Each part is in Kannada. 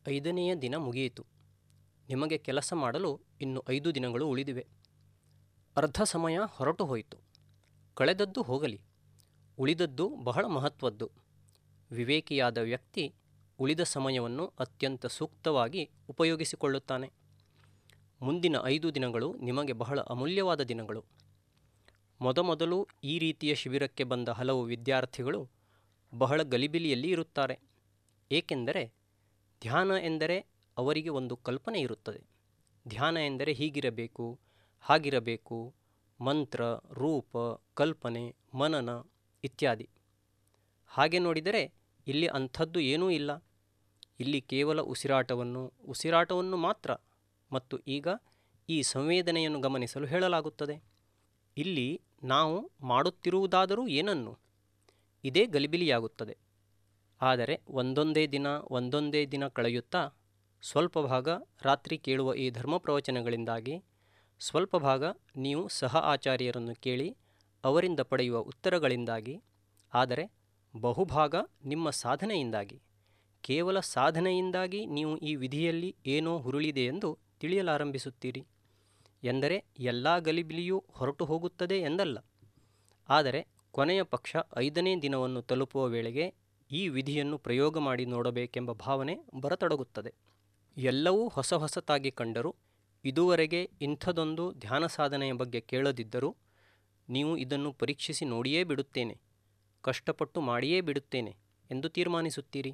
ಐದನೆಯ ದಿನ ಮುಗಿಯಿತು ನಿಮಗೆ ಕೆಲಸ ಮಾಡಲು ಇನ್ನು ಐದು ದಿನಗಳು ಉಳಿದಿವೆ ಅರ್ಧ ಸಮಯ ಹೊರಟು ಹೋಯಿತು ಕಳೆದದ್ದು ಹೋಗಲಿ ಉಳಿದದ್ದು ಬಹಳ ಮಹತ್ವದ್ದು ವಿವೇಕಿಯಾದ ವ್ಯಕ್ತಿ ಉಳಿದ ಸಮಯವನ್ನು ಅತ್ಯಂತ ಸೂಕ್ತವಾಗಿ ಉಪಯೋಗಿಸಿಕೊಳ್ಳುತ್ತಾನೆ ಮುಂದಿನ ಐದು ದಿನಗಳು ನಿಮಗೆ ಬಹಳ ಅಮೂಲ್ಯವಾದ ದಿನಗಳು ಮೊದಮೊದಲು ಈ ರೀತಿಯ ಶಿಬಿರಕ್ಕೆ ಬಂದ ಹಲವು ವಿದ್ಯಾರ್ಥಿಗಳು ಬಹಳ ಗಲಿಬಿಲಿಯಲ್ಲಿ ಇರುತ್ತಾರೆ ಏಕೆಂದರೆ ಧ್ಯಾನ ಎಂದರೆ ಅವರಿಗೆ ಒಂದು ಕಲ್ಪನೆ ಇರುತ್ತದೆ ಧ್ಯಾನ ಎಂದರೆ ಹೀಗಿರಬೇಕು ಹಾಗಿರಬೇಕು ಮಂತ್ರ ರೂಪ ಕಲ್ಪನೆ ಮನನ ಇತ್ಯಾದಿ ಹಾಗೆ ನೋಡಿದರೆ ಇಲ್ಲಿ ಅಂಥದ್ದು ಏನೂ ಇಲ್ಲ ಇಲ್ಲಿ ಕೇವಲ ಉಸಿರಾಟವನ್ನು ಉಸಿರಾಟವನ್ನು ಮಾತ್ರ ಮತ್ತು ಈಗ ಈ ಸಂವೇದನೆಯನ್ನು ಗಮನಿಸಲು ಹೇಳಲಾಗುತ್ತದೆ ಇಲ್ಲಿ ನಾವು ಮಾಡುತ್ತಿರುವುದಾದರೂ ಏನನ್ನು ಇದೇ ಗಲಿಬಿಲಿಯಾಗುತ್ತದೆ ಆದರೆ ಒಂದೊಂದೇ ದಿನ ಒಂದೊಂದೇ ದಿನ ಕಳೆಯುತ್ತಾ ಸ್ವಲ್ಪ ಭಾಗ ರಾತ್ರಿ ಕೇಳುವ ಈ ಧರ್ಮ ಪ್ರವಚನಗಳಿಂದಾಗಿ ಸ್ವಲ್ಪ ಭಾಗ ನೀವು ಸಹ ಆಚಾರ್ಯರನ್ನು ಕೇಳಿ ಅವರಿಂದ ಪಡೆಯುವ ಉತ್ತರಗಳಿಂದಾಗಿ ಆದರೆ ಬಹುಭಾಗ ನಿಮ್ಮ ಸಾಧನೆಯಿಂದಾಗಿ ಕೇವಲ ಸಾಧನೆಯಿಂದಾಗಿ ನೀವು ಈ ವಿಧಿಯಲ್ಲಿ ಏನೋ ಹುರುಳಿದೆ ಎಂದು ತಿಳಿಯಲಾರಂಭಿಸುತ್ತೀರಿ ಎಂದರೆ ಎಲ್ಲ ಗಲಿಬಿಲಿಯೂ ಹೊರಟು ಹೋಗುತ್ತದೆ ಎಂದಲ್ಲ ಆದರೆ ಕೊನೆಯ ಪಕ್ಷ ಐದನೇ ದಿನವನ್ನು ತಲುಪುವ ವೇಳೆಗೆ ಈ ವಿಧಿಯನ್ನು ಪ್ರಯೋಗ ಮಾಡಿ ನೋಡಬೇಕೆಂಬ ಭಾವನೆ ಬರತೊಡಗುತ್ತದೆ ಎಲ್ಲವೂ ಹೊಸ ಹೊಸತಾಗಿ ಕಂಡರೂ ಇದುವರೆಗೆ ಇಂಥದೊಂದು ಧ್ಯಾನ ಸಾಧನೆಯ ಬಗ್ಗೆ ಕೇಳದಿದ್ದರೂ ನೀವು ಇದನ್ನು ಪರೀಕ್ಷಿಸಿ ನೋಡಿಯೇ ಬಿಡುತ್ತೇನೆ ಕಷ್ಟಪಟ್ಟು ಮಾಡಿಯೇ ಬಿಡುತ್ತೇನೆ ಎಂದು ತೀರ್ಮಾನಿಸುತ್ತೀರಿ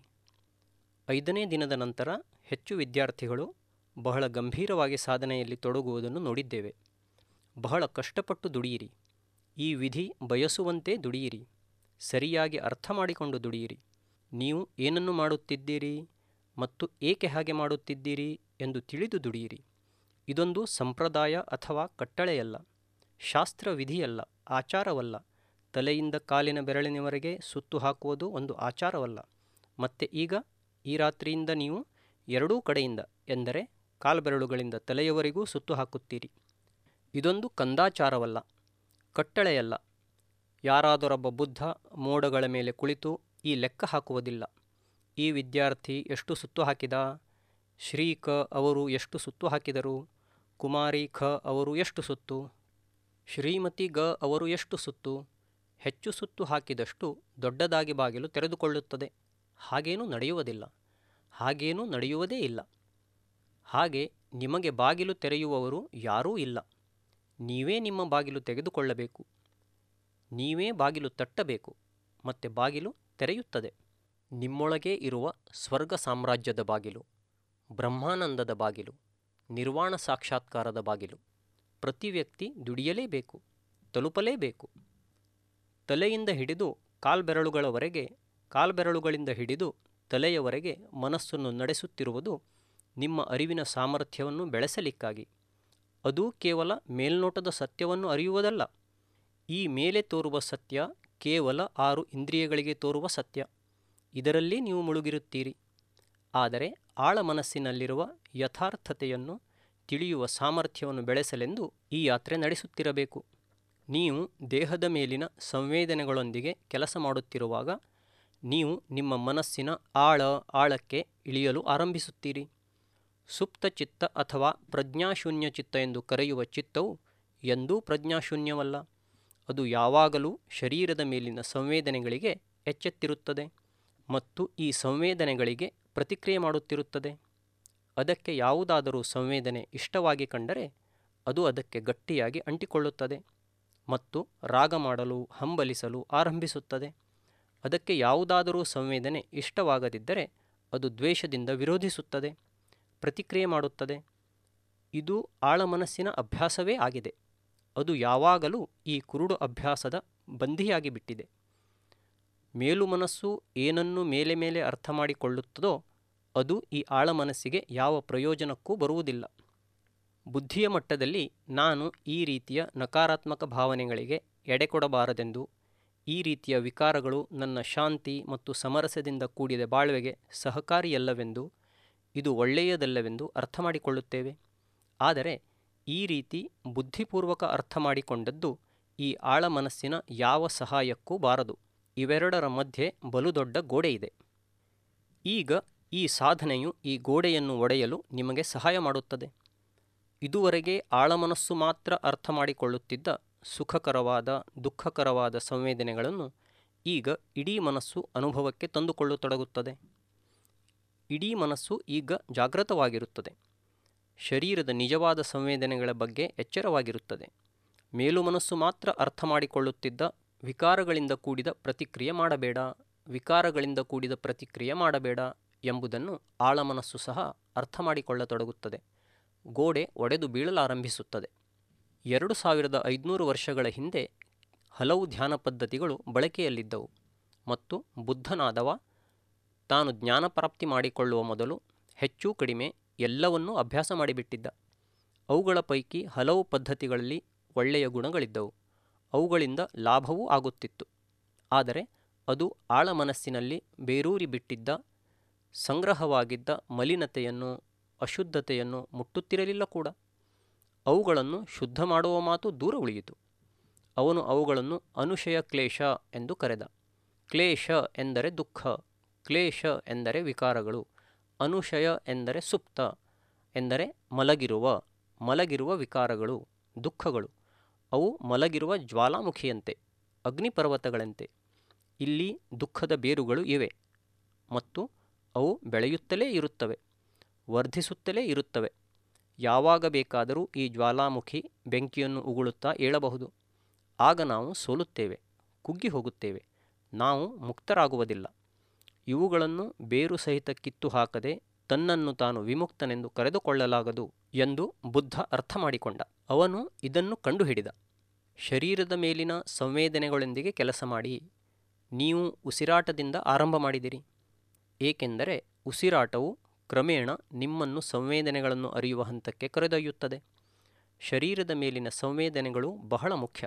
ಐದನೇ ದಿನದ ನಂತರ ಹೆಚ್ಚು ವಿದ್ಯಾರ್ಥಿಗಳು ಬಹಳ ಗಂಭೀರವಾಗಿ ಸಾಧನೆಯಲ್ಲಿ ತೊಡಗುವುದನ್ನು ನೋಡಿದ್ದೇವೆ ಬಹಳ ಕಷ್ಟಪಟ್ಟು ದುಡಿಯಿರಿ ಈ ವಿಧಿ ಬಯಸುವಂತೆ ದುಡಿಯಿರಿ ಸರಿಯಾಗಿ ಅರ್ಥ ಮಾಡಿಕೊಂಡು ದುಡಿಯಿರಿ ನೀವು ಏನನ್ನು ಮಾಡುತ್ತಿದ್ದೀರಿ ಮತ್ತು ಏಕೆ ಹಾಗೆ ಮಾಡುತ್ತಿದ್ದೀರಿ ಎಂದು ತಿಳಿದು ದುಡಿಯಿರಿ ಇದೊಂದು ಸಂಪ್ರದಾಯ ಅಥವಾ ಕಟ್ಟಳೆಯಲ್ಲ ಶಾಸ್ತ್ರ ವಿಧಿಯಲ್ಲ ಆಚಾರವಲ್ಲ ತಲೆಯಿಂದ ಕಾಲಿನ ಬೆರಳಿನವರೆಗೆ ಸುತ್ತು ಹಾಕುವುದು ಒಂದು ಆಚಾರವಲ್ಲ ಮತ್ತು ಈಗ ಈ ರಾತ್ರಿಯಿಂದ ನೀವು ಎರಡೂ ಕಡೆಯಿಂದ ಎಂದರೆ ಕಾಲ್ಬೆರಳುಗಳಿಂದ ತಲೆಯವರೆಗೂ ಸುತ್ತು ಹಾಕುತ್ತೀರಿ ಇದೊಂದು ಕಂದಾಚಾರವಲ್ಲ ಕಟ್ಟಳೆಯಲ್ಲ ಯಾರಾದರೊಬ್ಬ ಬುದ್ಧ ಮೋಡಗಳ ಮೇಲೆ ಕುಳಿತು ಈ ಲೆಕ್ಕ ಹಾಕುವುದಿಲ್ಲ ಈ ವಿದ್ಯಾರ್ಥಿ ಎಷ್ಟು ಸುತ್ತು ಹಾಕಿದ ಶ್ರೀ ಕ ಅವರು ಎಷ್ಟು ಸುತ್ತು ಹಾಕಿದರು ಕುಮಾರಿ ಖ ಅವರು ಎಷ್ಟು ಸುತ್ತು ಶ್ರೀಮತಿ ಗ ಅವರು ಎಷ್ಟು ಸುತ್ತು ಹೆಚ್ಚು ಸುತ್ತು ಹಾಕಿದಷ್ಟು ದೊಡ್ಡದಾಗಿ ಬಾಗಿಲು ತೆರೆದುಕೊಳ್ಳುತ್ತದೆ ಹಾಗೇನೂ ನಡೆಯುವುದಿಲ್ಲ ಹಾಗೇನೂ ನಡೆಯುವುದೇ ಇಲ್ಲ ಹಾಗೆ ನಿಮಗೆ ಬಾಗಿಲು ತೆರೆಯುವವರು ಯಾರೂ ಇಲ್ಲ ನೀವೇ ನಿಮ್ಮ ಬಾಗಿಲು ತೆಗೆದುಕೊಳ್ಳಬೇಕು ನೀವೇ ಬಾಗಿಲು ತಟ್ಟಬೇಕು ಮತ್ತು ಬಾಗಿಲು ತೆರೆಯುತ್ತದೆ ನಿಮ್ಮೊಳಗೇ ಇರುವ ಸ್ವರ್ಗ ಸಾಮ್ರಾಜ್ಯದ ಬಾಗಿಲು ಬ್ರಹ್ಮಾನಂದದ ಬಾಗಿಲು ನಿರ್ವಾಣ ಸಾಕ್ಷಾತ್ಕಾರದ ಬಾಗಿಲು ಪ್ರತಿ ವ್ಯಕ್ತಿ ದುಡಿಯಲೇಬೇಕು ತಲುಪಲೇಬೇಕು ತಲೆಯಿಂದ ಹಿಡಿದು ಕಾಲ್ಬೆರಳುಗಳವರೆಗೆ ಕಾಲ್ಬೆರಳುಗಳಿಂದ ಹಿಡಿದು ತಲೆಯವರೆಗೆ ಮನಸ್ಸನ್ನು ನಡೆಸುತ್ತಿರುವುದು ನಿಮ್ಮ ಅರಿವಿನ ಸಾಮರ್ಥ್ಯವನ್ನು ಬೆಳೆಸಲಿಕ್ಕಾಗಿ ಅದು ಕೇವಲ ಮೇಲ್ನೋಟದ ಸತ್ಯವನ್ನು ಅರಿಯುವುದಲ್ಲ ಈ ಮೇಲೆ ತೋರುವ ಸತ್ಯ ಕೇವಲ ಆರು ಇಂದ್ರಿಯಗಳಿಗೆ ತೋರುವ ಸತ್ಯ ಇದರಲ್ಲಿ ನೀವು ಮುಳುಗಿರುತ್ತೀರಿ ಆದರೆ ಆಳ ಮನಸ್ಸಿನಲ್ಲಿರುವ ಯಥಾರ್ಥತೆಯನ್ನು ತಿಳಿಯುವ ಸಾಮರ್ಥ್ಯವನ್ನು ಬೆಳೆಸಲೆಂದು ಈ ಯಾತ್ರೆ ನಡೆಸುತ್ತಿರಬೇಕು ನೀವು ದೇಹದ ಮೇಲಿನ ಸಂವೇದನೆಗಳೊಂದಿಗೆ ಕೆಲಸ ಮಾಡುತ್ತಿರುವಾಗ ನೀವು ನಿಮ್ಮ ಮನಸ್ಸಿನ ಆಳ ಆಳಕ್ಕೆ ಇಳಿಯಲು ಆರಂಭಿಸುತ್ತೀರಿ ಸುಪ್ತ ಚಿತ್ತ ಅಥವಾ ಪ್ರಜ್ಞಾಶೂನ್ಯ ಚಿತ್ತ ಎಂದು ಕರೆಯುವ ಚಿತ್ತವು ಎಂದೂ ಪ್ರಜ್ಞಾಶೂನ್ಯವಲ್ಲ ಅದು ಯಾವಾಗಲೂ ಶರೀರದ ಮೇಲಿನ ಸಂವೇದನೆಗಳಿಗೆ ಎಚ್ಚೆತ್ತಿರುತ್ತದೆ ಮತ್ತು ಈ ಸಂವೇದನೆಗಳಿಗೆ ಪ್ರತಿಕ್ರಿಯೆ ಮಾಡುತ್ತಿರುತ್ತದೆ ಅದಕ್ಕೆ ಯಾವುದಾದರೂ ಸಂವೇದನೆ ಇಷ್ಟವಾಗಿ ಕಂಡರೆ ಅದು ಅದಕ್ಕೆ ಗಟ್ಟಿಯಾಗಿ ಅಂಟಿಕೊಳ್ಳುತ್ತದೆ ಮತ್ತು ರಾಗ ಮಾಡಲು ಹಂಬಲಿಸಲು ಆರಂಭಿಸುತ್ತದೆ ಅದಕ್ಕೆ ಯಾವುದಾದರೂ ಸಂವೇದನೆ ಇಷ್ಟವಾಗದಿದ್ದರೆ ಅದು ದ್ವೇಷದಿಂದ ವಿರೋಧಿಸುತ್ತದೆ ಪ್ರತಿಕ್ರಿಯೆ ಮಾಡುತ್ತದೆ ಇದು ಆಳ ಮನಸ್ಸಿನ ಅಭ್ಯಾಸವೇ ಆಗಿದೆ ಅದು ಯಾವಾಗಲೂ ಈ ಕುರುಡು ಅಭ್ಯಾಸದ ಬಂಧಿಯಾಗಿ ಬಿಟ್ಟಿದೆ ಮೇಲು ಮನಸ್ಸು ಏನನ್ನು ಮೇಲೆ ಮೇಲೆ ಅರ್ಥ ಮಾಡಿಕೊಳ್ಳುತ್ತದೋ ಅದು ಈ ಆಳ ಮನಸ್ಸಿಗೆ ಯಾವ ಪ್ರಯೋಜನಕ್ಕೂ ಬರುವುದಿಲ್ಲ ಬುದ್ಧಿಯ ಮಟ್ಟದಲ್ಲಿ ನಾನು ಈ ರೀತಿಯ ನಕಾರಾತ್ಮಕ ಭಾವನೆಗಳಿಗೆ ಎಡೆಕೊಡಬಾರದೆಂದು ಈ ರೀತಿಯ ವಿಕಾರಗಳು ನನ್ನ ಶಾಂತಿ ಮತ್ತು ಸಮರಸದಿಂದ ಕೂಡಿದ ಬಾಳ್ವೆಗೆ ಸಹಕಾರಿಯಲ್ಲವೆಂದು ಇದು ಒಳ್ಳೆಯದಲ್ಲವೆಂದು ಅರ್ಥ ಮಾಡಿಕೊಳ್ಳುತ್ತೇವೆ ಆದರೆ ಈ ರೀತಿ ಬುದ್ಧಿಪೂರ್ವಕ ಅರ್ಥ ಮಾಡಿಕೊಂಡದ್ದು ಈ ಆಳ ಮನಸ್ಸಿನ ಯಾವ ಸಹಾಯಕ್ಕೂ ಬಾರದು ಇವೆರಡರ ಮಧ್ಯೆ ಬಲು ದೊಡ್ಡ ಗೋಡೆ ಇದೆ ಈಗ ಈ ಸಾಧನೆಯು ಈ ಗೋಡೆಯನ್ನು ಒಡೆಯಲು ನಿಮಗೆ ಸಹಾಯ ಮಾಡುತ್ತದೆ ಇದುವರೆಗೆ ಆಳಮನಸ್ಸು ಮಾತ್ರ ಅರ್ಥ ಮಾಡಿಕೊಳ್ಳುತ್ತಿದ್ದ ಸುಖಕರವಾದ ದುಃಖಕರವಾದ ಸಂವೇದನೆಗಳನ್ನು ಈಗ ಇಡೀ ಮನಸ್ಸು ಅನುಭವಕ್ಕೆ ತಂದುಕೊಳ್ಳತೊಡಗುತ್ತದೆ ಇಡೀ ಮನಸ್ಸು ಈಗ ಜಾಗೃತವಾಗಿರುತ್ತದೆ ಶರೀರದ ನಿಜವಾದ ಸಂವೇದನೆಗಳ ಬಗ್ಗೆ ಎಚ್ಚರವಾಗಿರುತ್ತದೆ ಮೇಲು ಮನಸ್ಸು ಮಾತ್ರ ಅರ್ಥ ಮಾಡಿಕೊಳ್ಳುತ್ತಿದ್ದ ವಿಕಾರಗಳಿಂದ ಕೂಡಿದ ಪ್ರತಿಕ್ರಿಯೆ ಮಾಡಬೇಡ ವಿಕಾರಗಳಿಂದ ಕೂಡಿದ ಪ್ರತಿಕ್ರಿಯೆ ಮಾಡಬೇಡ ಎಂಬುದನ್ನು ಆಳಮನಸ್ಸು ಸಹ ಅರ್ಥ ಮಾಡಿಕೊಳ್ಳತೊಡಗುತ್ತದೆ ಗೋಡೆ ಒಡೆದು ಬೀಳಲಾರಂಭಿಸುತ್ತದೆ ಎರಡು ಸಾವಿರದ ಐದುನೂರು ವರ್ಷಗಳ ಹಿಂದೆ ಹಲವು ಧ್ಯಾನ ಪದ್ಧತಿಗಳು ಬಳಕೆಯಲ್ಲಿದ್ದವು ಮತ್ತು ಬುದ್ಧನಾದವ ತಾನು ಜ್ಞಾನಪ್ರಾಪ್ತಿ ಮಾಡಿಕೊಳ್ಳುವ ಮೊದಲು ಹೆಚ್ಚು ಕಡಿಮೆ ಎಲ್ಲವನ್ನೂ ಅಭ್ಯಾಸ ಮಾಡಿಬಿಟ್ಟಿದ್ದ ಅವುಗಳ ಪೈಕಿ ಹಲವು ಪದ್ಧತಿಗಳಲ್ಲಿ ಒಳ್ಳೆಯ ಗುಣಗಳಿದ್ದವು ಅವುಗಳಿಂದ ಲಾಭವೂ ಆಗುತ್ತಿತ್ತು ಆದರೆ ಅದು ಆಳ ಮನಸ್ಸಿನಲ್ಲಿ ಬೇರೂರಿ ಬಿಟ್ಟಿದ್ದ ಸಂಗ್ರಹವಾಗಿದ್ದ ಮಲಿನತೆಯನ್ನು ಅಶುದ್ಧತೆಯನ್ನು ಮುಟ್ಟುತ್ತಿರಲಿಲ್ಲ ಕೂಡ ಅವುಗಳನ್ನು ಶುದ್ಧ ಮಾಡುವ ಮಾತು ದೂರ ಉಳಿಯಿತು ಅವನು ಅವುಗಳನ್ನು ಅನುಶಯ ಕ್ಲೇಶ ಎಂದು ಕರೆದ ಕ್ಲೇಶ ಎಂದರೆ ದುಃಖ ಕ್ಲೇಶ ಎಂದರೆ ವಿಕಾರಗಳು ಅನುಶಯ ಎಂದರೆ ಸುಪ್ತ ಎಂದರೆ ಮಲಗಿರುವ ಮಲಗಿರುವ ವಿಕಾರಗಳು ದುಃಖಗಳು ಅವು ಮಲಗಿರುವ ಜ್ವಾಲಾಮುಖಿಯಂತೆ ಅಗ್ನಿಪರ್ವತಗಳಂತೆ ಇಲ್ಲಿ ದುಃಖದ ಬೇರುಗಳು ಇವೆ ಮತ್ತು ಅವು ಬೆಳೆಯುತ್ತಲೇ ಇರುತ್ತವೆ ವರ್ಧಿಸುತ್ತಲೇ ಇರುತ್ತವೆ ಯಾವಾಗ ಬೇಕಾದರೂ ಈ ಜ್ವಾಲಾಮುಖಿ ಬೆಂಕಿಯನ್ನು ಉಗುಳುತ್ತಾ ಏಳಬಹುದು ಆಗ ನಾವು ಸೋಲುತ್ತೇವೆ ಕುಗ್ಗಿ ಹೋಗುತ್ತೇವೆ ನಾವು ಮುಕ್ತರಾಗುವುದಿಲ್ಲ ಇವುಗಳನ್ನು ಬೇರು ಸಹಿತ ಕಿತ್ತು ಹಾಕದೆ ತನ್ನನ್ನು ತಾನು ವಿಮುಕ್ತನೆಂದು ಕರೆದುಕೊಳ್ಳಲಾಗದು ಎಂದು ಬುದ್ಧ ಅರ್ಥ ಮಾಡಿಕೊಂಡ ಅವನು ಇದನ್ನು ಕಂಡುಹಿಡಿದ ಶರೀರದ ಮೇಲಿನ ಸಂವೇದನೆಗಳೊಂದಿಗೆ ಕೆಲಸ ಮಾಡಿ ನೀವು ಉಸಿರಾಟದಿಂದ ಆರಂಭ ಮಾಡಿದಿರಿ ಏಕೆಂದರೆ ಉಸಿರಾಟವು ಕ್ರಮೇಣ ನಿಮ್ಮನ್ನು ಸಂವೇದನೆಗಳನ್ನು ಅರಿಯುವ ಹಂತಕ್ಕೆ ಕರೆದೊಯ್ಯುತ್ತದೆ ಶರೀರದ ಮೇಲಿನ ಸಂವೇದನೆಗಳು ಬಹಳ ಮುಖ್ಯ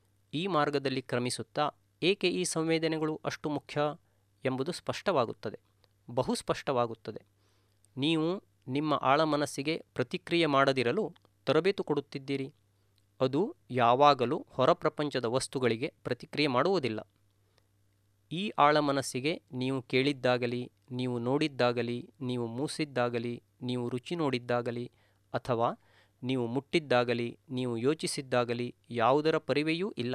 ಈ ಮಾರ್ಗದಲ್ಲಿ ಕ್ರಮಿಸುತ್ತಾ ಏಕೆ ಈ ಸಂವೇದನೆಗಳು ಅಷ್ಟು ಮುಖ್ಯ ಎಂಬುದು ಸ್ಪಷ್ಟವಾಗುತ್ತದೆ ಬಹು ಸ್ಪಷ್ಟವಾಗುತ್ತದೆ ನೀವು ನಿಮ್ಮ ಆಳ ಮನಸ್ಸಿಗೆ ಪ್ರತಿಕ್ರಿಯೆ ಮಾಡದಿರಲು ತರಬೇತು ಕೊಡುತ್ತಿದ್ದೀರಿ ಅದು ಯಾವಾಗಲೂ ಹೊರ ಪ್ರಪಂಚದ ವಸ್ತುಗಳಿಗೆ ಪ್ರತಿಕ್ರಿಯೆ ಮಾಡುವುದಿಲ್ಲ ಈ ಆಳ ಮನಸ್ಸಿಗೆ ನೀವು ಕೇಳಿದ್ದಾಗಲಿ ನೀವು ನೋಡಿದ್ದಾಗಲಿ ನೀವು ಮೂಸಿದ್ದಾಗಲಿ ನೀವು ರುಚಿ ನೋಡಿದ್ದಾಗಲಿ ಅಥವಾ ನೀವು ಮುಟ್ಟಿದ್ದಾಗಲಿ ನೀವು ಯೋಚಿಸಿದ್ದಾಗಲಿ ಯಾವುದರ ಪರಿವೆಯೂ ಇಲ್ಲ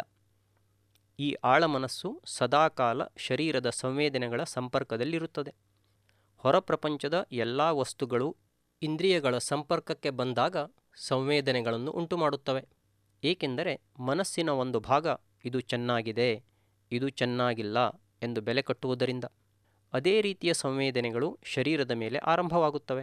ಈ ಆಳ ಮನಸ್ಸು ಸದಾಕಾಲ ಶರೀರದ ಸಂವೇದನೆಗಳ ಸಂಪರ್ಕದಲ್ಲಿರುತ್ತದೆ ಹೊರ ಪ್ರಪಂಚದ ಎಲ್ಲ ವಸ್ತುಗಳು ಇಂದ್ರಿಯಗಳ ಸಂಪರ್ಕಕ್ಕೆ ಬಂದಾಗ ಸಂವೇದನೆಗಳನ್ನು ಉಂಟುಮಾಡುತ್ತವೆ ಏಕೆಂದರೆ ಮನಸ್ಸಿನ ಒಂದು ಭಾಗ ಇದು ಚೆನ್ನಾಗಿದೆ ಇದು ಚೆನ್ನಾಗಿಲ್ಲ ಎಂದು ಬೆಲೆ ಕಟ್ಟುವುದರಿಂದ ಅದೇ ರೀತಿಯ ಸಂವೇದನೆಗಳು ಶರೀರದ ಮೇಲೆ ಆರಂಭವಾಗುತ್ತವೆ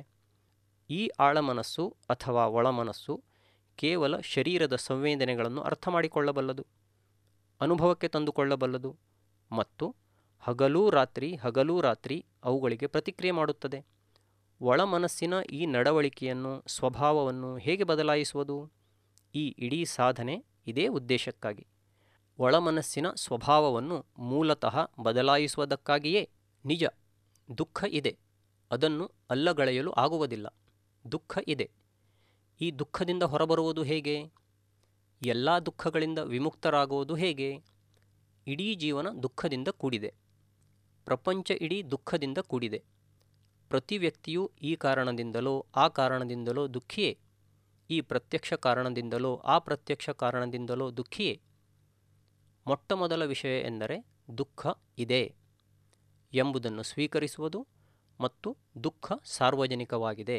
ಈ ಆಳಮನಸ್ಸು ಅಥವಾ ಒಳಮನಸ್ಸು ಕೇವಲ ಶರೀರದ ಸಂವೇದನೆಗಳನ್ನು ಅರ್ಥ ಮಾಡಿಕೊಳ್ಳಬಲ್ಲದು ಅನುಭವಕ್ಕೆ ತಂದುಕೊಳ್ಳಬಲ್ಲದು ಮತ್ತು ಹಗಲೂ ರಾತ್ರಿ ಹಗಲೂ ರಾತ್ರಿ ಅವುಗಳಿಗೆ ಪ್ರತಿಕ್ರಿಯೆ ಮಾಡುತ್ತದೆ ಒಳ ಮನಸ್ಸಿನ ಈ ನಡವಳಿಕೆಯನ್ನು ಸ್ವಭಾವವನ್ನು ಹೇಗೆ ಬದಲಾಯಿಸುವುದು ಈ ಇಡೀ ಸಾಧನೆ ಇದೇ ಉದ್ದೇಶಕ್ಕಾಗಿ ಒಳ ಮನಸ್ಸಿನ ಸ್ವಭಾವವನ್ನು ಮೂಲತಃ ಬದಲಾಯಿಸುವುದಕ್ಕಾಗಿಯೇ ನಿಜ ದುಃಖ ಇದೆ ಅದನ್ನು ಅಲ್ಲಗಳೆಯಲು ಆಗುವುದಿಲ್ಲ ದುಃಖ ಇದೆ ಈ ದುಃಖದಿಂದ ಹೊರಬರುವುದು ಹೇಗೆ ಎಲ್ಲ ದುಃಖಗಳಿಂದ ವಿಮುಕ್ತರಾಗುವುದು ಹೇಗೆ ಇಡೀ ಜೀವನ ದುಃಖದಿಂದ ಕೂಡಿದೆ ಪ್ರಪಂಚ ಇಡೀ ದುಃಖದಿಂದ ಕೂಡಿದೆ ಪ್ರತಿ ವ್ಯಕ್ತಿಯೂ ಈ ಕಾರಣದಿಂದಲೋ ಆ ಕಾರಣದಿಂದಲೋ ದುಃಖಿಯೇ ಈ ಪ್ರತ್ಯಕ್ಷ ಕಾರಣದಿಂದಲೋ ಆ ಪ್ರತ್ಯಕ್ಷ ಕಾರಣದಿಂದಲೋ ದುಃಖಿಯೇ ಮೊಟ್ಟ ಮೊದಲ ವಿಷಯ ಎಂದರೆ ದುಃಖ ಇದೆ ಎಂಬುದನ್ನು ಸ್ವೀಕರಿಸುವುದು ಮತ್ತು ದುಃಖ ಸಾರ್ವಜನಿಕವಾಗಿದೆ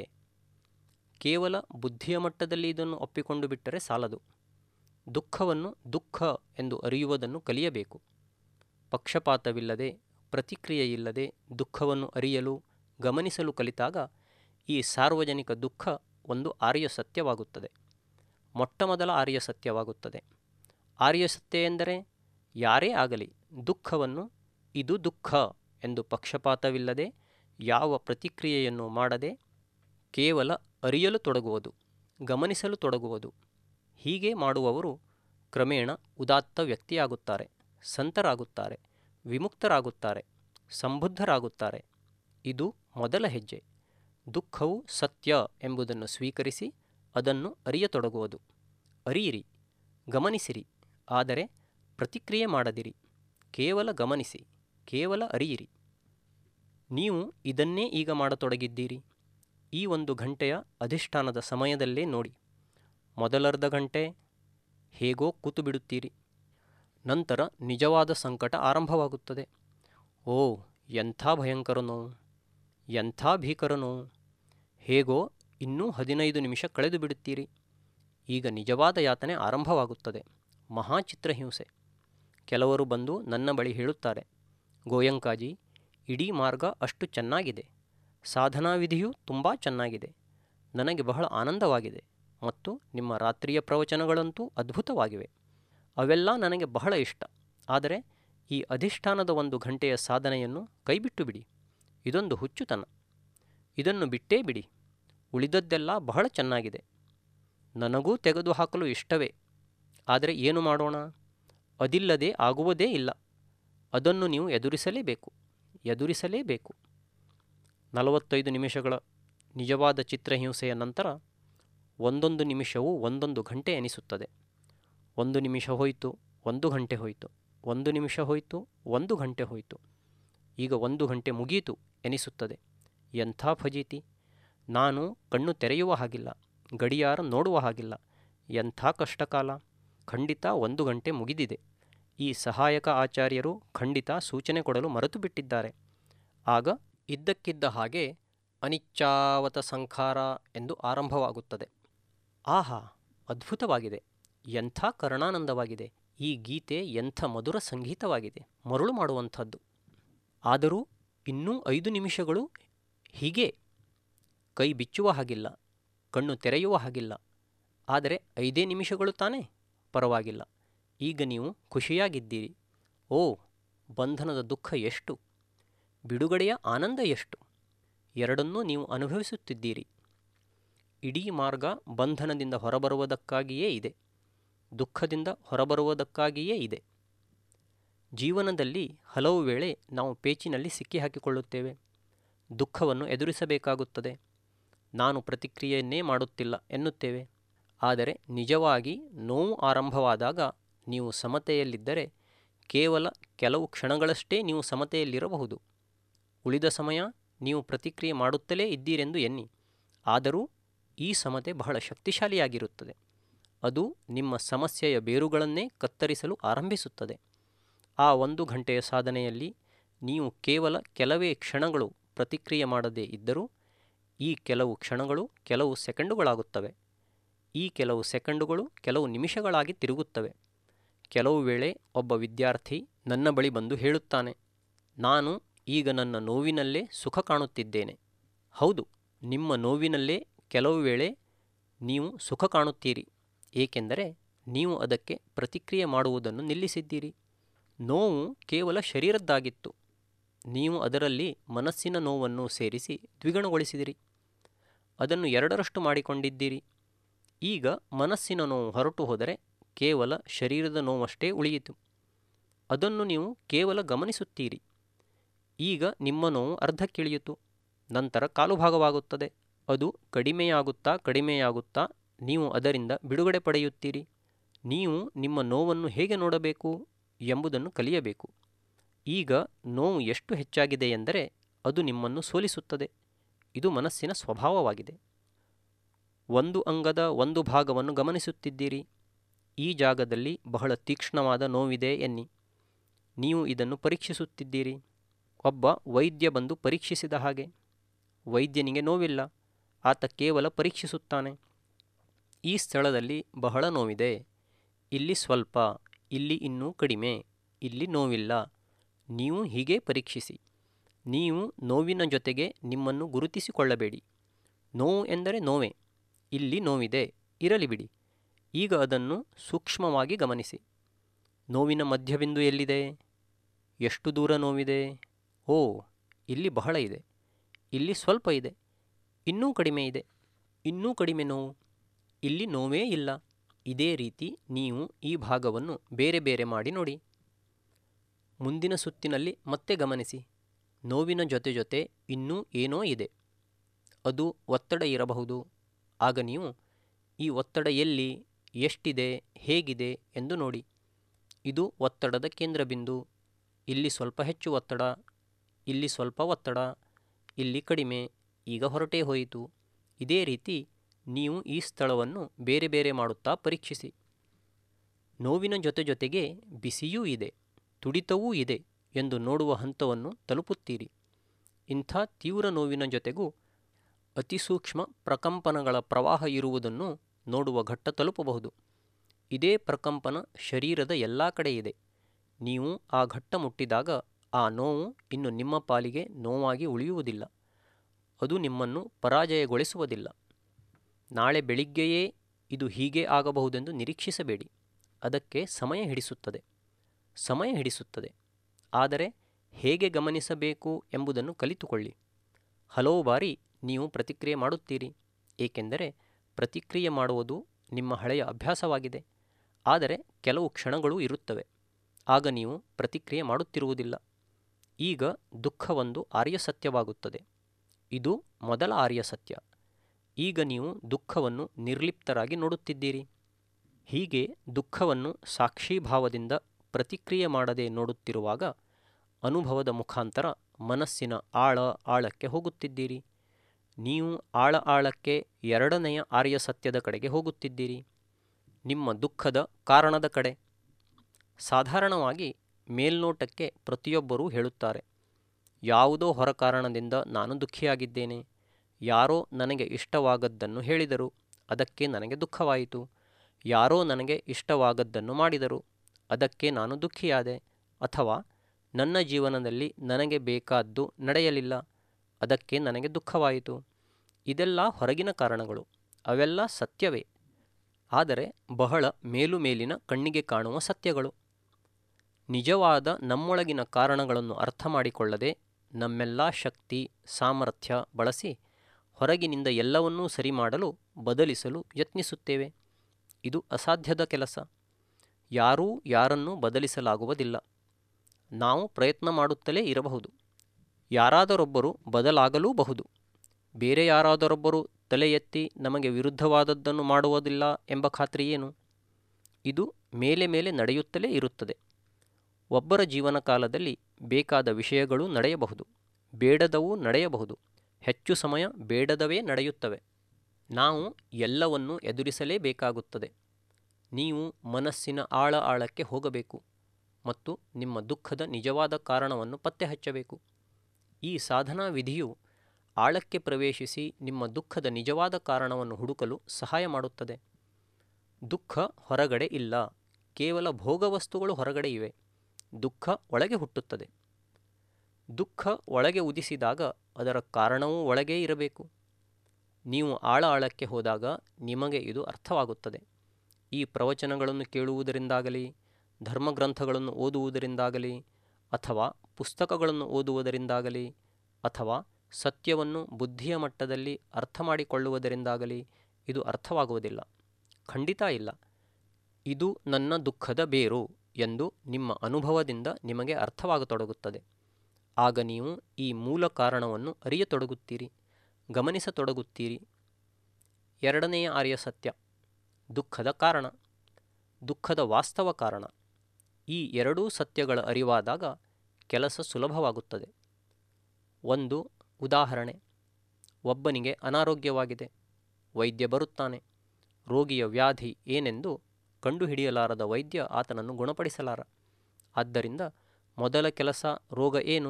ಕೇವಲ ಬುದ್ಧಿಯ ಮಟ್ಟದಲ್ಲಿ ಇದನ್ನು ಒಪ್ಪಿಕೊಂಡು ಬಿಟ್ಟರೆ ಸಾಲದು ದುಃಖವನ್ನು ದುಃಖ ಎಂದು ಅರಿಯುವುದನ್ನು ಕಲಿಯಬೇಕು ಪಕ್ಷಪಾತವಿಲ್ಲದೆ ಪ್ರತಿಕ್ರಿಯೆಯಿಲ್ಲದೆ ದುಃಖವನ್ನು ಅರಿಯಲು ಗಮನಿಸಲು ಕಲಿತಾಗ ಈ ಸಾರ್ವಜನಿಕ ದುಃಖ ಒಂದು ಆರ್ಯ ಸತ್ಯವಾಗುತ್ತದೆ ಮೊಟ್ಟ ಮೊದಲ ಆರ್ಯ ಸತ್ಯವಾಗುತ್ತದೆ ಆರ್ಯ ಸತ್ಯ ಎಂದರೆ ಯಾರೇ ಆಗಲಿ ದುಃಖವನ್ನು ಇದು ದುಃಖ ಎಂದು ಪಕ್ಷಪಾತವಿಲ್ಲದೆ ಯಾವ ಪ್ರತಿಕ್ರಿಯೆಯನ್ನು ಮಾಡದೆ ಕೇವಲ ಅರಿಯಲು ತೊಡಗುವುದು ಗಮನಿಸಲು ತೊಡಗುವುದು ಹೀಗೆ ಮಾಡುವವರು ಕ್ರಮೇಣ ಉದಾತ್ತ ವ್ಯಕ್ತಿಯಾಗುತ್ತಾರೆ ಸಂತರಾಗುತ್ತಾರೆ ವಿಮುಕ್ತರಾಗುತ್ತಾರೆ ಸಂಬುದ್ಧರಾಗುತ್ತಾರೆ ಇದು ಮೊದಲ ಹೆಜ್ಜೆ ದುಃಖವು ಸತ್ಯ ಎಂಬುದನ್ನು ಸ್ವೀಕರಿಸಿ ಅದನ್ನು ಅರಿಯತೊಡಗುವುದು ಅರಿಯಿರಿ ಗಮನಿಸಿರಿ ಆದರೆ ಪ್ರತಿಕ್ರಿಯೆ ಮಾಡದಿರಿ ಕೇವಲ ಗಮನಿಸಿ ಕೇವಲ ಅರಿಯಿರಿ ನೀವು ಇದನ್ನೇ ಈಗ ಮಾಡತೊಡಗಿದ್ದೀರಿ ಈ ಒಂದು ಗಂಟೆಯ ಅಧಿಷ್ಠಾನದ ಸಮಯದಲ್ಲೇ ನೋಡಿ ಮೊದಲರ್ಧ ಗಂಟೆ ಹೇಗೋ ಕೂತು ಬಿಡುತ್ತೀರಿ ನಂತರ ನಿಜವಾದ ಸಂಕಟ ಆರಂಭವಾಗುತ್ತದೆ ಓ ಎಂಥ ಭಯಂಕರನೋ ಎಂಥ ಭೀಕರನೋ ಹೇಗೋ ಇನ್ನೂ ಹದಿನೈದು ನಿಮಿಷ ಕಳೆದು ಬಿಡುತ್ತೀರಿ ಈಗ ನಿಜವಾದ ಯಾತನೆ ಆರಂಭವಾಗುತ್ತದೆ ಮಹಾಚಿತ್ರಹಿಂಸೆ ಕೆಲವರು ಬಂದು ನನ್ನ ಬಳಿ ಹೇಳುತ್ತಾರೆ ಗೋಯಂಕಾಜಿ ಇಡೀ ಮಾರ್ಗ ಅಷ್ಟು ಚೆನ್ನಾಗಿದೆ ಸಾಧನಾ ವಿಧಿಯೂ ತುಂಬ ಚೆನ್ನಾಗಿದೆ ನನಗೆ ಬಹಳ ಆನಂದವಾಗಿದೆ ಮತ್ತು ನಿಮ್ಮ ರಾತ್ರಿಯ ಪ್ರವಚನಗಳಂತೂ ಅದ್ಭುತವಾಗಿವೆ ಅವೆಲ್ಲ ನನಗೆ ಬಹಳ ಇಷ್ಟ ಆದರೆ ಈ ಅಧಿಷ್ಠಾನದ ಒಂದು ಗಂಟೆಯ ಸಾಧನೆಯನ್ನು ಕೈಬಿಟ್ಟು ಬಿಡಿ ಇದೊಂದು ಹುಚ್ಚುತನ ಇದನ್ನು ಬಿಟ್ಟೇ ಬಿಡಿ ಉಳಿದದ್ದೆಲ್ಲ ಬಹಳ ಚೆನ್ನಾಗಿದೆ ನನಗೂ ತೆಗೆದುಹಾಕಲು ಇಷ್ಟವೇ ಆದರೆ ಏನು ಮಾಡೋಣ ಅದಿಲ್ಲದೆ ಆಗುವುದೇ ಇಲ್ಲ ಅದನ್ನು ನೀವು ಎದುರಿಸಲೇಬೇಕು ಎದುರಿಸಲೇಬೇಕು ನಲವತ್ತೈದು ನಿಮಿಷಗಳ ನಿಜವಾದ ಚಿತ್ರಹಿಂಸೆಯ ನಂತರ ಒಂದೊಂದು ನಿಮಿಷವೂ ಒಂದೊಂದು ಗಂಟೆ ಎನಿಸುತ್ತದೆ ಒಂದು ನಿಮಿಷ ಹೋಯಿತು ಒಂದು ಗಂಟೆ ಹೋಯಿತು ಒಂದು ನಿಮಿಷ ಹೋಯಿತು ಒಂದು ಗಂಟೆ ಹೋಯಿತು ಈಗ ಒಂದು ಗಂಟೆ ಮುಗಿಯಿತು ಎನಿಸುತ್ತದೆ ಎಂಥ ಫಜೀತಿ ನಾನು ಕಣ್ಣು ತೆರೆಯುವ ಹಾಗಿಲ್ಲ ಗಡಿಯಾರ ನೋಡುವ ಹಾಗಿಲ್ಲ ಎಂಥ ಕಷ್ಟಕಾಲ ಖಂಡಿತ ಒಂದು ಗಂಟೆ ಮುಗಿದಿದೆ ಈ ಸಹಾಯಕ ಆಚಾರ್ಯರು ಖಂಡಿತ ಸೂಚನೆ ಕೊಡಲು ಮರೆತು ಬಿಟ್ಟಿದ್ದಾರೆ ಆಗ ಇದ್ದಕ್ಕಿದ್ದ ಹಾಗೆ ಅನಿಚ್ಚಾವತ ಸಂಖಾರ ಎಂದು ಆರಂಭವಾಗುತ್ತದೆ ಆಹಾ ಅದ್ಭುತವಾಗಿದೆ ಎಂಥ ಕರುಣಾನಂದವಾಗಿದೆ ಈ ಗೀತೆ ಎಂಥ ಮಧುರ ಸಂಗೀತವಾಗಿದೆ ಮರುಳು ಮಾಡುವಂಥದ್ದು ಆದರೂ ಇನ್ನೂ ಐದು ನಿಮಿಷಗಳು ಹೀಗೆ ಕೈ ಬಿಚ್ಚುವ ಹಾಗಿಲ್ಲ ಕಣ್ಣು ತೆರೆಯುವ ಹಾಗಿಲ್ಲ ಆದರೆ ಐದೇ ನಿಮಿಷಗಳು ತಾನೇ ಪರವಾಗಿಲ್ಲ ಈಗ ನೀವು ಖುಷಿಯಾಗಿದ್ದೀರಿ ಓ ಬಂಧನದ ದುಃಖ ಎಷ್ಟು ಬಿಡುಗಡೆಯ ಆನಂದ ಎಷ್ಟು ಎರಡನ್ನೂ ನೀವು ಅನುಭವಿಸುತ್ತಿದ್ದೀರಿ ಇಡೀ ಮಾರ್ಗ ಬಂಧನದಿಂದ ಹೊರಬರುವುದಕ್ಕಾಗಿಯೇ ಇದೆ ದುಃಖದಿಂದ ಹೊರಬರುವುದಕ್ಕಾಗಿಯೇ ಇದೆ ಜೀವನದಲ್ಲಿ ಹಲವು ವೇಳೆ ನಾವು ಪೇಚಿನಲ್ಲಿ ಸಿಕ್ಕಿ ಹಾಕಿಕೊಳ್ಳುತ್ತೇವೆ ದುಃಖವನ್ನು ಎದುರಿಸಬೇಕಾಗುತ್ತದೆ ನಾನು ಪ್ರತಿಕ್ರಿಯೆಯನ್ನೇ ಮಾಡುತ್ತಿಲ್ಲ ಎನ್ನುತ್ತೇವೆ ಆದರೆ ನಿಜವಾಗಿ ನೋವು ಆರಂಭವಾದಾಗ ನೀವು ಸಮತೆಯಲ್ಲಿದ್ದರೆ ಕೇವಲ ಕೆಲವು ಕ್ಷಣಗಳಷ್ಟೇ ನೀವು ಸಮತೆಯಲ್ಲಿರಬಹುದು ಉಳಿದ ಸಮಯ ನೀವು ಪ್ರತಿಕ್ರಿಯೆ ಮಾಡುತ್ತಲೇ ಇದ್ದೀರೆಂದು ಎನ್ನಿ ಆದರೂ ಈ ಸಮತೆ ಬಹಳ ಶಕ್ತಿಶಾಲಿಯಾಗಿರುತ್ತದೆ ಅದು ನಿಮ್ಮ ಸಮಸ್ಯೆಯ ಬೇರುಗಳನ್ನೇ ಕತ್ತರಿಸಲು ಆರಂಭಿಸುತ್ತದೆ ಆ ಒಂದು ಗಂಟೆಯ ಸಾಧನೆಯಲ್ಲಿ ನೀವು ಕೇವಲ ಕೆಲವೇ ಕ್ಷಣಗಳು ಪ್ರತಿಕ್ರಿಯೆ ಮಾಡದೇ ಇದ್ದರೂ ಈ ಕೆಲವು ಕ್ಷಣಗಳು ಕೆಲವು ಸೆಕೆಂಡುಗಳಾಗುತ್ತವೆ ಈ ಕೆಲವು ಸೆಕೆಂಡುಗಳು ಕೆಲವು ನಿಮಿಷಗಳಾಗಿ ತಿರುಗುತ್ತವೆ ಕೆಲವು ವೇಳೆ ಒಬ್ಬ ವಿದ್ಯಾರ್ಥಿ ನನ್ನ ಬಳಿ ಬಂದು ಹೇಳುತ್ತಾನೆ ನಾನು ಈಗ ನನ್ನ ನೋವಿನಲ್ಲೇ ಸುಖ ಕಾಣುತ್ತಿದ್ದೇನೆ ಹೌದು ನಿಮ್ಮ ನೋವಿನಲ್ಲೇ ಕೆಲವು ವೇಳೆ ನೀವು ಸುಖ ಕಾಣುತ್ತೀರಿ ಏಕೆಂದರೆ ನೀವು ಅದಕ್ಕೆ ಪ್ರತಿಕ್ರಿಯೆ ಮಾಡುವುದನ್ನು ನಿಲ್ಲಿಸಿದ್ದೀರಿ ನೋವು ಕೇವಲ ಶರೀರದ್ದಾಗಿತ್ತು ನೀವು ಅದರಲ್ಲಿ ಮನಸ್ಸಿನ ನೋವನ್ನು ಸೇರಿಸಿ ದ್ವಿಗುಣಗೊಳಿಸಿದಿರಿ ಅದನ್ನು ಎರಡರಷ್ಟು ಮಾಡಿಕೊಂಡಿದ್ದೀರಿ ಈಗ ಮನಸ್ಸಿನ ನೋವು ಹೊರಟು ಹೋದರೆ ಕೇವಲ ಶರೀರದ ನೋವಷ್ಟೇ ಉಳಿಯಿತು ಅದನ್ನು ನೀವು ಕೇವಲ ಗಮನಿಸುತ್ತೀರಿ ಈಗ ನಿಮ್ಮ ನೋವು ಅರ್ಧಕ್ಕಿಳಿಯಿತು ನಂತರ ಕಾಲು ಭಾಗವಾಗುತ್ತದೆ ಅದು ಕಡಿಮೆಯಾಗುತ್ತಾ ಕಡಿಮೆಯಾಗುತ್ತಾ ನೀವು ಅದರಿಂದ ಬಿಡುಗಡೆ ಪಡೆಯುತ್ತೀರಿ ನೀವು ನಿಮ್ಮ ನೋವನ್ನು ಹೇಗೆ ನೋಡಬೇಕು ಎಂಬುದನ್ನು ಕಲಿಯಬೇಕು ಈಗ ನೋವು ಎಷ್ಟು ಹೆಚ್ಚಾಗಿದೆ ಎಂದರೆ ಅದು ನಿಮ್ಮನ್ನು ಸೋಲಿಸುತ್ತದೆ ಇದು ಮನಸ್ಸಿನ ಸ್ವಭಾವವಾಗಿದೆ ಒಂದು ಅಂಗದ ಒಂದು ಭಾಗವನ್ನು ಗಮನಿಸುತ್ತಿದ್ದೀರಿ ಈ ಜಾಗದಲ್ಲಿ ಬಹಳ ತೀಕ್ಷ್ಣವಾದ ನೋವಿದೆ ಎನ್ನಿ ನೀವು ಇದನ್ನು ಪರೀಕ್ಷಿಸುತ್ತಿದ್ದೀರಿ ಒಬ್ಬ ವೈದ್ಯ ಬಂದು ಪರೀಕ್ಷಿಸಿದ ಹಾಗೆ ವೈದ್ಯನಿಗೆ ನೋವಿಲ್ಲ ಆತ ಕೇವಲ ಪರೀಕ್ಷಿಸುತ್ತಾನೆ ಈ ಸ್ಥಳದಲ್ಲಿ ಬಹಳ ನೋವಿದೆ ಇಲ್ಲಿ ಸ್ವಲ್ಪ ಇಲ್ಲಿ ಇನ್ನೂ ಕಡಿಮೆ ಇಲ್ಲಿ ನೋವಿಲ್ಲ ನೀವು ಹೀಗೆ ಪರೀಕ್ಷಿಸಿ ನೀವು ನೋವಿನ ಜೊತೆಗೆ ನಿಮ್ಮನ್ನು ಗುರುತಿಸಿಕೊಳ್ಳಬೇಡಿ ನೋವು ಎಂದರೆ ನೋವೇ ಇಲ್ಲಿ ನೋವಿದೆ ಇರಲಿ ಬಿಡಿ ಈಗ ಅದನ್ನು ಸೂಕ್ಷ್ಮವಾಗಿ ಗಮನಿಸಿ ನೋವಿನ ಮಧ್ಯಬಿಂದು ಎಲ್ಲಿದೆ ಎಷ್ಟು ದೂರ ನೋವಿದೆ ಓ ಇಲ್ಲಿ ಬಹಳ ಇದೆ ಇಲ್ಲಿ ಸ್ವಲ್ಪ ಇದೆ ಇನ್ನೂ ಕಡಿಮೆ ಇದೆ ಇನ್ನೂ ಕಡಿಮೆ ನೋವು ಇಲ್ಲಿ ನೋವೇ ಇಲ್ಲ ಇದೇ ರೀತಿ ನೀವು ಈ ಭಾಗವನ್ನು ಬೇರೆ ಬೇರೆ ಮಾಡಿ ನೋಡಿ ಮುಂದಿನ ಸುತ್ತಿನಲ್ಲಿ ಮತ್ತೆ ಗಮನಿಸಿ ನೋವಿನ ಜೊತೆ ಜೊತೆ ಇನ್ನೂ ಏನೋ ಇದೆ ಅದು ಒತ್ತಡ ಇರಬಹುದು ಆಗ ನೀವು ಈ ಒತ್ತಡ ಎಲ್ಲಿ ಎಷ್ಟಿದೆ ಹೇಗಿದೆ ಎಂದು ನೋಡಿ ಇದು ಒತ್ತಡದ ಕೇಂದ್ರ ಬಿಂದು ಇಲ್ಲಿ ಸ್ವಲ್ಪ ಹೆಚ್ಚು ಒತ್ತಡ ಇಲ್ಲಿ ಸ್ವಲ್ಪ ಒತ್ತಡ ಇಲ್ಲಿ ಕಡಿಮೆ ಈಗ ಹೊರಟೇ ಹೋಯಿತು ಇದೇ ರೀತಿ ನೀವು ಈ ಸ್ಥಳವನ್ನು ಬೇರೆ ಬೇರೆ ಮಾಡುತ್ತಾ ಪರೀಕ್ಷಿಸಿ ನೋವಿನ ಜೊತೆ ಜೊತೆಗೆ ಬಿಸಿಯೂ ಇದೆ ತುಡಿತವೂ ಇದೆ ಎಂದು ನೋಡುವ ಹಂತವನ್ನು ತಲುಪುತ್ತೀರಿ ಇಂಥ ತೀವ್ರ ನೋವಿನ ಜೊತೆಗೂ ಅತಿಸೂಕ್ಷ್ಮ ಪ್ರಕಂಪನಗಳ ಪ್ರವಾಹ ಇರುವುದನ್ನು ನೋಡುವ ಘಟ್ಟ ತಲುಪಬಹುದು ಇದೇ ಪ್ರಕಂಪನ ಶರೀರದ ಎಲ್ಲ ಕಡೆ ಇದೆ ನೀವು ಆ ಘಟ್ಟ ಮುಟ್ಟಿದಾಗ ಆ ನೋವು ಇನ್ನು ನಿಮ್ಮ ಪಾಲಿಗೆ ನೋವಾಗಿ ಉಳಿಯುವುದಿಲ್ಲ ಅದು ನಿಮ್ಮನ್ನು ಪರಾಜಯಗೊಳಿಸುವುದಿಲ್ಲ ನಾಳೆ ಬೆಳಿಗ್ಗೆಯೇ ಇದು ಹೀಗೆ ಆಗಬಹುದೆಂದು ನಿರೀಕ್ಷಿಸಬೇಡಿ ಅದಕ್ಕೆ ಸಮಯ ಹಿಡಿಸುತ್ತದೆ ಸಮಯ ಹಿಡಿಸುತ್ತದೆ ಆದರೆ ಹೇಗೆ ಗಮನಿಸಬೇಕು ಎಂಬುದನ್ನು ಕಲಿತುಕೊಳ್ಳಿ ಹಲವು ಬಾರಿ ನೀವು ಪ್ರತಿಕ್ರಿಯೆ ಮಾಡುತ್ತೀರಿ ಏಕೆಂದರೆ ಪ್ರತಿಕ್ರಿಯೆ ಮಾಡುವುದು ನಿಮ್ಮ ಹಳೆಯ ಅಭ್ಯಾಸವಾಗಿದೆ ಆದರೆ ಕೆಲವು ಕ್ಷಣಗಳು ಇರುತ್ತವೆ ಆಗ ನೀವು ಪ್ರತಿಕ್ರಿಯೆ ಮಾಡುತ್ತಿರುವುದಿಲ್ಲ ಈಗ ದುಃಖವೊಂದು ಆರ್ಯ ಸತ್ಯವಾಗುತ್ತದೆ ಇದು ಮೊದಲ ಆರ್ಯ ಸತ್ಯ ಈಗ ನೀವು ದುಃಖವನ್ನು ನಿರ್ಲಿಪ್ತರಾಗಿ ನೋಡುತ್ತಿದ್ದೀರಿ ಹೀಗೆ ದುಃಖವನ್ನು ಸಾಕ್ಷೀಭಾವದಿಂದ ಪ್ರತಿಕ್ರಿಯೆ ಮಾಡದೆ ನೋಡುತ್ತಿರುವಾಗ ಅನುಭವದ ಮುಖಾಂತರ ಮನಸ್ಸಿನ ಆಳ ಆಳಕ್ಕೆ ಹೋಗುತ್ತಿದ್ದೀರಿ ನೀವು ಆಳ ಆಳಕ್ಕೆ ಎರಡನೆಯ ಆರ್ಯ ಸತ್ಯದ ಕಡೆಗೆ ಹೋಗುತ್ತಿದ್ದೀರಿ ನಿಮ್ಮ ದುಃಖದ ಕಾರಣದ ಕಡೆ ಸಾಧಾರಣವಾಗಿ ಮೇಲ್ನೋಟಕ್ಕೆ ಪ್ರತಿಯೊಬ್ಬರೂ ಹೇಳುತ್ತಾರೆ ಯಾವುದೋ ಹೊರ ಕಾರಣದಿಂದ ನಾನು ದುಃಖಿಯಾಗಿದ್ದೇನೆ ಯಾರೋ ನನಗೆ ಇಷ್ಟವಾಗದ್ದನ್ನು ಹೇಳಿದರು ಅದಕ್ಕೆ ನನಗೆ ದುಃಖವಾಯಿತು ಯಾರೋ ನನಗೆ ಇಷ್ಟವಾಗದ್ದನ್ನು ಮಾಡಿದರು ಅದಕ್ಕೆ ನಾನು ದುಃಖಿಯಾದೆ ಅಥವಾ ನನ್ನ ಜೀವನದಲ್ಲಿ ನನಗೆ ಬೇಕಾದ್ದು ನಡೆಯಲಿಲ್ಲ ಅದಕ್ಕೆ ನನಗೆ ದುಃಖವಾಯಿತು ಇದೆಲ್ಲ ಹೊರಗಿನ ಕಾರಣಗಳು ಅವೆಲ್ಲ ಸತ್ಯವೇ ಆದರೆ ಬಹಳ ಮೇಲು ಮೇಲಿನ ಕಣ್ಣಿಗೆ ಕಾಣುವ ಸತ್ಯಗಳು ನಿಜವಾದ ನಮ್ಮೊಳಗಿನ ಕಾರಣಗಳನ್ನು ಅರ್ಥ ಮಾಡಿಕೊಳ್ಳದೆ ನಮ್ಮೆಲ್ಲ ಶಕ್ತಿ ಸಾಮರ್ಥ್ಯ ಬಳಸಿ ಹೊರಗಿನಿಂದ ಎಲ್ಲವನ್ನೂ ಸರಿ ಮಾಡಲು ಬದಲಿಸಲು ಯತ್ನಿಸುತ್ತೇವೆ ಇದು ಅಸಾಧ್ಯದ ಕೆಲಸ ಯಾರೂ ಯಾರನ್ನೂ ಬದಲಿಸಲಾಗುವುದಿಲ್ಲ ನಾವು ಪ್ರಯತ್ನ ಮಾಡುತ್ತಲೇ ಇರಬಹುದು ಯಾರಾದರೊಬ್ಬರು ಬದಲಾಗಲೂಬಹುದು ಬೇರೆ ಯಾರಾದರೊಬ್ಬರು ತಲೆ ಎತ್ತಿ ನಮಗೆ ವಿರುದ್ಧವಾದದ್ದನ್ನು ಮಾಡುವುದಿಲ್ಲ ಎಂಬ ಖಾತ್ರಿ ಏನು ಇದು ಮೇಲೆ ಮೇಲೆ ನಡೆಯುತ್ತಲೇ ಇರುತ್ತದೆ ಒಬ್ಬರ ಜೀವನ ಕಾಲದಲ್ಲಿ ಬೇಕಾದ ವಿಷಯಗಳು ನಡೆಯಬಹುದು ಬೇಡದವೂ ನಡೆಯಬಹುದು ಹೆಚ್ಚು ಸಮಯ ಬೇಡದವೇ ನಡೆಯುತ್ತವೆ ನಾವು ಎಲ್ಲವನ್ನೂ ಎದುರಿಸಲೇಬೇಕಾಗುತ್ತದೆ ನೀವು ಮನಸ್ಸಿನ ಆಳ ಆಳಕ್ಕೆ ಹೋಗಬೇಕು ಮತ್ತು ನಿಮ್ಮ ದುಃಖದ ನಿಜವಾದ ಕಾರಣವನ್ನು ಪತ್ತೆ ಹಚ್ಚಬೇಕು ಈ ಸಾಧನಾ ವಿಧಿಯು ಆಳಕ್ಕೆ ಪ್ರವೇಶಿಸಿ ನಿಮ್ಮ ದುಃಖದ ನಿಜವಾದ ಕಾರಣವನ್ನು ಹುಡುಕಲು ಸಹಾಯ ಮಾಡುತ್ತದೆ ದುಃಖ ಹೊರಗಡೆ ಇಲ್ಲ ಕೇವಲ ಭೋಗವಸ್ತುಗಳು ಹೊರಗಡೆ ಇವೆ ದುಃಖ ಒಳಗೆ ಹುಟ್ಟುತ್ತದೆ ದುಃಖ ಒಳಗೆ ಉದಿಸಿದಾಗ ಅದರ ಕಾರಣವೂ ಒಳಗೇ ಇರಬೇಕು ನೀವು ಆಳ ಆಳಕ್ಕೆ ಹೋದಾಗ ನಿಮಗೆ ಇದು ಅರ್ಥವಾಗುತ್ತದೆ ಈ ಪ್ರವಚನಗಳನ್ನು ಕೇಳುವುದರಿಂದಾಗಲಿ ಧರ್ಮಗ್ರಂಥಗಳನ್ನು ಓದುವುದರಿಂದಾಗಲಿ ಅಥವಾ ಪುಸ್ತಕಗಳನ್ನು ಓದುವುದರಿಂದಾಗಲಿ ಅಥವಾ ಸತ್ಯವನ್ನು ಬುದ್ಧಿಯ ಮಟ್ಟದಲ್ಲಿ ಅರ್ಥ ಮಾಡಿಕೊಳ್ಳುವುದರಿಂದಾಗಲಿ ಇದು ಅರ್ಥವಾಗುವುದಿಲ್ಲ ಖಂಡಿತ ಇಲ್ಲ ಇದು ನನ್ನ ದುಃಖದ ಬೇರು ಎಂದು ನಿಮ್ಮ ಅನುಭವದಿಂದ ನಿಮಗೆ ಅರ್ಥವಾಗತೊಡಗುತ್ತದೆ ಆಗ ನೀವು ಈ ಮೂಲ ಕಾರಣವನ್ನು ಅರಿಯತೊಡಗುತ್ತೀರಿ ಗಮನಿಸತೊಡಗುತ್ತೀರಿ ಎರಡನೆಯ ಆರ್ಯ ಸತ್ಯ ದುಃಖದ ಕಾರಣ ದುಃಖದ ವಾಸ್ತವ ಕಾರಣ ಈ ಎರಡೂ ಸತ್ಯಗಳ ಅರಿವಾದಾಗ ಕೆಲಸ ಸುಲಭವಾಗುತ್ತದೆ ಒಂದು ಉದಾಹರಣೆ ಒಬ್ಬನಿಗೆ ಅನಾರೋಗ್ಯವಾಗಿದೆ ವೈದ್ಯ ಬರುತ್ತಾನೆ ರೋಗಿಯ ವ್ಯಾಧಿ ಏನೆಂದು ಕಂಡುಹಿಡಿಯಲಾರದ ವೈದ್ಯ ಆತನನ್ನು ಗುಣಪಡಿಸಲಾರ ಆದ್ದರಿಂದ ಮೊದಲ ಕೆಲಸ ರೋಗ ಏನು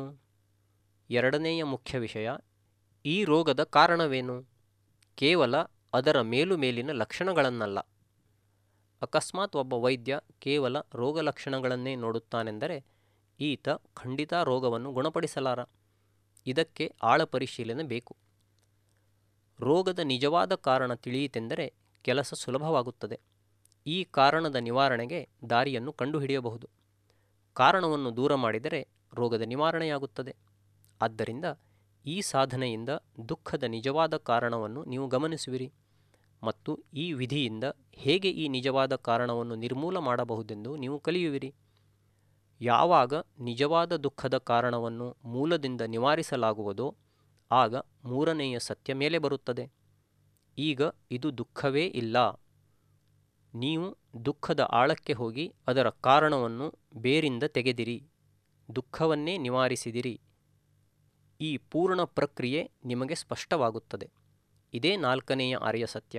ಎರಡನೆಯ ಮುಖ್ಯ ವಿಷಯ ಈ ರೋಗದ ಕಾರಣವೇನು ಕೇವಲ ಅದರ ಮೇಲು ಮೇಲಿನ ಲಕ್ಷಣಗಳನ್ನಲ್ಲ ಅಕಸ್ಮಾತ್ ಒಬ್ಬ ವೈದ್ಯ ಕೇವಲ ರೋಗ ಲಕ್ಷಣಗಳನ್ನೇ ನೋಡುತ್ತಾನೆಂದರೆ ಈತ ಖಂಡಿತ ರೋಗವನ್ನು ಗುಣಪಡಿಸಲಾರ ಇದಕ್ಕೆ ಆಳ ಪರಿಶೀಲನೆ ಬೇಕು ರೋಗದ ನಿಜವಾದ ಕಾರಣ ತಿಳಿಯಿತೆಂದರೆ ಕೆಲಸ ಸುಲಭವಾಗುತ್ತದೆ ಈ ಕಾರಣದ ನಿವಾರಣೆಗೆ ದಾರಿಯನ್ನು ಕಂಡುಹಿಡಿಯಬಹುದು ಕಾರಣವನ್ನು ದೂರ ಮಾಡಿದರೆ ರೋಗದ ನಿವಾರಣೆಯಾಗುತ್ತದೆ ಆದ್ದರಿಂದ ಈ ಸಾಧನೆಯಿಂದ ದುಃಖದ ನಿಜವಾದ ಕಾರಣವನ್ನು ನೀವು ಗಮನಿಸುವಿರಿ ಮತ್ತು ಈ ವಿಧಿಯಿಂದ ಹೇಗೆ ಈ ನಿಜವಾದ ಕಾರಣವನ್ನು ನಿರ್ಮೂಲ ಮಾಡಬಹುದೆಂದು ನೀವು ಕಲಿಯುವಿರಿ ಯಾವಾಗ ನಿಜವಾದ ದುಃಖದ ಕಾರಣವನ್ನು ಮೂಲದಿಂದ ನಿವಾರಿಸಲಾಗುವುದೋ ಆಗ ಮೂರನೆಯ ಸತ್ಯ ಮೇಲೆ ಬರುತ್ತದೆ ಈಗ ಇದು ದುಃಖವೇ ಇಲ್ಲ ನೀವು ದುಃಖದ ಆಳಕ್ಕೆ ಹೋಗಿ ಅದರ ಕಾರಣವನ್ನು ಬೇರಿಂದ ತೆಗೆದಿರಿ ದುಃಖವನ್ನೇ ನಿವಾರಿಸಿದಿರಿ ಈ ಪೂರ್ಣ ಪ್ರಕ್ರಿಯೆ ನಿಮಗೆ ಸ್ಪಷ್ಟವಾಗುತ್ತದೆ ಇದೇ ನಾಲ್ಕನೆಯ ಆರ್ಯ ಸತ್ಯ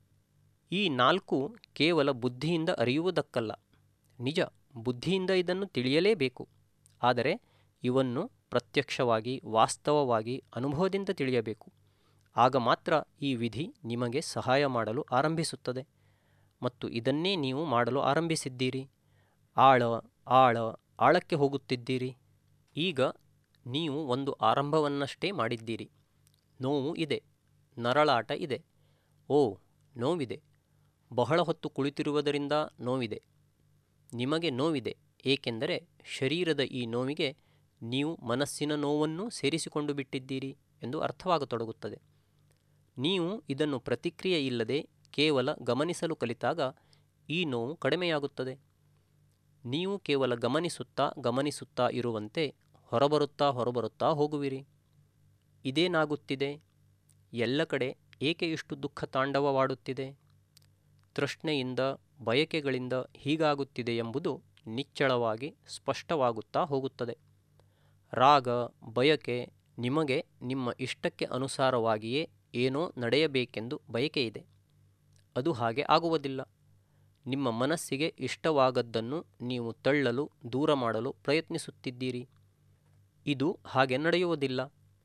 ಈ ನಾಲ್ಕು ಕೇವಲ ಬುದ್ಧಿಯಿಂದ ಅರಿಯುವುದಕ್ಕಲ್ಲ ನಿಜ ಬುದ್ಧಿಯಿಂದ ಇದನ್ನು ತಿಳಿಯಲೇಬೇಕು ಆದರೆ ಇವನ್ನು ಪ್ರತ್ಯಕ್ಷವಾಗಿ ವಾಸ್ತವವಾಗಿ ಅನುಭವದಿಂದ ತಿಳಿಯಬೇಕು ಆಗ ಮಾತ್ರ ಈ ವಿಧಿ ನಿಮಗೆ ಸಹಾಯ ಮಾಡಲು ಆರಂಭಿಸುತ್ತದೆ ಮತ್ತು ಇದನ್ನೇ ನೀವು ಮಾಡಲು ಆರಂಭಿಸಿದ್ದೀರಿ ಆಳ ಆಳ ಆಳಕ್ಕೆ ಹೋಗುತ್ತಿದ್ದೀರಿ ಈಗ ನೀವು ಒಂದು ಆರಂಭವನ್ನಷ್ಟೇ ಮಾಡಿದ್ದೀರಿ ನೋವು ಇದೆ ನರಳಾಟ ಇದೆ ಓ ನೋವಿದೆ ಬಹಳ ಹೊತ್ತು ಕುಳಿತಿರುವುದರಿಂದ ನೋವಿದೆ ನಿಮಗೆ ನೋವಿದೆ ಏಕೆಂದರೆ ಶರೀರದ ಈ ನೋವಿಗೆ ನೀವು ಮನಸ್ಸಿನ ನೋವನ್ನು ಸೇರಿಸಿಕೊಂಡು ಬಿಟ್ಟಿದ್ದೀರಿ ಎಂದು ಅರ್ಥವಾಗತೊಡಗುತ್ತದೆ ನೀವು ಇದನ್ನು ಪ್ರತಿಕ್ರಿಯೆ ಇಲ್ಲದೆ ಕೇವಲ ಗಮನಿಸಲು ಕಲಿತಾಗ ಈ ನೋವು ಕಡಿಮೆಯಾಗುತ್ತದೆ ನೀವು ಕೇವಲ ಗಮನಿಸುತ್ತಾ ಗಮನಿಸುತ್ತಾ ಇರುವಂತೆ ಹೊರಬರುತ್ತಾ ಹೊರಬರುತ್ತಾ ಹೋಗುವಿರಿ ಇದೇನಾಗುತ್ತಿದೆ ಎಲ್ಲ ಕಡೆ ಏಕೆ ಇಷ್ಟು ದುಃಖ ತಾಂಡವವಾಡುತ್ತಿದೆ ತೃಷ್ಣೆಯಿಂದ ಬಯಕೆಗಳಿಂದ ಹೀಗಾಗುತ್ತಿದೆ ಎಂಬುದು ನಿಚ್ಚಳವಾಗಿ ಸ್ಪಷ್ಟವಾಗುತ್ತಾ ಹೋಗುತ್ತದೆ ರಾಗ ಬಯಕೆ ನಿಮಗೆ ನಿಮ್ಮ ಇಷ್ಟಕ್ಕೆ ಅನುಸಾರವಾಗಿಯೇ ಏನೋ ನಡೆಯಬೇಕೆಂದು ಬಯಕೆ ಇದೆ ಅದು ಹಾಗೆ ಆಗುವುದಿಲ್ಲ ನಿಮ್ಮ ಮನಸ್ಸಿಗೆ ಇಷ್ಟವಾಗದ್ದನ್ನು ನೀವು ತಳ್ಳಲು ದೂರ ಮಾಡಲು ಪ್ರಯತ್ನಿಸುತ್ತಿದ್ದೀರಿ ಇದು ಹಾಗೆ ನಡೆಯುವುದಿಲ್ಲ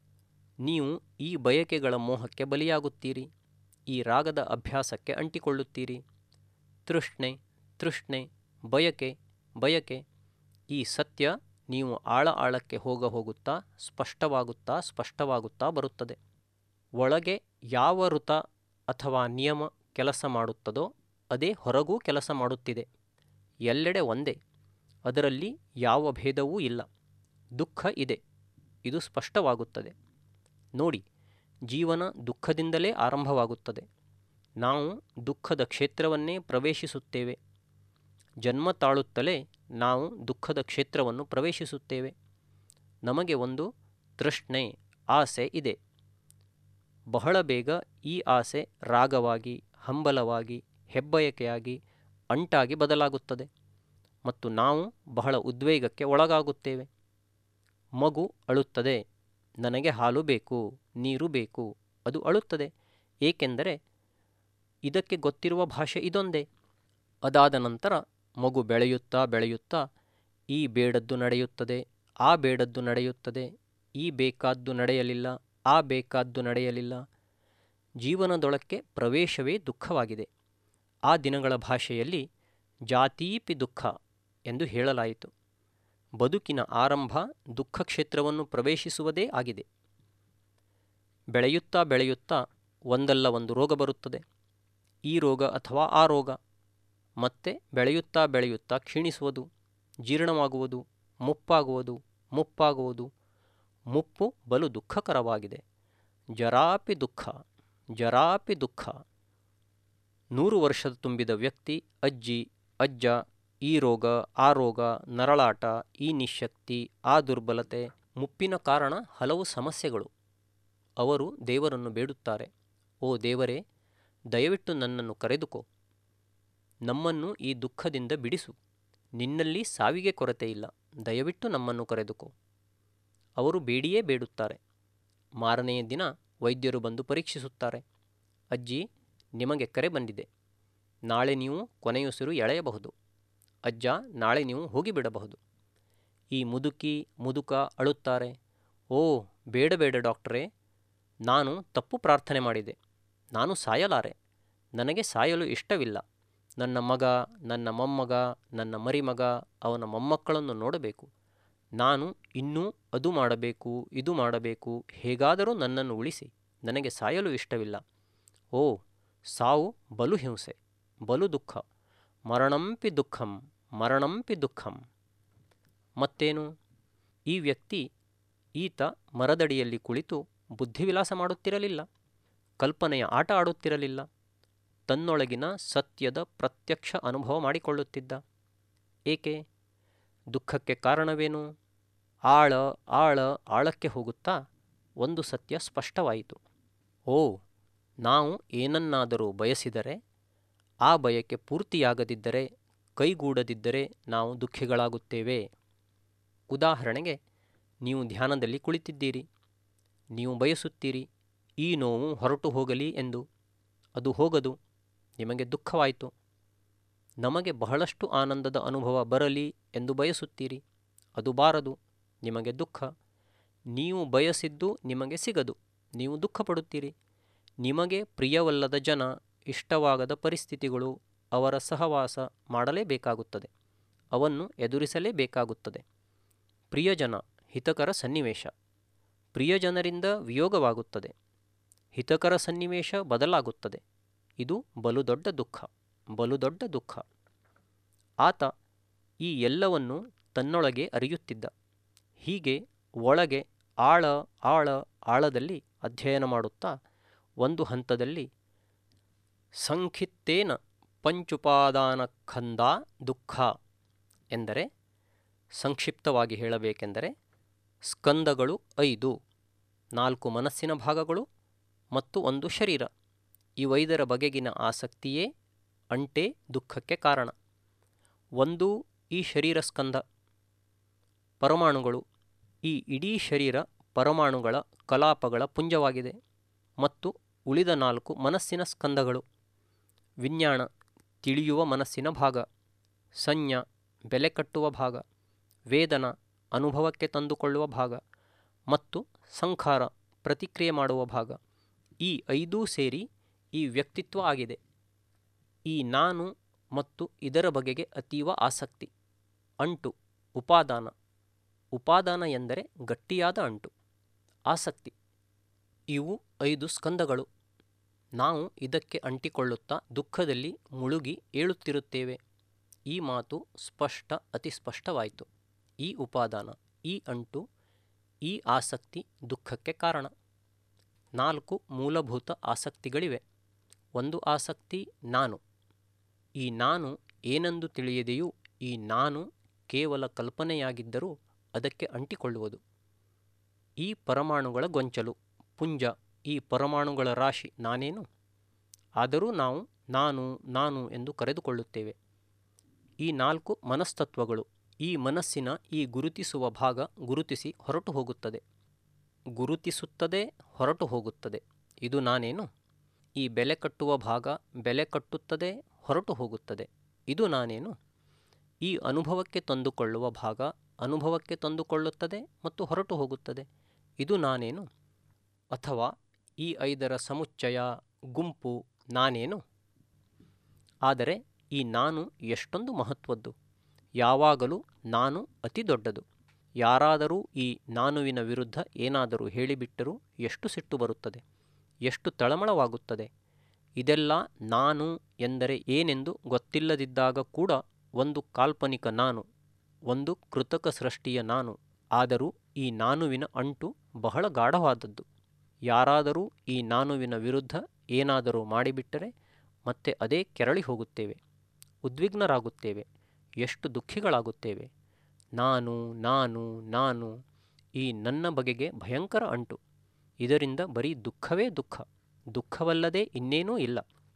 ನೀವು ಈ ಬಯಕೆಗಳ ಮೋಹಕ್ಕೆ ಬಲಿಯಾಗುತ್ತೀರಿ ಈ ರಾಗದ ಅಭ್ಯಾಸಕ್ಕೆ ಅಂಟಿಕೊಳ್ಳುತ್ತೀರಿ ತೃಷ್ಣೆ ತೃಷ್ಣೆ ಬಯಕೆ ಬಯಕೆ ಈ ಸತ್ಯ ನೀವು ಆಳ ಆಳಕ್ಕೆ ಹೋಗ ಹೋಗುತ್ತಾ ಸ್ಪಷ್ಟವಾಗುತ್ತಾ ಸ್ಪಷ್ಟವಾಗುತ್ತಾ ಬರುತ್ತದೆ ಒಳಗೆ ಯಾವ ಋತ ಅಥವಾ ನಿಯಮ ಕೆಲಸ ಮಾಡುತ್ತದೋ ಅದೇ ಹೊರಗೂ ಕೆಲಸ ಮಾಡುತ್ತಿದೆ ಎಲ್ಲೆಡೆ ಒಂದೇ ಅದರಲ್ಲಿ ಯಾವ ಭೇದವೂ ಇಲ್ಲ ದುಃಖ ಇದೆ ಇದು ಸ್ಪಷ್ಟವಾಗುತ್ತದೆ ನೋಡಿ ಜೀವನ ದುಃಖದಿಂದಲೇ ಆರಂಭವಾಗುತ್ತದೆ ನಾವು ದುಃಖದ ಕ್ಷೇತ್ರವನ್ನೇ ಪ್ರವೇಶಿಸುತ್ತೇವೆ ಜನ್ಮ ತಾಳುತ್ತಲೇ ನಾವು ದುಃಖದ ಕ್ಷೇತ್ರವನ್ನು ಪ್ರವೇಶಿಸುತ್ತೇವೆ ನಮಗೆ ಒಂದು ತೃಷ್ಣೆ ಆಸೆ ಇದೆ ಬಹಳ ಬೇಗ ಈ ಆಸೆ ರಾಗವಾಗಿ ಹಂಬಲವಾಗಿ ಹೆಬ್ಬಯಕೆಯಾಗಿ ಅಂಟಾಗಿ ಬದಲಾಗುತ್ತದೆ ಮತ್ತು ನಾವು ಬಹಳ ಉದ್ವೇಗಕ್ಕೆ ಒಳಗಾಗುತ್ತೇವೆ ಮಗು ಅಳುತ್ತದೆ ನನಗೆ ಹಾಲು ಬೇಕು ನೀರು ಬೇಕು ಅದು ಅಳುತ್ತದೆ ಏಕೆಂದರೆ ಇದಕ್ಕೆ ಗೊತ್ತಿರುವ ಭಾಷೆ ಇದೊಂದೇ ಅದಾದ ನಂತರ ಮಗು ಬೆಳೆಯುತ್ತಾ ಬೆಳೆಯುತ್ತಾ ಈ ಬೇಡದ್ದು ನಡೆಯುತ್ತದೆ ಆ ಬೇಡದ್ದು ನಡೆಯುತ್ತದೆ ಈ ಬೇಕಾದ್ದು ನಡೆಯಲಿಲ್ಲ ಆ ಬೇಕಾದ್ದು ನಡೆಯಲಿಲ್ಲ ಜೀವನದೊಳಕ್ಕೆ ಪ್ರವೇಶವೇ ದುಃಖವಾಗಿದೆ ಆ ದಿನಗಳ ಭಾಷೆಯಲ್ಲಿ ಜಾತೀಪಿ ದುಃಖ ಎಂದು ಹೇಳಲಾಯಿತು ಬದುಕಿನ ಆರಂಭ ದುಃಖ ಕ್ಷೇತ್ರವನ್ನು ಪ್ರವೇಶಿಸುವುದೇ ಆಗಿದೆ ಬೆಳೆಯುತ್ತಾ ಬೆಳೆಯುತ್ತಾ ಒಂದಲ್ಲ ಒಂದು ರೋಗ ಬರುತ್ತದೆ ಈ ರೋಗ ಅಥವಾ ಆ ರೋಗ ಮತ್ತೆ ಬೆಳೆಯುತ್ತಾ ಬೆಳೆಯುತ್ತಾ ಕ್ಷೀಣಿಸುವುದು ಜೀರ್ಣವಾಗುವುದು ಮುಪ್ಪಾಗುವುದು ಮುಪ್ಪಾಗುವುದು ಮುಪ್ಪು ಬಲು ದುಃಖಕರವಾಗಿದೆ ಜರಾಪಿ ದುಃಖ ಜರಾಪಿ ದುಃಖ ನೂರು ವರ್ಷದ ತುಂಬಿದ ವ್ಯಕ್ತಿ ಅಜ್ಜಿ ಅಜ್ಜ ಈ ರೋಗ ಆ ರೋಗ ನರಳಾಟ ಈ ನಿಶಕ್ತಿ ಆ ದುರ್ಬಲತೆ ಮುಪ್ಪಿನ ಕಾರಣ ಹಲವು ಸಮಸ್ಯೆಗಳು ಅವರು ದೇವರನ್ನು ಬೇಡುತ್ತಾರೆ ಓ ದೇವರೇ ದಯವಿಟ್ಟು ನನ್ನನ್ನು ಕರೆದುಕೋ ನಮ್ಮನ್ನು ಈ ದುಃಖದಿಂದ ಬಿಡಿಸು ನಿನ್ನಲ್ಲಿ ಸಾವಿಗೆ ಕೊರತೆ ಇಲ್ಲ ದಯವಿಟ್ಟು ನಮ್ಮನ್ನು ಕರೆದುಕೋ ಅವರು ಬೇಡಿಯೇ ಬೇಡುತ್ತಾರೆ ಮಾರನೆಯ ದಿನ ವೈದ್ಯರು ಬಂದು ಪರೀಕ್ಷಿಸುತ್ತಾರೆ ಅಜ್ಜಿ ನಿಮಗೆ ಕರೆ ಬಂದಿದೆ ನಾಳೆ ನೀವು ಕೊನೆಯುಸಿರು ಎಳೆಯಬಹುದು ಅಜ್ಜ ನಾಳೆ ನೀವು ಹೋಗಿಬಿಡಬಹುದು ಈ ಮುದುಕಿ ಮುದುಕ ಅಳುತ್ತಾರೆ ಓ ಬೇಡ ಬೇಡ ಡಾಕ್ಟರೇ ನಾನು ತಪ್ಪು ಪ್ರಾರ್ಥನೆ ಮಾಡಿದೆ ನಾನು ಸಾಯಲಾರೆ ನನಗೆ ಸಾಯಲು ಇಷ್ಟವಿಲ್ಲ ನನ್ನ ಮಗ ನನ್ನ ಮೊಮ್ಮಗ ನನ್ನ ಮರಿಮಗ ಅವನ ಮೊಮ್ಮಕ್ಕಳನ್ನು ನೋಡಬೇಕು ನಾನು ಇನ್ನೂ ಅದು ಮಾಡಬೇಕು ಇದು ಮಾಡಬೇಕು ಹೇಗಾದರೂ ನನ್ನನ್ನು ಉಳಿಸಿ ನನಗೆ ಸಾಯಲು ಇಷ್ಟವಿಲ್ಲ ಓ ಸಾವು ಬಲು ಹಿಂಸೆ ಬಲು ದುಃಖ ಮರಣಂಪಿ ದುಃಖಂ ಮರಣಂಪಿ ದುಃಖಂ ಮತ್ತೇನು ಈ ವ್ಯಕ್ತಿ ಈತ ಮರದಡಿಯಲ್ಲಿ ಕುಳಿತು ಬುದ್ಧಿವಿಲಾಸ ಮಾಡುತ್ತಿರಲಿಲ್ಲ ಕಲ್ಪನೆಯ ಆಟ ಆಡುತ್ತಿರಲಿಲ್ಲ ತನ್ನೊಳಗಿನ ಸತ್ಯದ ಪ್ರತ್ಯಕ್ಷ ಅನುಭವ ಮಾಡಿಕೊಳ್ಳುತ್ತಿದ್ದ ಏಕೆ ದುಃಖಕ್ಕೆ ಕಾರಣವೇನು ಆಳ ಆಳ ಆಳಕ್ಕೆ ಹೋಗುತ್ತಾ ಒಂದು ಸತ್ಯ ಸ್ಪಷ್ಟವಾಯಿತು ಓ ನಾವು ಏನನ್ನಾದರೂ ಬಯಸಿದರೆ ಆ ಬಯಕೆ ಪೂರ್ತಿಯಾಗದಿದ್ದರೆ ಕೈಗೂಡದಿದ್ದರೆ ನಾವು ದುಃಖಿಗಳಾಗುತ್ತೇವೆ ಉದಾಹರಣೆಗೆ ನೀವು ಧ್ಯಾನದಲ್ಲಿ ಕುಳಿತಿದ್ದೀರಿ ನೀವು ಬಯಸುತ್ತೀರಿ ಈ ನೋವು ಹೊರಟು ಹೋಗಲಿ ಎಂದು ಅದು ಹೋಗದು ನಿಮಗೆ ದುಃಖವಾಯಿತು ನಮಗೆ ಬಹಳಷ್ಟು ಆನಂದದ ಅನುಭವ ಬರಲಿ ಎಂದು ಬಯಸುತ್ತೀರಿ ಅದು ಬಾರದು ನಿಮಗೆ ದುಃಖ ನೀವು ಬಯಸಿದ್ದು ನಿಮಗೆ ಸಿಗದು ನೀವು ದುಃಖಪಡುತ್ತೀರಿ ನಿಮಗೆ ಪ್ರಿಯವಲ್ಲದ ಜನ ಇಷ್ಟವಾಗದ ಪರಿಸ್ಥಿತಿಗಳು ಅವರ ಸಹವಾಸ ಮಾಡಲೇಬೇಕಾಗುತ್ತದೆ ಅವನ್ನು ಎದುರಿಸಲೇಬೇಕಾಗುತ್ತದೆ ಪ್ರಿಯಜನ ಹಿತಕರ ಸನ್ನಿವೇಶ ಪ್ರಿಯಜನರಿಂದ ವಿಯೋಗವಾಗುತ್ತದೆ ಹಿತಕರ ಸನ್ನಿವೇಶ ಬದಲಾಗುತ್ತದೆ ಇದು ಬಲು ದೊಡ್ಡ ದುಃಖ ಬಲು ದೊಡ್ಡ ದುಃಖ ಆತ ಈ ಎಲ್ಲವನ್ನು ತನ್ನೊಳಗೆ ಅರಿಯುತ್ತಿದ್ದ ಹೀಗೆ ಒಳಗೆ ಆಳ ಆಳ ಆಳದಲ್ಲಿ ಅಧ್ಯಯನ ಮಾಡುತ್ತಾ ಒಂದು ಹಂತದಲ್ಲಿ ಸಂಖಿತ್ತೇನ ಪಂಚುಪಾದಾನಖಂದ ದುಃಖ ಎಂದರೆ ಸಂಕ್ಷಿಪ್ತವಾಗಿ ಹೇಳಬೇಕೆಂದರೆ ಸ್ಕಂದಗಳು ಐದು ನಾಲ್ಕು ಮನಸ್ಸಿನ ಭಾಗಗಳು ಮತ್ತು ಒಂದು ಶರೀರ ಇವೈದರ ಬಗೆಗಿನ ಆಸಕ್ತಿಯೇ ಅಂಟೇ ದುಃಖಕ್ಕೆ ಕಾರಣ ಒಂದು ಈ ಶರೀರ ಸ್ಕಂದ ಪರಮಾಣುಗಳು ಈ ಇಡೀ ಶರೀರ ಪರಮಾಣುಗಳ ಕಲಾಪಗಳ ಪುಂಜವಾಗಿದೆ ಮತ್ತು ಉಳಿದ ನಾಲ್ಕು ಮನಸ್ಸಿನ ಸ್ಕಂದಗಳು ವಿಜ್ಞಾನ ತಿಳಿಯುವ ಮನಸ್ಸಿನ ಭಾಗ ಸಂಜ್ಞ ಬೆಲೆ ಕಟ್ಟುವ ಭಾಗ ವೇದನ ಅನುಭವಕ್ಕೆ ತಂದುಕೊಳ್ಳುವ ಭಾಗ ಮತ್ತು ಸಂಖಾರ ಪ್ರತಿಕ್ರಿಯೆ ಮಾಡುವ ಭಾಗ ಈ ಐದೂ ಸೇರಿ ಈ ವ್ಯಕ್ತಿತ್ವ ಆಗಿದೆ ಈ ನಾನು ಮತ್ತು ಇದರ ಬಗೆಗೆ ಅತೀವ ಆಸಕ್ತಿ ಅಂಟು ಉಪಾದಾನ ಉಪಾದಾನ ಎಂದರೆ ಗಟ್ಟಿಯಾದ ಅಂಟು ಆಸಕ್ತಿ ಇವು ಐದು ಸ್ಕಂದಗಳು ನಾವು ಇದಕ್ಕೆ ಅಂಟಿಕೊಳ್ಳುತ್ತಾ ದುಃಖದಲ್ಲಿ ಮುಳುಗಿ ಏಳುತ್ತಿರುತ್ತೇವೆ ಈ ಮಾತು ಸ್ಪಷ್ಟ ಅತಿ ಸ್ಪಷ್ಟವಾಯಿತು ಈ ಉಪಾದಾನ ಈ ಅಂಟು ಈ ಆಸಕ್ತಿ ದುಃಖಕ್ಕೆ ಕಾರಣ ನಾಲ್ಕು ಮೂಲಭೂತ ಆಸಕ್ತಿಗಳಿವೆ ಒಂದು ಆಸಕ್ತಿ ನಾನು ಈ ನಾನು ಏನೆಂದು ತಿಳಿಯದೆಯೂ ಈ ನಾನು ಕೇವಲ ಕಲ್ಪನೆಯಾಗಿದ್ದರೂ ಅದಕ್ಕೆ ಅಂಟಿಕೊಳ್ಳುವುದು ಈ ಪರಮಾಣುಗಳ ಗೊಂಚಲು ಪುಂಜ ಈ ಪರಮಾಣುಗಳ ರಾಶಿ ನಾನೇನು ಆದರೂ ನಾವು ನಾನು ನಾನು ಎಂದು ಕರೆದುಕೊಳ್ಳುತ್ತೇವೆ ಈ ನಾಲ್ಕು ಮನಸ್ತತ್ವಗಳು ಈ ಮನಸ್ಸಿನ ಈ ಗುರುತಿಸುವ ಭಾಗ ಗುರುತಿಸಿ ಹೊರಟು ಹೋಗುತ್ತದೆ ಗುರುತಿಸುತ್ತದೆ ಹೊರಟು ಹೋಗುತ್ತದೆ ಇದು ನಾನೇನು ಈ ಬೆಲೆ ಕಟ್ಟುವ ಭಾಗ ಬೆಲೆ ಕಟ್ಟುತ್ತದೆ ಹೊರಟು ಹೋಗುತ್ತದೆ ಇದು ನಾನೇನು ಈ ಅನುಭವಕ್ಕೆ ತಂದುಕೊಳ್ಳುವ ಭಾಗ ಅನುಭವಕ್ಕೆ ತಂದುಕೊಳ್ಳುತ್ತದೆ ಮತ್ತು ಹೊರಟು ಹೋಗುತ್ತದೆ ಇದು ನಾನೇನು ಅಥವಾ ಈ ಐದರ ಸಮುಚ್ಚಯ ಗುಂಪು ನಾನೇನು ಆದರೆ ಈ ನಾನು ಎಷ್ಟೊಂದು ಮಹತ್ವದ್ದು ಯಾವಾಗಲೂ ನಾನು ಅತಿ ದೊಡ್ಡದು ಯಾರಾದರೂ ಈ ನಾನುವಿನ ವಿರುದ್ಧ ಏನಾದರೂ ಹೇಳಿಬಿಟ್ಟರೂ ಎಷ್ಟು ಸಿಟ್ಟು ಬರುತ್ತದೆ ಎಷ್ಟು ತಳಮಳವಾಗುತ್ತದೆ ಇದೆಲ್ಲ ನಾನು ಎಂದರೆ ಏನೆಂದು ಗೊತ್ತಿಲ್ಲದಿದ್ದಾಗ ಕೂಡ ಒಂದು ಕಾಲ್ಪನಿಕ ನಾನು ಒಂದು ಕೃತಕ ಸೃಷ್ಟಿಯ ನಾನು ಆದರೂ ಈ ನಾನುವಿನ ಅಂಟು ಬಹಳ ಗಾಢವಾದದ್ದು ಯಾರಾದರೂ ಈ ನಾನುವಿನ ವಿರುದ್ಧ ಏನಾದರೂ ಮಾಡಿಬಿಟ್ಟರೆ ಮತ್ತೆ ಅದೇ ಕೆರಳಿ ಹೋಗುತ್ತೇವೆ ಉದ್ವಿಗ್ನರಾಗುತ್ತೇವೆ ಎಷ್ಟು ದುಃಖಿಗಳಾಗುತ್ತೇವೆ ನಾನು ನಾನು ನಾನು ಈ ನನ್ನ ಬಗೆಗೆ ಭಯಂಕರ ಅಂಟು ಇದರಿಂದ ಬರೀ ದುಃಖವೇ ದುಃಖ ದುಃಖವಲ್ಲದೆ ಇನ್ನೇನೂ ಇಲ್ಲ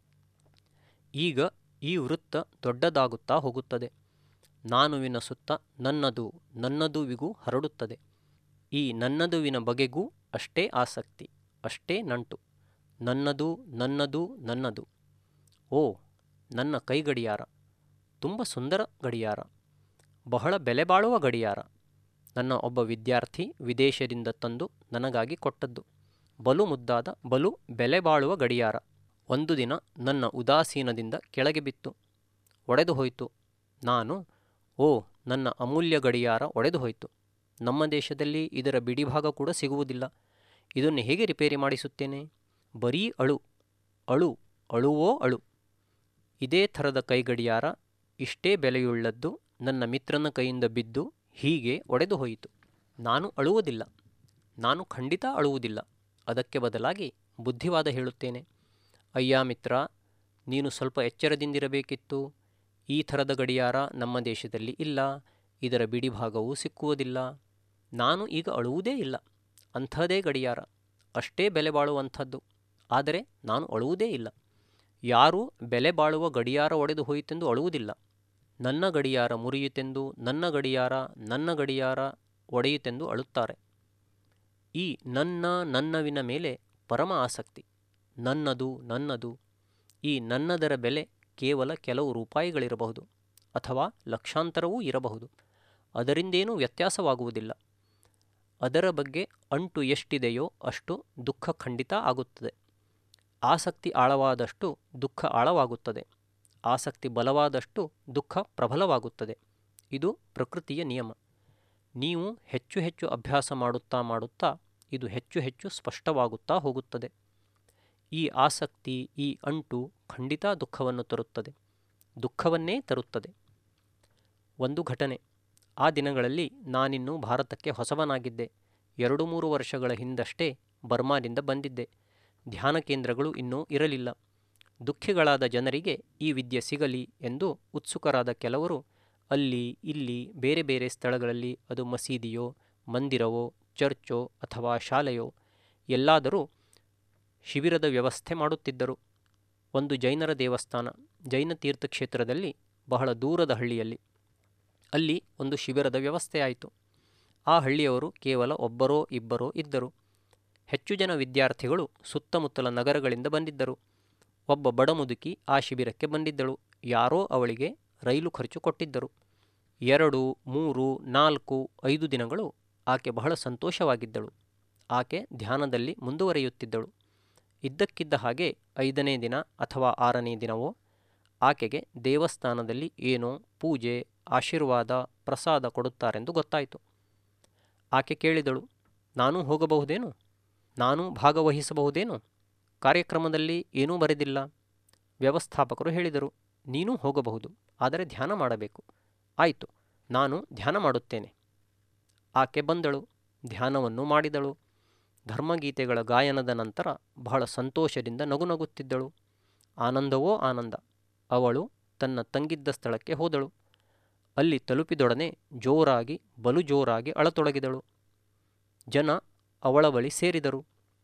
ಈಗ ಈ ವೃತ್ತ ದೊಡ್ಡದಾಗುತ್ತಾ ಹೋಗುತ್ತದೆ ನಾನುವಿನ ಸುತ್ತ ನನ್ನದು ನನ್ನದುವಿಗೂ ಹರಡುತ್ತದೆ ಈ ನನ್ನದುವಿನ ಬಗೆಗೂ ಅಷ್ಟೇ ಆಸಕ್ತಿ ಅಷ್ಟೇ ನಂಟು ನನ್ನದು ನನ್ನದು ನನ್ನದು ಓ ನನ್ನ ಕೈ ಗಡಿಯಾರ ತುಂಬ ಸುಂದರ ಗಡಿಯಾರ ಬಹಳ ಬೆಲೆ ಬಾಳುವ ಗಡಿಯಾರ ನನ್ನ ಒಬ್ಬ ವಿದ್ಯಾರ್ಥಿ ವಿದೇಶದಿಂದ ತಂದು ನನಗಾಗಿ ಕೊಟ್ಟದ್ದು ಬಲು ಮುದ್ದಾದ ಬಲು ಬೆಲೆ ಬಾಳುವ ಗಡಿಯಾರ ಒಂದು ದಿನ ನನ್ನ ಉದಾಸೀನದಿಂದ ಕೆಳಗೆ ಬಿತ್ತು ಒಡೆದು ಹೋಯಿತು ನಾನು ಓ ನನ್ನ ಅಮೂಲ್ಯ ಗಡಿಯಾರ ಒಡೆದು ಹೋಯಿತು ನಮ್ಮ ದೇಶದಲ್ಲಿ ಇದರ ಬಿಡಿಭಾಗ ಕೂಡ ಸಿಗುವುದಿಲ್ಲ ಇದನ್ನು ಹೇಗೆ ರಿಪೇರಿ ಮಾಡಿಸುತ್ತೇನೆ ಬರೀ ಅಳು ಅಳು ಅಳುವೋ ಅಳು ಇದೇ ಥರದ ಕೈಗಡಿಯಾರ ಇಷ್ಟೇ ಬೆಲೆಯುಳ್ಳದ್ದು ನನ್ನ ಮಿತ್ರನ ಕೈಯಿಂದ ಬಿದ್ದು ಹೀಗೆ ಒಡೆದು ಹೋಯಿತು ನಾನು ಅಳುವುದಿಲ್ಲ ನಾನು ಖಂಡಿತ ಅಳುವುದಿಲ್ಲ ಅದಕ್ಕೆ ಬದಲಾಗಿ ಬುದ್ಧಿವಾದ ಹೇಳುತ್ತೇನೆ ಅಯ್ಯ ಮಿತ್ರ ನೀನು ಸ್ವಲ್ಪ ಎಚ್ಚರದಿಂದಿರಬೇಕಿತ್ತು ಈ ಥರದ ಗಡಿಯಾರ ನಮ್ಮ ದೇಶದಲ್ಲಿ ಇಲ್ಲ ಇದರ ಬಿಡಿಭಾಗವೂ ಸಿಕ್ಕುವುದಿಲ್ಲ ನಾನು ಈಗ ಅಳುವುದೇ ಇಲ್ಲ ಅಂಥದೇ ಗಡಿಯಾರ ಅಷ್ಟೇ ಬೆಲೆ ಬಾಳುವಂಥದ್ದು ಆದರೆ ನಾನು ಅಳುವುದೇ ಇಲ್ಲ ಯಾರೂ ಬೆಲೆ ಬಾಳುವ ಗಡಿಯಾರ ಒಡೆದು ಹೋಯಿತೆಂದು ಅಳುವುದಿಲ್ಲ ನನ್ನ ಗಡಿಯಾರ ಮುರಿಯಿತೆಂದು ನನ್ನ ಗಡಿಯಾರ ನನ್ನ ಗಡಿಯಾರ ಒಡೆಯಿತೆಂದು ಅಳುತ್ತಾರೆ ಈ ನನ್ನ ನನ್ನವಿನ ಮೇಲೆ ಪರಮ ಆಸಕ್ತಿ ನನ್ನದು ನನ್ನದು ಈ ನನ್ನದರ ಬೆಲೆ ಕೇವಲ ಕೆಲವು ರೂಪಾಯಿಗಳಿರಬಹುದು ಅಥವಾ ಲಕ್ಷಾಂತರವೂ ಇರಬಹುದು ಅದರಿಂದೇನೂ ವ್ಯತ್ಯಾಸವಾಗುವುದಿಲ್ಲ ಅದರ ಬಗ್ಗೆ ಅಂಟು ಎಷ್ಟಿದೆಯೋ ಅಷ್ಟು ದುಃಖ ಖಂಡಿತ ಆಗುತ್ತದೆ ಆಸಕ್ತಿ ಆಳವಾದಷ್ಟು ದುಃಖ ಆಳವಾಗುತ್ತದೆ ಆಸಕ್ತಿ ಬಲವಾದಷ್ಟು ದುಃಖ ಪ್ರಬಲವಾಗುತ್ತದೆ ಇದು ಪ್ರಕೃತಿಯ ನಿಯಮ ನೀವು ಹೆಚ್ಚು ಹೆಚ್ಚು ಅಭ್ಯಾಸ ಮಾಡುತ್ತಾ ಮಾಡುತ್ತಾ ಇದು ಹೆಚ್ಚು ಹೆಚ್ಚು ಸ್ಪಷ್ಟವಾಗುತ್ತಾ ಹೋಗುತ್ತದೆ ಈ ಆಸಕ್ತಿ ಈ ಅಂಟು ಖಂಡಿತ ದುಃಖವನ್ನು ತರುತ್ತದೆ ದುಃಖವನ್ನೇ ತರುತ್ತದೆ ಒಂದು ಘಟನೆ ಆ ದಿನಗಳಲ್ಲಿ ನಾನಿನ್ನೂ ಭಾರತಕ್ಕೆ ಹೊಸವನಾಗಿದ್ದೆ ಎರಡು ಮೂರು ವರ್ಷಗಳ ಹಿಂದಷ್ಟೇ ಬರ್ಮಾದಿಂದ ಬಂದಿದ್ದೆ ಧ್ಯಾನ ಕೇಂದ್ರಗಳು ಇನ್ನೂ ಇರಲಿಲ್ಲ ದುಃಖಿಗಳಾದ ಜನರಿಗೆ ಈ ವಿದ್ಯೆ ಸಿಗಲಿ ಎಂದು ಉತ್ಸುಕರಾದ ಕೆಲವರು ಅಲ್ಲಿ ಇಲ್ಲಿ ಬೇರೆ ಬೇರೆ ಸ್ಥಳಗಳಲ್ಲಿ ಅದು ಮಸೀದಿಯೋ ಮಂದಿರವೋ ಚರ್ಚೋ ಅಥವಾ ಶಾಲೆಯೋ ಎಲ್ಲಾದರೂ ಶಿಬಿರದ ವ್ಯವಸ್ಥೆ ಮಾಡುತ್ತಿದ್ದರು ಒಂದು ಜೈನರ ದೇವಸ್ಥಾನ ಜೈನ ತೀರ್ಥಕ್ಷೇತ್ರದಲ್ಲಿ ಬಹಳ ದೂರದ ಹಳ್ಳಿಯಲ್ಲಿ ಅಲ್ಲಿ ಒಂದು ಶಿಬಿರದ ವ್ಯವಸ್ಥೆ ಆಯಿತು ಆ ಹಳ್ಳಿಯವರು ಕೇವಲ ಒಬ್ಬರೋ ಇಬ್ಬರೋ ಇದ್ದರು ಹೆಚ್ಚು ಜನ ವಿದ್ಯಾರ್ಥಿಗಳು ಸುತ್ತಮುತ್ತಲ ನಗರಗಳಿಂದ ಬಂದಿದ್ದರು ಒಬ್ಬ ಬಡ ಮುದುಕಿ ಆ ಶಿಬಿರಕ್ಕೆ ಬಂದಿದ್ದಳು ಯಾರೋ ಅವಳಿಗೆ ರೈಲು ಖರ್ಚು ಕೊಟ್ಟಿದ್ದರು ಎರಡು ಮೂರು ನಾಲ್ಕು ಐದು ದಿನಗಳು ಆಕೆ ಬಹಳ ಸಂತೋಷವಾಗಿದ್ದಳು ಆಕೆ ಧ್ಯಾನದಲ್ಲಿ ಮುಂದುವರಿಯುತ್ತಿದ್ದಳು ಇದ್ದಕ್ಕಿದ್ದ ಹಾಗೆ ಐದನೇ ದಿನ ಅಥವಾ ಆರನೇ ದಿನವೋ ಆಕೆಗೆ ದೇವಸ್ಥಾನದಲ್ಲಿ ಏನೋ ಪೂಜೆ ಆಶೀರ್ವಾದ ಪ್ರಸಾದ ಕೊಡುತ್ತಾರೆಂದು ಗೊತ್ತಾಯಿತು ಆಕೆ ಕೇಳಿದಳು ನಾನು ಹೋಗಬಹುದೇನು ನಾನು ಭಾಗವಹಿಸಬಹುದೇನು ಕಾರ್ಯಕ್ರಮದಲ್ಲಿ ಏನೂ ಬರೆದಿಲ್ಲ ವ್ಯವಸ್ಥಾಪಕರು ಹೇಳಿದರು ನೀನೂ ಹೋಗಬಹುದು ಆದರೆ ಧ್ಯಾನ ಮಾಡಬೇಕು ಆಯಿತು ನಾನು ಧ್ಯಾನ ಮಾಡುತ್ತೇನೆ ಆಕೆ ಬಂದಳು ಧ್ಯಾನವನ್ನು ಮಾಡಿದಳು ಧರ್ಮಗೀತೆಗಳ ಗಾಯನದ ನಂತರ ಬಹಳ ಸಂತೋಷದಿಂದ ನಗುನಗುತ್ತಿದ್ದಳು ಆನಂದವೋ ಆನಂದ ಅವಳು ತನ್ನ ತಂಗಿದ್ದ ಸ್ಥಳಕ್ಕೆ ಹೋದಳು ಅಲ್ಲಿ ತಲುಪಿದೊಡನೆ ಜೋರಾಗಿ ಬಲು ಜೋರಾಗಿ ಅಳತೊಡಗಿದಳು ಜನ ಅವಳ ಬಳಿ ಸೇರಿದರು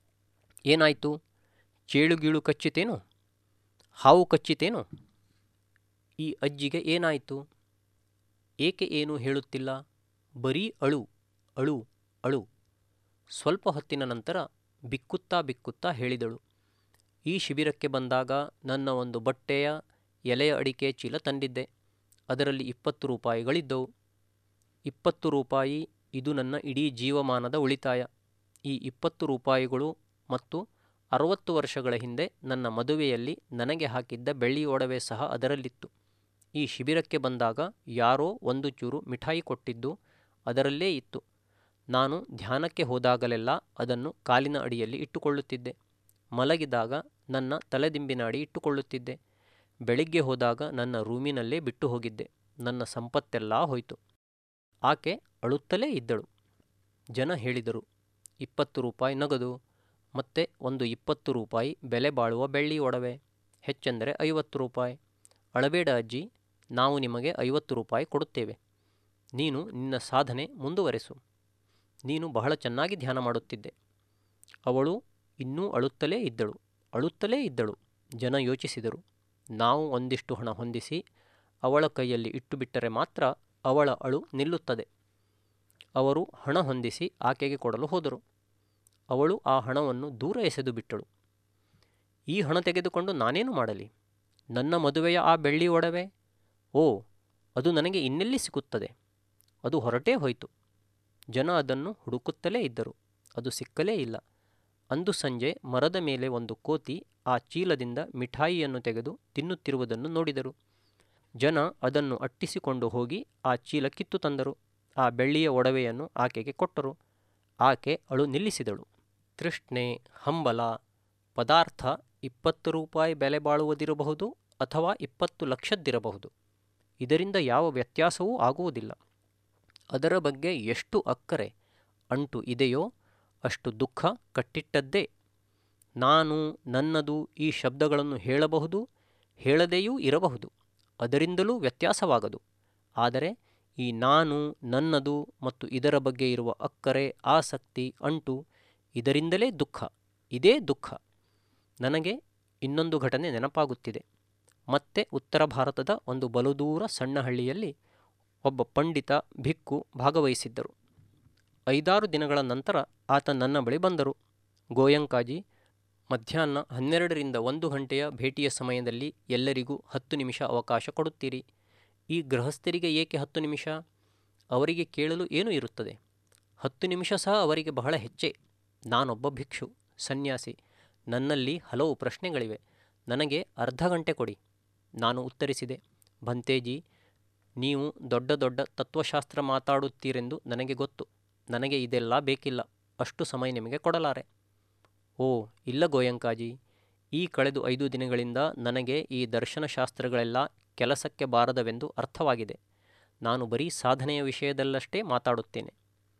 ಏನಾಯಿತು ಚೇಳುಗೀಳು ಕಚ್ಚಿತೇನು ಹಾವು ಕಚ್ಚಿತೇನು ಈ ಅಜ್ಜಿಗೆ ಏನಾಯಿತು ಏಕೆ ಏನೂ ಹೇಳುತ್ತಿಲ್ಲ ಬರೀ ಅಳು ಅಳು ಅಳು ಸ್ವಲ್ಪ ಹೊತ್ತಿನ ನಂತರ ಬಿಕ್ಕುತ್ತಾ ಬಿಕ್ಕುತ್ತಾ ಹೇಳಿದಳು ಈ ಶಿಬಿರಕ್ಕೆ ಬಂದಾಗ ನನ್ನ ಒಂದು ಬಟ್ಟೆಯ ಎಲೆಯ ಅಡಿಕೆ ಚೀಲ ತಂದಿದ್ದೆ ಅದರಲ್ಲಿ ಇಪ್ಪತ್ತು ರೂಪಾಯಿಗಳಿದ್ದವು ಇಪ್ಪತ್ತು ರೂಪಾಯಿ ಇದು ನನ್ನ ಇಡೀ ಜೀವಮಾನದ ಉಳಿತಾಯ ಈ ಇಪ್ಪತ್ತು ರೂಪಾಯಿಗಳು ಮತ್ತು ಅರವತ್ತು ವರ್ಷಗಳ ಹಿಂದೆ ನನ್ನ ಮದುವೆಯಲ್ಲಿ ನನಗೆ ಹಾಕಿದ್ದ ಬೆಳ್ಳಿ ಒಡವೆ ಸಹ ಅದರಲ್ಲಿತ್ತು ಈ ಶಿಬಿರಕ್ಕೆ ಬಂದಾಗ ಯಾರೋ ಒಂದು ಚೂರು ಮಿಠಾಯಿ ಕೊಟ್ಟಿದ್ದು ಅದರಲ್ಲೇ ಇತ್ತು ನಾನು ಧ್ಯಾನಕ್ಕೆ ಹೋದಾಗಲೆಲ್ಲ ಅದನ್ನು ಕಾಲಿನ ಅಡಿಯಲ್ಲಿ ಇಟ್ಟುಕೊಳ್ಳುತ್ತಿದ್ದೆ ಮಲಗಿದಾಗ ನನ್ನ ತಲೆದಿಂಬಿನ ಅಡಿ ಇಟ್ಟುಕೊಳ್ಳುತ್ತಿದ್ದೆ ಬೆಳಿಗ್ಗೆ ಹೋದಾಗ ನನ್ನ ರೂಮಿನಲ್ಲೇ ಬಿಟ್ಟು ಹೋಗಿದ್ದೆ ನನ್ನ ಸಂಪತ್ತೆಲ್ಲ ಹೋಯಿತು ಆಕೆ ಅಳುತ್ತಲೇ ಇದ್ದಳು ಜನ ಹೇಳಿದರು ಇಪ್ಪತ್ತು ರೂಪಾಯಿ ನಗದು ಮತ್ತೆ ಒಂದು ಇಪ್ಪತ್ತು ರೂಪಾಯಿ ಬೆಲೆ ಬಾಳುವ ಬೆಳ್ಳಿ ಒಡವೆ ಹೆಚ್ಚೆಂದರೆ ಐವತ್ತು ರೂಪಾಯಿ ಅಳಬೇಡ ಅಜ್ಜಿ ನಾವು ನಿಮಗೆ ಐವತ್ತು ರೂಪಾಯಿ ಕೊಡುತ್ತೇವೆ ನೀನು ನಿನ್ನ ಸಾಧನೆ ಮುಂದುವರೆಸು ನೀನು ಬಹಳ ಚೆನ್ನಾಗಿ ಧ್ಯಾನ ಮಾಡುತ್ತಿದ್ದೆ ಅವಳು ಇನ್ನೂ ಅಳುತ್ತಲೇ ಇದ್ದಳು ಅಳುತ್ತಲೇ ಇದ್ದಳು ಜನ ಯೋಚಿಸಿದರು ನಾವು ಒಂದಿಷ್ಟು ಹಣ ಹೊಂದಿಸಿ ಅವಳ ಕೈಯಲ್ಲಿ ಇಟ್ಟುಬಿಟ್ಟರೆ ಮಾತ್ರ ಅವಳ ಅಳು ನಿಲ್ಲುತ್ತದೆ ಅವರು ಹಣ ಹೊಂದಿಸಿ ಆಕೆಗೆ ಕೊಡಲು ಹೋದರು ಅವಳು ಆ ಹಣವನ್ನು ದೂರ ಎಸೆದು ಬಿಟ್ಟಳು ಈ ಹಣ ತೆಗೆದುಕೊಂಡು ನಾನೇನು ಮಾಡಲಿ ನನ್ನ ಮದುವೆಯ ಆ ಬೆಳ್ಳಿ ಒಡವೆ ಓ ಅದು ನನಗೆ ಇನ್ನೆಲ್ಲಿ ಸಿಗುತ್ತದೆ ಅದು ಹೊರಟೇ ಹೋಯಿತು ಜನ ಅದನ್ನು ಹುಡುಕುತ್ತಲೇ ಇದ್ದರು ಅದು ಸಿಕ್ಕಲೇ ಇಲ್ಲ ಅಂದು ಸಂಜೆ ಮರದ ಮೇಲೆ ಒಂದು ಕೋತಿ ಆ ಚೀಲದಿಂದ ಮಿಠಾಯಿಯನ್ನು ತೆಗೆದು ತಿನ್ನುತ್ತಿರುವುದನ್ನು ನೋಡಿದರು ಜನ ಅದನ್ನು ಅಟ್ಟಿಸಿಕೊಂಡು ಹೋಗಿ ಆ ಚೀಲ ಕಿತ್ತು ತಂದರು ಆ ಬೆಳ್ಳಿಯ ಒಡವೆಯನ್ನು ಆಕೆಗೆ ಕೊಟ್ಟರು ಆಕೆ ಅಳು ನಿಲ್ಲಿಸಿದಳು ತೃಷ್ಣೆ ಹಂಬಲ ಪದಾರ್ಥ ಇಪ್ಪತ್ತು ರೂಪಾಯಿ ಬೆಲೆ ಬಾಳುವುದಿರಬಹುದು ಅಥವಾ ಇಪ್ಪತ್ತು ಲಕ್ಷದ್ದಿರಬಹುದು ಇದರಿಂದ ಯಾವ ವ್ಯತ್ಯಾಸವೂ ಆಗುವುದಿಲ್ಲ ಅದರ ಬಗ್ಗೆ ಎಷ್ಟು ಅಕ್ಕರೆ ಅಂಟು ಇದೆಯೋ ಅಷ್ಟು ದುಃಖ ಕಟ್ಟಿಟ್ಟದ್ದೇ ನಾನು ನನ್ನದು ಈ ಶಬ್ದಗಳನ್ನು ಹೇಳಬಹುದು ಹೇಳದೆಯೂ ಇರಬಹುದು ಅದರಿಂದಲೂ ವ್ಯತ್ಯಾಸವಾಗದು ಆದರೆ ಈ ನಾನು ನನ್ನದು ಮತ್ತು ಇದರ ಬಗ್ಗೆ ಇರುವ ಅಕ್ಕರೆ ಆಸಕ್ತಿ ಅಂಟು ಇದರಿಂದಲೇ ದುಃಖ ಇದೇ ದುಃಖ ನನಗೆ ಇನ್ನೊಂದು ಘಟನೆ ನೆನಪಾಗುತ್ತಿದೆ ಮತ್ತೆ ಉತ್ತರ ಭಾರತದ ಒಂದು ಬಲುದೂರ ಸಣ್ಣ ಹಳ್ಳಿಯಲ್ಲಿ ಒಬ್ಬ ಪಂಡಿತ ಭಿಕ್ಕು ಭಾಗವಹಿಸಿದ್ದರು ಐದಾರು ದಿನಗಳ ನಂತರ ಆತ ನನ್ನ ಬಳಿ ಬಂದರು ಗೋಯಂಕಾಜಿ ಮಧ್ಯಾಹ್ನ ಹನ್ನೆರಡರಿಂದ ಒಂದು ಗಂಟೆಯ ಭೇಟಿಯ ಸಮಯದಲ್ಲಿ ಎಲ್ಲರಿಗೂ ಹತ್ತು ನಿಮಿಷ ಅವಕಾಶ ಕೊಡುತ್ತೀರಿ ಈ ಗೃಹಸ್ಥರಿಗೆ ಏಕೆ ಹತ್ತು ನಿಮಿಷ ಅವರಿಗೆ ಕೇಳಲು ಏನು ಇರುತ್ತದೆ ಹತ್ತು ನಿಮಿಷ ಸಹ ಅವರಿಗೆ ಬಹಳ ಹೆಚ್ಚೆ ನಾನೊಬ್ಬ ಭಿಕ್ಷು ಸನ್ಯಾಸಿ ನನ್ನಲ್ಲಿ ಹಲವು ಪ್ರಶ್ನೆಗಳಿವೆ ನನಗೆ ಅರ್ಧ ಗಂಟೆ ಕೊಡಿ ನಾನು ಉತ್ತರಿಸಿದೆ ಭಂತೇಜಿ ನೀವು ದೊಡ್ಡ ದೊಡ್ಡ ತತ್ವಶಾಸ್ತ್ರ ಮಾತಾಡುತ್ತೀರೆಂದು ನನಗೆ ಗೊತ್ತು ನನಗೆ ಇದೆಲ್ಲ ಬೇಕಿಲ್ಲ ಅಷ್ಟು ಸಮಯ ನಿಮಗೆ ಕೊಡಲಾರೆ ಓ ಇಲ್ಲ ಗೋಯಂಕಾಜಿ ಈ ಕಳೆದು ಐದು ದಿನಗಳಿಂದ ನನಗೆ ಈ ದರ್ಶನಶಾಸ್ತ್ರಗಳೆಲ್ಲ ಕೆಲಸಕ್ಕೆ ಬಾರದವೆಂದು ಅರ್ಥವಾಗಿದೆ ನಾನು ಬರೀ ಸಾಧನೆಯ ವಿಷಯದಲ್ಲಷ್ಟೇ ಮಾತಾಡುತ್ತೇನೆ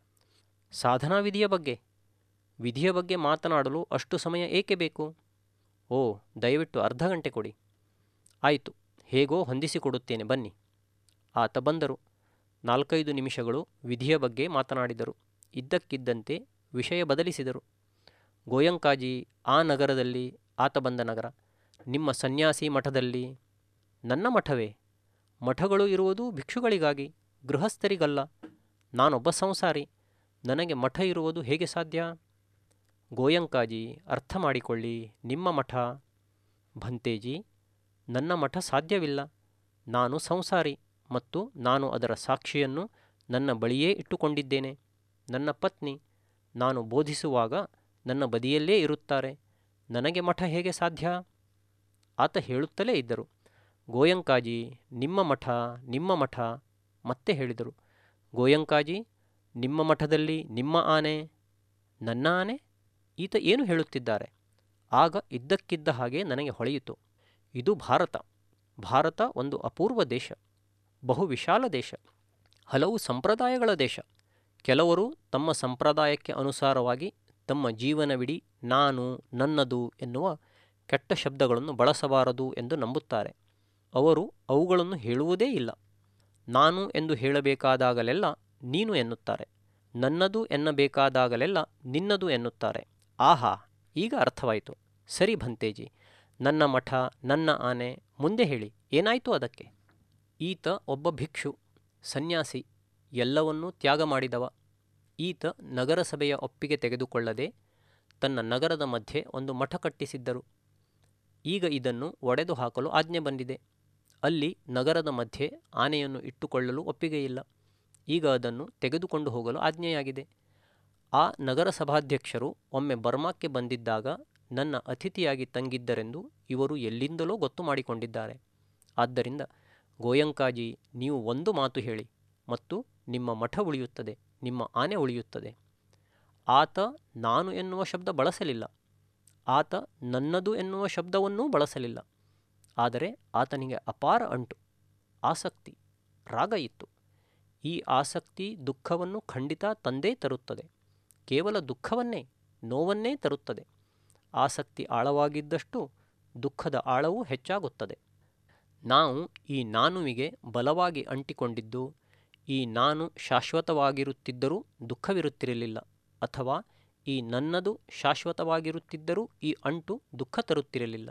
ಸಾಧನಾ ವಿಧಿಯ ಬಗ್ಗೆ ವಿಧಿಯ ಬಗ್ಗೆ ಮಾತನಾಡಲು ಅಷ್ಟು ಸಮಯ ಏಕೆ ಬೇಕು ಓ ದಯವಿಟ್ಟು ಅರ್ಧ ಗಂಟೆ ಕೊಡಿ ಆಯಿತು ಹೇಗೋ ಹೊಂದಿಸಿಕೊಡುತ್ತೇನೆ ಬನ್ನಿ ಆತ ಬಂದರು ನಾಲ್ಕೈದು ನಿಮಿಷಗಳು ವಿಧಿಯ ಬಗ್ಗೆ ಮಾತನಾಡಿದರು ಇದ್ದಕ್ಕಿದ್ದಂತೆ ವಿಷಯ ಬದಲಿಸಿದರು ಗೋಯಂಕಾಜಿ ಆ ನಗರದಲ್ಲಿ ಆತ ಬಂದ ನಗರ ನಿಮ್ಮ ಸನ್ಯಾಸಿ ಮಠದಲ್ಲಿ ನನ್ನ ಮಠವೇ ಮಠಗಳು ಇರುವುದು ಭಿಕ್ಷುಗಳಿಗಾಗಿ ಗೃಹಸ್ಥರಿಗಲ್ಲ ನಾನೊಬ್ಬ ಸಂಸಾರಿ ನನಗೆ ಮಠ ಇರುವುದು ಹೇಗೆ ಸಾಧ್ಯ ಗೋಯಂಕಾಜಿ ಅರ್ಥ ಮಾಡಿಕೊಳ್ಳಿ ನಿಮ್ಮ ಮಠ ಭಂತೇಜಿ ನನ್ನ ಮಠ ಸಾಧ್ಯವಿಲ್ಲ ನಾನು ಸಂಸಾರಿ ಮತ್ತು ನಾನು ಅದರ ಸಾಕ್ಷಿಯನ್ನು ನನ್ನ ಬಳಿಯೇ ಇಟ್ಟುಕೊಂಡಿದ್ದೇನೆ ನನ್ನ ಪತ್ನಿ ನಾನು ಬೋಧಿಸುವಾಗ ನನ್ನ ಬದಿಯಲ್ಲೇ ಇರುತ್ತಾರೆ ನನಗೆ ಮಠ ಹೇಗೆ ಸಾಧ್ಯ ಆತ ಹೇಳುತ್ತಲೇ ಇದ್ದರು ಗೋಯಂಕಾಜಿ ನಿಮ್ಮ ಮಠ ನಿಮ್ಮ ಮಠ ಮತ್ತೆ ಹೇಳಿದರು ಗೋಯಂಕಾಜಿ ನಿಮ್ಮ ಮಠದಲ್ಲಿ ನಿಮ್ಮ ಆನೆ ನನ್ನ ಆನೆ ಈತ ಏನು ಹೇಳುತ್ತಿದ್ದಾರೆ ಆಗ ಇದ್ದಕ್ಕಿದ್ದ ಹಾಗೆ ನನಗೆ ಹೊಳೆಯಿತು ಇದು ಭಾರತ ಭಾರತ ಒಂದು ಅಪೂರ್ವ ದೇಶ ಬಹು ವಿಶಾಲ ದೇಶ ಹಲವು ಸಂಪ್ರದಾಯಗಳ ದೇಶ ಕೆಲವರು ತಮ್ಮ ಸಂಪ್ರದಾಯಕ್ಕೆ ಅನುಸಾರವಾಗಿ ತಮ್ಮ ಜೀವನವಿಡೀ ನಾನು ನನ್ನದು ಎನ್ನುವ ಕೆಟ್ಟ ಶಬ್ದಗಳನ್ನು ಬಳಸಬಾರದು ಎಂದು ನಂಬುತ್ತಾರೆ ಅವರು ಅವುಗಳನ್ನು ಹೇಳುವುದೇ ಇಲ್ಲ ನಾನು ಎಂದು ಹೇಳಬೇಕಾದಾಗಲೆಲ್ಲ ನೀನು ಎನ್ನುತ್ತಾರೆ ನನ್ನದು ಎನ್ನಬೇಕಾದಾಗಲೆಲ್ಲ ನಿನ್ನದು ಎನ್ನುತ್ತಾರೆ ಆಹಾ ಈಗ ಅರ್ಥವಾಯಿತು ಸರಿ ಭಂತೇಜಿ ನನ್ನ ಮಠ ನನ್ನ ಆನೆ ಮುಂದೆ ಹೇಳಿ ಏನಾಯಿತು ಅದಕ್ಕೆ ಈತ ಒಬ್ಬ ಭಿಕ್ಷು ಸನ್ಯಾಸಿ ಎಲ್ಲವನ್ನೂ ತ್ಯಾಗ ಮಾಡಿದವ ಈತ ನಗರಸಭೆಯ ಒಪ್ಪಿಗೆ ತೆಗೆದುಕೊಳ್ಳದೆ ತನ್ನ ನಗರದ ಮಧ್ಯೆ ಒಂದು ಮಠ ಕಟ್ಟಿಸಿದ್ದರು ಈಗ ಇದನ್ನು ಒಡೆದು ಹಾಕಲು ಆಜ್ಞೆ ಬಂದಿದೆ ಅಲ್ಲಿ ನಗರದ ಮಧ್ಯೆ ಆನೆಯನ್ನು ಇಟ್ಟುಕೊಳ್ಳಲು ಒಪ್ಪಿಗೆಯಿಲ್ಲ ಈಗ ಅದನ್ನು ತೆಗೆದುಕೊಂಡು ಹೋಗಲು ಆಜ್ಞೆಯಾಗಿದೆ ಆ ನಗರಸಭಾಧ್ಯಕ್ಷರು ಒಮ್ಮೆ ಬರ್ಮಾಕ್ಕೆ ಬಂದಿದ್ದಾಗ ನನ್ನ ಅತಿಥಿಯಾಗಿ ತಂಗಿದ್ದರೆಂದು ಇವರು ಎಲ್ಲಿಂದಲೋ ಗೊತ್ತು ಮಾಡಿಕೊಂಡಿದ್ದಾರೆ ಆದ್ದರಿಂದ ಗೋಯಂಕಾಜಿ ನೀವು ಒಂದು ಮಾತು ಹೇಳಿ ಮತ್ತು ನಿಮ್ಮ ಮಠ ಉಳಿಯುತ್ತದೆ ನಿಮ್ಮ ಆನೆ ಉಳಿಯುತ್ತದೆ ಆತ ನಾನು ಎನ್ನುವ ಶಬ್ದ ಬಳಸಲಿಲ್ಲ ಆತ ನನ್ನದು ಎನ್ನುವ ಶಬ್ದವನ್ನೂ ಬಳಸಲಿಲ್ಲ ಆದರೆ ಆತನಿಗೆ ಅಪಾರ ಅಂಟು ಆಸಕ್ತಿ ರಾಗ ಇತ್ತು ಈ ಆಸಕ್ತಿ ದುಃಖವನ್ನು ಖಂಡಿತ ತಂದೇ ತರುತ್ತದೆ ಕೇವಲ ದುಃಖವನ್ನೇ ನೋವನ್ನೇ ತರುತ್ತದೆ ಆಸಕ್ತಿ ಆಳವಾಗಿದ್ದಷ್ಟು ದುಃಖದ ಆಳವೂ ಹೆಚ್ಚಾಗುತ್ತದೆ ನಾವು ಈ ನಾನುವಿಗೆ ಬಲವಾಗಿ ಅಂಟಿಕೊಂಡಿದ್ದು ಈ ನಾನು ಶಾಶ್ವತವಾಗಿರುತ್ತಿದ್ದರೂ ದುಃಖವಿರುತ್ತಿರಲಿಲ್ಲ ಅಥವಾ ಈ ನನ್ನದು ಶಾಶ್ವತವಾಗಿರುತ್ತಿದ್ದರೂ ಈ ಅಂಟು ದುಃಖ ತರುತ್ತಿರಲಿಲ್ಲ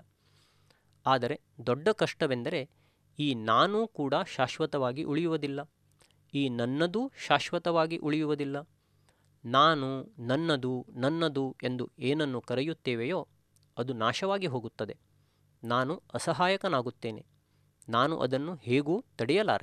ಆದರೆ ದೊಡ್ಡ ಕಷ್ಟವೆಂದರೆ ಈ ನಾನೂ ಕೂಡ ಶಾಶ್ವತವಾಗಿ ಉಳಿಯುವುದಿಲ್ಲ ಈ ನನ್ನದು ಶಾಶ್ವತವಾಗಿ ಉಳಿಯುವುದಿಲ್ಲ ನಾನು ನನ್ನದು ನನ್ನದು ಎಂದು ಏನನ್ನು ಕರೆಯುತ್ತೇವೆಯೋ ಅದು ನಾಶವಾಗಿ ಹೋಗುತ್ತದೆ ನಾನು ಅಸಹಾಯಕನಾಗುತ್ತೇನೆ ನಾನು ಅದನ್ನು ಹೇಗೂ ತಡೆಯಲಾರೆ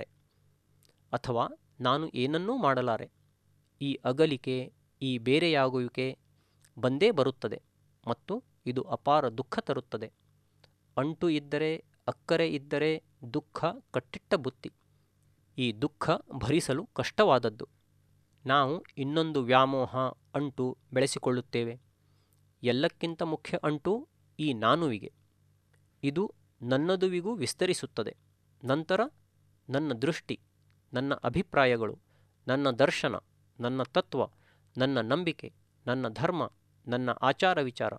ಅಥವಾ ನಾನು ಏನನ್ನೂ ಮಾಡಲಾರೆ ಈ ಅಗಲಿಕೆ ಈ ಬೇರೆಯಾಗುವಿಕೆ ಬಂದೇ ಬರುತ್ತದೆ ಮತ್ತು ಇದು ಅಪಾರ ದುಃಖ ತರುತ್ತದೆ ಅಂಟು ಇದ್ದರೆ ಅಕ್ಕರೆ ಇದ್ದರೆ ದುಃಖ ಕಟ್ಟಿಟ್ಟ ಬುತ್ತಿ ಈ ದುಃಖ ಭರಿಸಲು ಕಷ್ಟವಾದದ್ದು ನಾವು ಇನ್ನೊಂದು ವ್ಯಾಮೋಹ ಅಂಟು ಬೆಳೆಸಿಕೊಳ್ಳುತ್ತೇವೆ ಎಲ್ಲಕ್ಕಿಂತ ಮುಖ್ಯ ಅಂಟು ಈ ನಾನುವಿಗೆ ಇದು ನನ್ನದುವಿಗೂ ವಿಸ್ತರಿಸುತ್ತದೆ ನಂತರ ನನ್ನ ದೃಷ್ಟಿ ನನ್ನ ಅಭಿಪ್ರಾಯಗಳು ನನ್ನ ದರ್ಶನ ನನ್ನ ತತ್ವ ನನ್ನ ನಂಬಿಕೆ ನನ್ನ ಧರ್ಮ ನನ್ನ ಆಚಾರ ವಿಚಾರ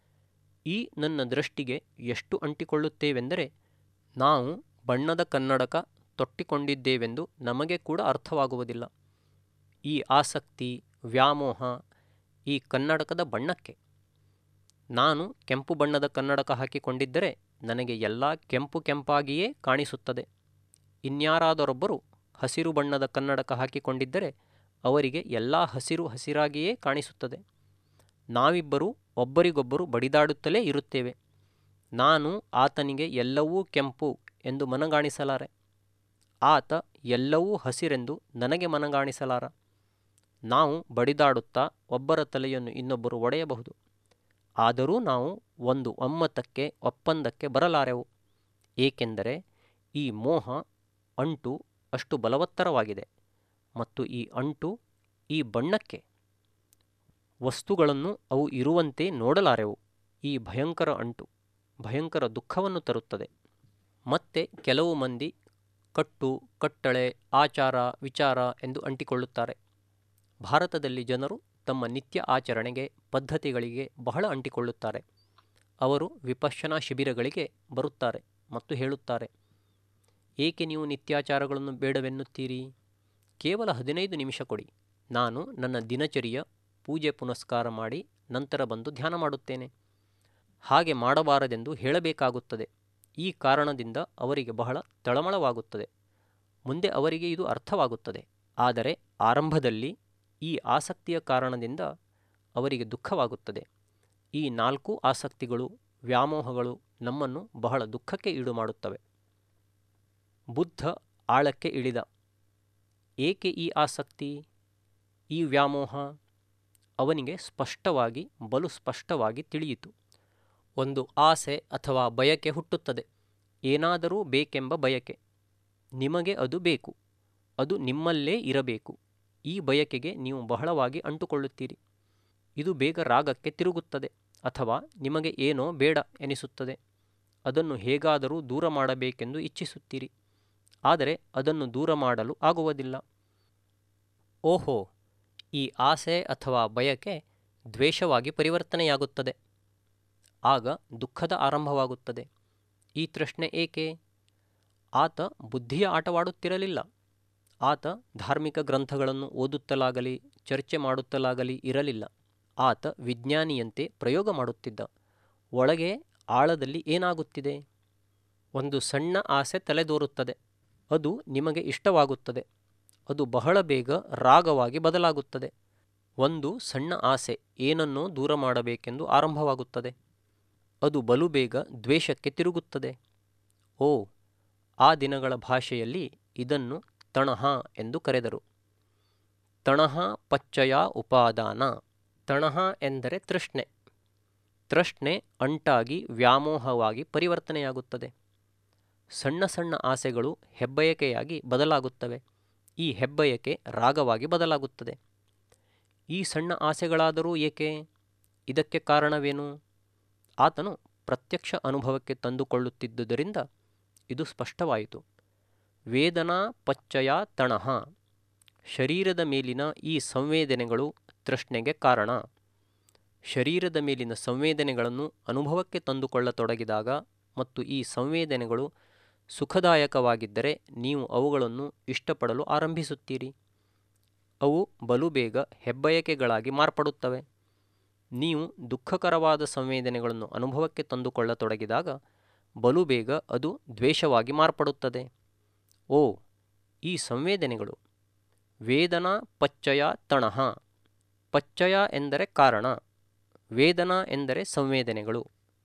ಈ ನನ್ನ ದೃಷ್ಟಿಗೆ ಎಷ್ಟು ಅಂಟಿಕೊಳ್ಳುತ್ತೇವೆಂದರೆ ನಾವು ಬಣ್ಣದ ಕನ್ನಡಕ ತೊಟ್ಟಿಕೊಂಡಿದ್ದೇವೆಂದು ನಮಗೆ ಕೂಡ ಅರ್ಥವಾಗುವುದಿಲ್ಲ ಈ ಆಸಕ್ತಿ ವ್ಯಾಮೋಹ ಈ ಕನ್ನಡಕದ ಬಣ್ಣಕ್ಕೆ ನಾನು ಕೆಂಪು ಬಣ್ಣದ ಕನ್ನಡಕ ಹಾಕಿಕೊಂಡಿದ್ದರೆ ನನಗೆ ಎಲ್ಲ ಕೆಂಪು ಕೆಂಪಾಗಿಯೇ ಕಾಣಿಸುತ್ತದೆ ಇನ್ಯಾರಾದರೊಬ್ಬರು ಹಸಿರು ಬಣ್ಣದ ಕನ್ನಡಕ ಹಾಕಿಕೊಂಡಿದ್ದರೆ ಅವರಿಗೆ ಎಲ್ಲ ಹಸಿರು ಹಸಿರಾಗಿಯೇ ಕಾಣಿಸುತ್ತದೆ ನಾವಿಬ್ಬರೂ ಒಬ್ಬರಿಗೊಬ್ಬರು ಬಡಿದಾಡುತ್ತಲೇ ಇರುತ್ತೇವೆ ನಾನು ಆತನಿಗೆ ಎಲ್ಲವೂ ಕೆಂಪು ಎಂದು ಮನಗಾಣಿಸಲಾರೆ ಆತ ಎಲ್ಲವೂ ಹಸಿರೆಂದು ನನಗೆ ಮನಗಾಣಿಸಲಾರ ನಾವು ಬಡಿದಾಡುತ್ತಾ ಒಬ್ಬರ ತಲೆಯನ್ನು ಇನ್ನೊಬ್ಬರು ಒಡೆಯಬಹುದು ಆದರೂ ನಾವು ಒಂದು ಒಮ್ಮತಕ್ಕೆ ಒಪ್ಪಂದಕ್ಕೆ ಬರಲಾರೆವು ಏಕೆಂದರೆ ಈ ಮೋಹ ಅಂಟು ಅಷ್ಟು ಬಲವತ್ತರವಾಗಿದೆ ಮತ್ತು ಈ ಅಂಟು ಈ ಬಣ್ಣಕ್ಕೆ ವಸ್ತುಗಳನ್ನು ಅವು ಇರುವಂತೆ ನೋಡಲಾರೆವು ಈ ಭಯಂಕರ ಅಂಟು ಭಯಂಕರ ದುಃಖವನ್ನು ತರುತ್ತದೆ ಮತ್ತೆ ಕೆಲವು ಮಂದಿ ಕಟ್ಟು ಕಟ್ಟಳೆ ಆಚಾರ ವಿಚಾರ ಎಂದು ಅಂಟಿಕೊಳ್ಳುತ್ತಾರೆ ಭಾರತದಲ್ಲಿ ಜನರು ತಮ್ಮ ನಿತ್ಯ ಆಚರಣೆಗೆ ಪದ್ಧತಿಗಳಿಗೆ ಬಹಳ ಅಂಟಿಕೊಳ್ಳುತ್ತಾರೆ ಅವರು ವಿಪಶ್ಯನಾ ಶಿಬಿರಗಳಿಗೆ ಬರುತ್ತಾರೆ ಮತ್ತು ಹೇಳುತ್ತಾರೆ ಏಕೆ ನೀವು ನಿತ್ಯಾಚಾರಗಳನ್ನು ಬೇಡವೆನ್ನುತ್ತೀರಿ ಕೇವಲ ಹದಿನೈದು ನಿಮಿಷ ಕೊಡಿ ನಾನು ನನ್ನ ದಿನಚರಿಯ ಪೂಜೆ ಪುನಸ್ಕಾರ ಮಾಡಿ ನಂತರ ಬಂದು ಧ್ಯಾನ ಮಾಡುತ್ತೇನೆ ಹಾಗೆ ಮಾಡಬಾರದೆಂದು ಹೇಳಬೇಕಾಗುತ್ತದೆ ಈ ಕಾರಣದಿಂದ ಅವರಿಗೆ ಬಹಳ ತಳಮಳವಾಗುತ್ತದೆ ಮುಂದೆ ಅವರಿಗೆ ಇದು ಅರ್ಥವಾಗುತ್ತದೆ ಆದರೆ ಆರಂಭದಲ್ಲಿ ಈ ಆಸಕ್ತಿಯ ಕಾರಣದಿಂದ ಅವರಿಗೆ ದುಃಖವಾಗುತ್ತದೆ ಈ ನಾಲ್ಕು ಆಸಕ್ತಿಗಳು ವ್ಯಾಮೋಹಗಳು ನಮ್ಮನ್ನು ಬಹಳ ದುಃಖಕ್ಕೆ ಈಡು ಮಾಡುತ್ತವೆ ಬುದ್ಧ ಆಳಕ್ಕೆ ಇಳಿದ ಏಕೆ ಈ ಆಸಕ್ತಿ ಈ ವ್ಯಾಮೋಹ ಅವನಿಗೆ ಸ್ಪಷ್ಟವಾಗಿ ಬಲು ಸ್ಪಷ್ಟವಾಗಿ ತಿಳಿಯಿತು ಒಂದು ಆಸೆ ಅಥವಾ ಬಯಕೆ ಹುಟ್ಟುತ್ತದೆ ಏನಾದರೂ ಬೇಕೆಂಬ ಬಯಕೆ ನಿಮಗೆ ಅದು ಬೇಕು ಅದು ನಿಮ್ಮಲ್ಲೇ ಇರಬೇಕು ಈ ಬಯಕೆಗೆ ನೀವು ಬಹಳವಾಗಿ ಅಂಟುಕೊಳ್ಳುತ್ತೀರಿ ಇದು ಬೇಗ ರಾಗಕ್ಕೆ ತಿರುಗುತ್ತದೆ ಅಥವಾ ನಿಮಗೆ ಏನೋ ಬೇಡ ಎನಿಸುತ್ತದೆ ಅದನ್ನು ಹೇಗಾದರೂ ದೂರ ಮಾಡಬೇಕೆಂದು ಇಚ್ಛಿಸುತ್ತೀರಿ ಆದರೆ ಅದನ್ನು ದೂರ ಮಾಡಲು ಆಗುವುದಿಲ್ಲ ಓಹೋ ಈ ಆಸೆ ಅಥವಾ ಬಯಕೆ ದ್ವೇಷವಾಗಿ ಪರಿವರ್ತನೆಯಾಗುತ್ತದೆ ಆಗ ದುಃಖದ ಆರಂಭವಾಗುತ್ತದೆ ಈ ಪ್ರಶ್ನೆ ಏಕೆ ಆತ ಬುದ್ಧಿಯ ಆಟವಾಡುತ್ತಿರಲಿಲ್ಲ ಆತ ಧಾರ್ಮಿಕ ಗ್ರಂಥಗಳನ್ನು ಓದುತ್ತಲಾಗಲಿ ಚರ್ಚೆ ಮಾಡುತ್ತಲಾಗಲಿ ಇರಲಿಲ್ಲ ಆತ ವಿಜ್ಞಾನಿಯಂತೆ ಪ್ರಯೋಗ ಮಾಡುತ್ತಿದ್ದ ಒಳಗೆ ಆಳದಲ್ಲಿ ಏನಾಗುತ್ತಿದೆ ಒಂದು ಸಣ್ಣ ಆಸೆ ತಲೆದೋರುತ್ತದೆ ಅದು ನಿಮಗೆ ಇಷ್ಟವಾಗುತ್ತದೆ ಅದು ಬಹಳ ಬೇಗ ರಾಗವಾಗಿ ಬದಲಾಗುತ್ತದೆ ಒಂದು ಸಣ್ಣ ಆಸೆ ಏನನ್ನೋ ದೂರ ಮಾಡಬೇಕೆಂದು ಆರಂಭವಾಗುತ್ತದೆ ಅದು ಬಲು ಬೇಗ ದ್ವೇಷಕ್ಕೆ ತಿರುಗುತ್ತದೆ ಓ ಆ ದಿನಗಳ ಭಾಷೆಯಲ್ಲಿ ಇದನ್ನು ತಣಹ ಎಂದು ಕರೆದರು ತಣಹ ಪಚ್ಚಯ ಉಪಾದಾನ ತಣಹ ಎಂದರೆ ತೃಷ್ಣೆ ತೃಷ್ಣೆ ಅಂಟಾಗಿ ವ್ಯಾಮೋಹವಾಗಿ ಪರಿವರ್ತನೆಯಾಗುತ್ತದೆ ಸಣ್ಣ ಸಣ್ಣ ಆಸೆಗಳು ಹೆಬ್ಬಯಕೆಯಾಗಿ ಬದಲಾಗುತ್ತವೆ ಈ ಹೆಬ್ಬಯಕೆ ರಾಗವಾಗಿ ಬದಲಾಗುತ್ತದೆ ಈ ಸಣ್ಣ ಆಸೆಗಳಾದರೂ ಏಕೆ ಇದಕ್ಕೆ ಕಾರಣವೇನು ಆತನು ಪ್ರತ್ಯಕ್ಷ ಅನುಭವಕ್ಕೆ ತಂದುಕೊಳ್ಳುತ್ತಿದ್ದುದರಿಂದ ಇದು ಸ್ಪಷ್ಟವಾಯಿತು ವೇದನಾ ಪಚ್ಚಯ ತಣಹ ಶರೀರದ ಮೇಲಿನ ಈ ಸಂವೇದನೆಗಳು ತೃಷ್ಣೆಗೆ ಕಾರಣ ಶರೀರದ ಮೇಲಿನ ಸಂವೇದನೆಗಳನ್ನು ಅನುಭವಕ್ಕೆ ತಂದುಕೊಳ್ಳತೊಡಗಿದಾಗ ಮತ್ತು ಈ ಸಂವೇದನೆಗಳು ಸುಖದಾಯಕವಾಗಿದ್ದರೆ ನೀವು ಅವುಗಳನ್ನು ಇಷ್ಟಪಡಲು ಆರಂಭಿಸುತ್ತೀರಿ ಅವು ಬಲು ಬೇಗ ಹೆಬ್ಬಯಕೆಗಳಾಗಿ ಮಾರ್ಪಡುತ್ತವೆ ನೀವು ದುಃಖಕರವಾದ ಸಂವೇದನೆಗಳನ್ನು ಅನುಭವಕ್ಕೆ ತಂದುಕೊಳ್ಳತೊಡಗಿದಾಗ ಬಲು ಬೇಗ ಅದು ದ್ವೇಷವಾಗಿ ಮಾರ್ಪಡುತ್ತದೆ ಓ ಈ ಸಂವೇದನೆಗಳು ವೇದನಾ ಪಚ್ಚಯ ತಣಹ ಪಚ್ಚಯ ಎಂದರೆ ಕಾರಣ ವೇದನಾ ಎಂದರೆ ಸಂವೇದನೆಗಳು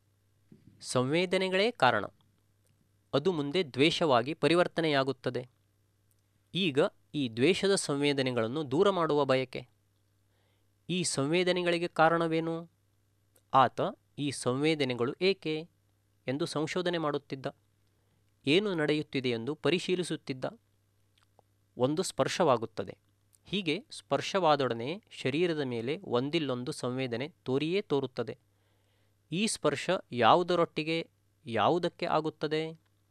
ಸಂವೇದನೆಗಳೇ ಕಾರಣ ಅದು ಮುಂದೆ ದ್ವೇಷವಾಗಿ ಪರಿವರ್ತನೆಯಾಗುತ್ತದೆ ಈಗ ಈ ದ್ವೇಷದ ಸಂವೇದನೆಗಳನ್ನು ದೂರ ಮಾಡುವ ಬಯಕೆ ಈ ಸಂವೇದನೆಗಳಿಗೆ ಕಾರಣವೇನು ಆತ ಈ ಸಂವೇದನೆಗಳು ಏಕೆ ಎಂದು ಸಂಶೋಧನೆ ಮಾಡುತ್ತಿದ್ದ ಏನು ನಡೆಯುತ್ತಿದೆ ಎಂದು ಪರಿಶೀಲಿಸುತ್ತಿದ್ದ ಒಂದು ಸ್ಪರ್ಶವಾಗುತ್ತದೆ ಹೀಗೆ ಸ್ಪರ್ಶವಾದೊಡನೆ ಶರೀರದ ಮೇಲೆ ಒಂದಿಲ್ಲೊಂದು ಸಂವೇದನೆ ತೋರಿಯೇ ತೋರುತ್ತದೆ ಈ ಸ್ಪರ್ಶ ಯಾವುದರೊಟ್ಟಿಗೆ ಯಾವುದಕ್ಕೆ ಆಗುತ್ತದೆ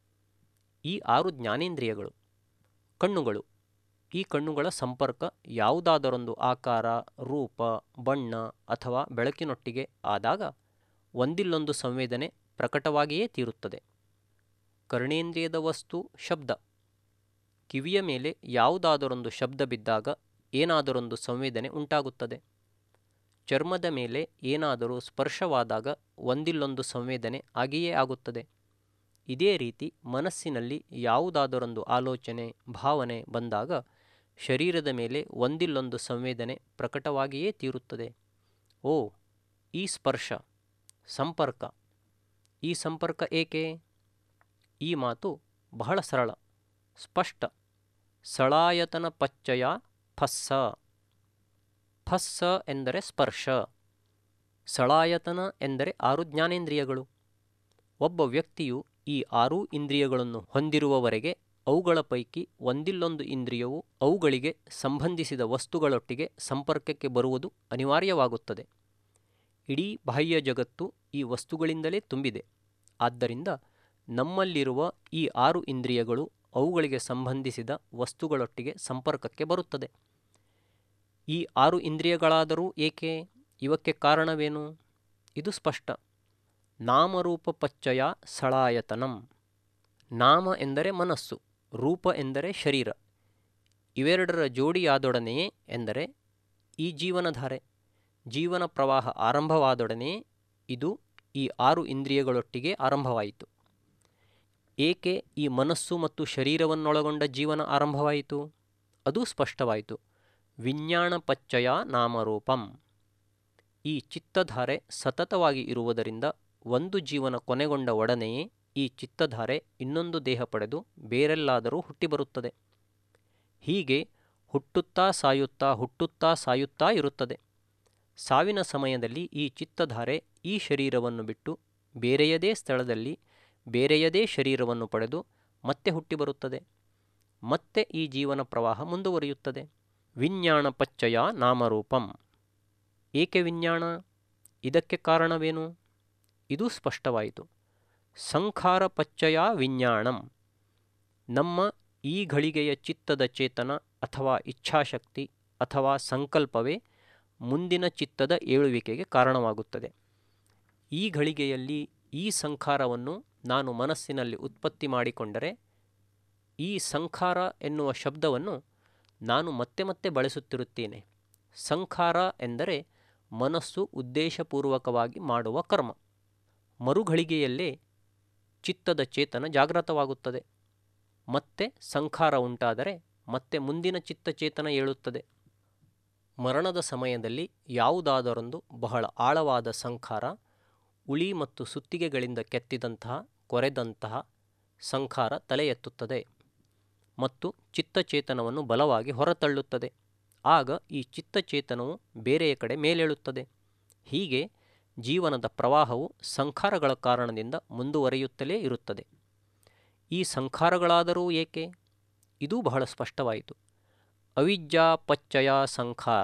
ಈ ಆರು ಜ್ಞಾನೇಂದ್ರಿಯಗಳು ಕಣ್ಣುಗಳು ಈ ಕಣ್ಣುಗಳ ಸಂಪರ್ಕ ಯಾವುದಾದರೊಂದು ಆಕಾರ ರೂಪ ಬಣ್ಣ ಅಥವಾ ಬೆಳಕಿನೊಟ್ಟಿಗೆ ಆದಾಗ ಒಂದಿಲ್ಲೊಂದು ಸಂವೇದನೆ ಪ್ರಕಟವಾಗಿಯೇ ತೀರುತ್ತದೆ ಕರ್ಣೇಂದ್ರಿಯದ ವಸ್ತು ಶಬ್ದ ಕಿವಿಯ ಮೇಲೆ ಯಾವುದಾದರೊಂದು ಶಬ್ದ ಬಿದ್ದಾಗ ಏನಾದರೊಂದು ಸಂವೇದನೆ ಉಂಟಾಗುತ್ತದೆ ಚರ್ಮದ ಮೇಲೆ ಏನಾದರೂ ಸ್ಪರ್ಶವಾದಾಗ ಒಂದಿಲ್ಲೊಂದು ಸಂವೇದನೆ ಆಗಿಯೇ ಆಗುತ್ತದೆ ಇದೇ ರೀತಿ ಮನಸ್ಸಿನಲ್ಲಿ ಯಾವುದಾದರೊಂದು ಆಲೋಚನೆ ಭಾವನೆ ಬಂದಾಗ ಶರೀರದ ಮೇಲೆ ಒಂದಿಲ್ಲೊಂದು ಸಂವೇದನೆ ಪ್ರಕಟವಾಗಿಯೇ ತೀರುತ್ತದೆ ಓ ಈ ಸ್ಪರ್ಶ ಸಂಪರ್ಕ ಈ ಸಂಪರ್ಕ ಏಕೆ ಈ ಮಾತು ಬಹಳ ಸರಳ ಸ್ಪಷ್ಟ ಸಳಾಯತನ ಪಚ್ಚಯ ಫಸ್ಸ ಫಸ್ಸ ಎಂದರೆ ಸ್ಪರ್ಶ ಸಳಾಯತನ ಎಂದರೆ ಆರು ಜ್ಞಾನೇಂದ್ರಿಯಗಳು ಒಬ್ಬ ವ್ಯಕ್ತಿಯು ಈ ಆರೂ ಇಂದ್ರಿಯಗಳನ್ನು ಹೊಂದಿರುವವರೆಗೆ ಅವುಗಳ ಪೈಕಿ ಒಂದಿಲ್ಲೊಂದು ಇಂದ್ರಿಯವು ಅವುಗಳಿಗೆ ಸಂಬಂಧಿಸಿದ ವಸ್ತುಗಳೊಟ್ಟಿಗೆ ಸಂಪರ್ಕಕ್ಕೆ ಬರುವುದು ಅನಿವಾರ್ಯವಾಗುತ್ತದೆ ಇಡೀ ಬಾಹ್ಯ ಜಗತ್ತು ಈ ವಸ್ತುಗಳಿಂದಲೇ ತುಂಬಿದೆ ಆದ್ದರಿಂದ ನಮ್ಮಲ್ಲಿರುವ ಈ ಆರು ಇಂದ್ರಿಯಗಳು ಅವುಗಳಿಗೆ ಸಂಬಂಧಿಸಿದ ವಸ್ತುಗಳೊಟ್ಟಿಗೆ ಸಂಪರ್ಕಕ್ಕೆ ಬರುತ್ತದೆ ಈ ಆರು ಇಂದ್ರಿಯಗಳಾದರೂ ಏಕೆ ಇವಕ್ಕೆ ಕಾರಣವೇನು ಇದು ಸ್ಪಷ್ಟ ನಾಮರೂಪ ಪಚ್ಚಯ ಸಳಾಯತನಂ ನಾಮ ಎಂದರೆ ಮನಸ್ಸು ರೂಪ ಎಂದರೆ ಶರೀರ ಇವೆರಡರ ಜೋಡಿಯಾದೊಡನೆಯೇ ಎಂದರೆ ಈ ಜೀವನಧಾರೆ ಜೀವನ ಪ್ರವಾಹ ಆರಂಭವಾದೊಡನೆಯೇ ಇದು ಈ ಆರು ಇಂದ್ರಿಯಗಳೊಟ್ಟಿಗೆ ಆರಂಭವಾಯಿತು ಏಕೆ ಈ ಮನಸ್ಸು ಮತ್ತು ಶರೀರವನ್ನೊಳಗೊಂಡ ಜೀವನ ಆರಂಭವಾಯಿತು ಅದು ಸ್ಪಷ್ಟವಾಯಿತು ವಿಜ್ಞಾನ ಪಚ್ಚಯ ನಾಮರೂಪಂ ಈ ಚಿತ್ತಧಾರೆ ಸತತವಾಗಿ ಇರುವುದರಿಂದ ಒಂದು ಜೀವನ ಕೊನೆಗೊಂಡ ಒಡನೆಯೇ ಈ ಚಿತ್ತಧಾರೆ ಇನ್ನೊಂದು ದೇಹ ಪಡೆದು ಬೇರೆಲ್ಲಾದರೂ ಹುಟ್ಟಿಬರುತ್ತದೆ ಹೀಗೆ ಹುಟ್ಟುತ್ತಾ ಸಾಯುತ್ತಾ ಹುಟ್ಟುತ್ತಾ ಸಾಯುತ್ತಾ ಇರುತ್ತದೆ ಸಾವಿನ ಸಮಯದಲ್ಲಿ ಈ ಚಿತ್ತಧಾರೆ ಈ ಶರೀರವನ್ನು ಬಿಟ್ಟು ಬೇರೆಯದೇ ಸ್ಥಳದಲ್ಲಿ ಬೇರೆಯದೇ ಶರೀರವನ್ನು ಪಡೆದು ಮತ್ತೆ ಹುಟ್ಟಿಬರುತ್ತದೆ ಮತ್ತೆ ಈ ಜೀವನ ಪ್ರವಾಹ ಮುಂದುವರಿಯುತ್ತದೆ ವಿಜ್ಞಾನ ಪಚ್ಚಯ ನಾಮರೂಪಂ ಏಕೆ ವಿಜ್ಞಾನ ಇದಕ್ಕೆ ಕಾರಣವೇನು ಇದು ಸ್ಪಷ್ಟವಾಯಿತು ಸಂಖಾರ ಪಚ್ಚಯ ವಿಜ್ಞಾನಂ ನಮ್ಮ ಈ ಘಳಿಗೆಯ ಚಿತ್ತದ ಚೇತನ ಅಥವಾ ಇಚ್ಛಾಶಕ್ತಿ ಅಥವಾ ಸಂಕಲ್ಪವೇ ಮುಂದಿನ ಚಿತ್ತದ ಏಳುವಿಕೆಗೆ ಕಾರಣವಾಗುತ್ತದೆ ಈ ಘಳಿಗೆಯಲ್ಲಿ ಈ ಸಂಖಾರವನ್ನು ನಾನು ಮನಸ್ಸಿನಲ್ಲಿ ಉತ್ಪತ್ತಿ ಮಾಡಿಕೊಂಡರೆ ಈ ಸಂಖಾರ ಎನ್ನುವ ಶಬ್ದವನ್ನು ನಾನು ಮತ್ತೆ ಮತ್ತೆ ಬಳಸುತ್ತಿರುತ್ತೇನೆ ಸಂಖಾರ ಎಂದರೆ ಮನಸ್ಸು ಉದ್ದೇಶಪೂರ್ವಕವಾಗಿ ಮಾಡುವ ಕರ್ಮ ಮರುಘಳಿಗೆಯಲ್ಲೇ ಚಿತ್ತದ ಚೇತನ ಜಾಗೃತವಾಗುತ್ತದೆ ಮತ್ತೆ ಸಂಖಾರ ಉಂಟಾದರೆ ಮತ್ತೆ ಮುಂದಿನ ಚಿತ್ತಚೇತನ ಏಳುತ್ತದೆ ಮರಣದ ಸಮಯದಲ್ಲಿ ಯಾವುದಾದರೊಂದು ಬಹಳ ಆಳವಾದ ಸಂಖಾರ ಉಳಿ ಮತ್ತು ಸುತ್ತಿಗೆಗಳಿಂದ ಕೆತ್ತಿದಂತಹ ಕೊರೆದಂತಹ ಸಂಖಾರ ತಲೆ ಎತ್ತುತ್ತದೆ ಮತ್ತು ಚಿತ್ತಚೇತನವನ್ನು ಬಲವಾಗಿ ಹೊರತಳ್ಳುತ್ತದೆ ಆಗ ಈ ಚಿತ್ತಚೇತನವು ಬೇರೆಯ ಕಡೆ ಮೇಲೇಳುತ್ತದೆ ಹೀಗೆ ಜೀವನದ ಪ್ರವಾಹವು ಸಂಖಾರಗಳ ಕಾರಣದಿಂದ ಮುಂದುವರಿಯುತ್ತಲೇ ಇರುತ್ತದೆ ಈ ಸಂಖಾರಗಳಾದರೂ ಏಕೆ ಇದೂ ಬಹಳ ಸ್ಪಷ್ಟವಾಯಿತು ಅವಿದ್ಯಾ ಪಚ್ಚಯ ಸಂಖಾರ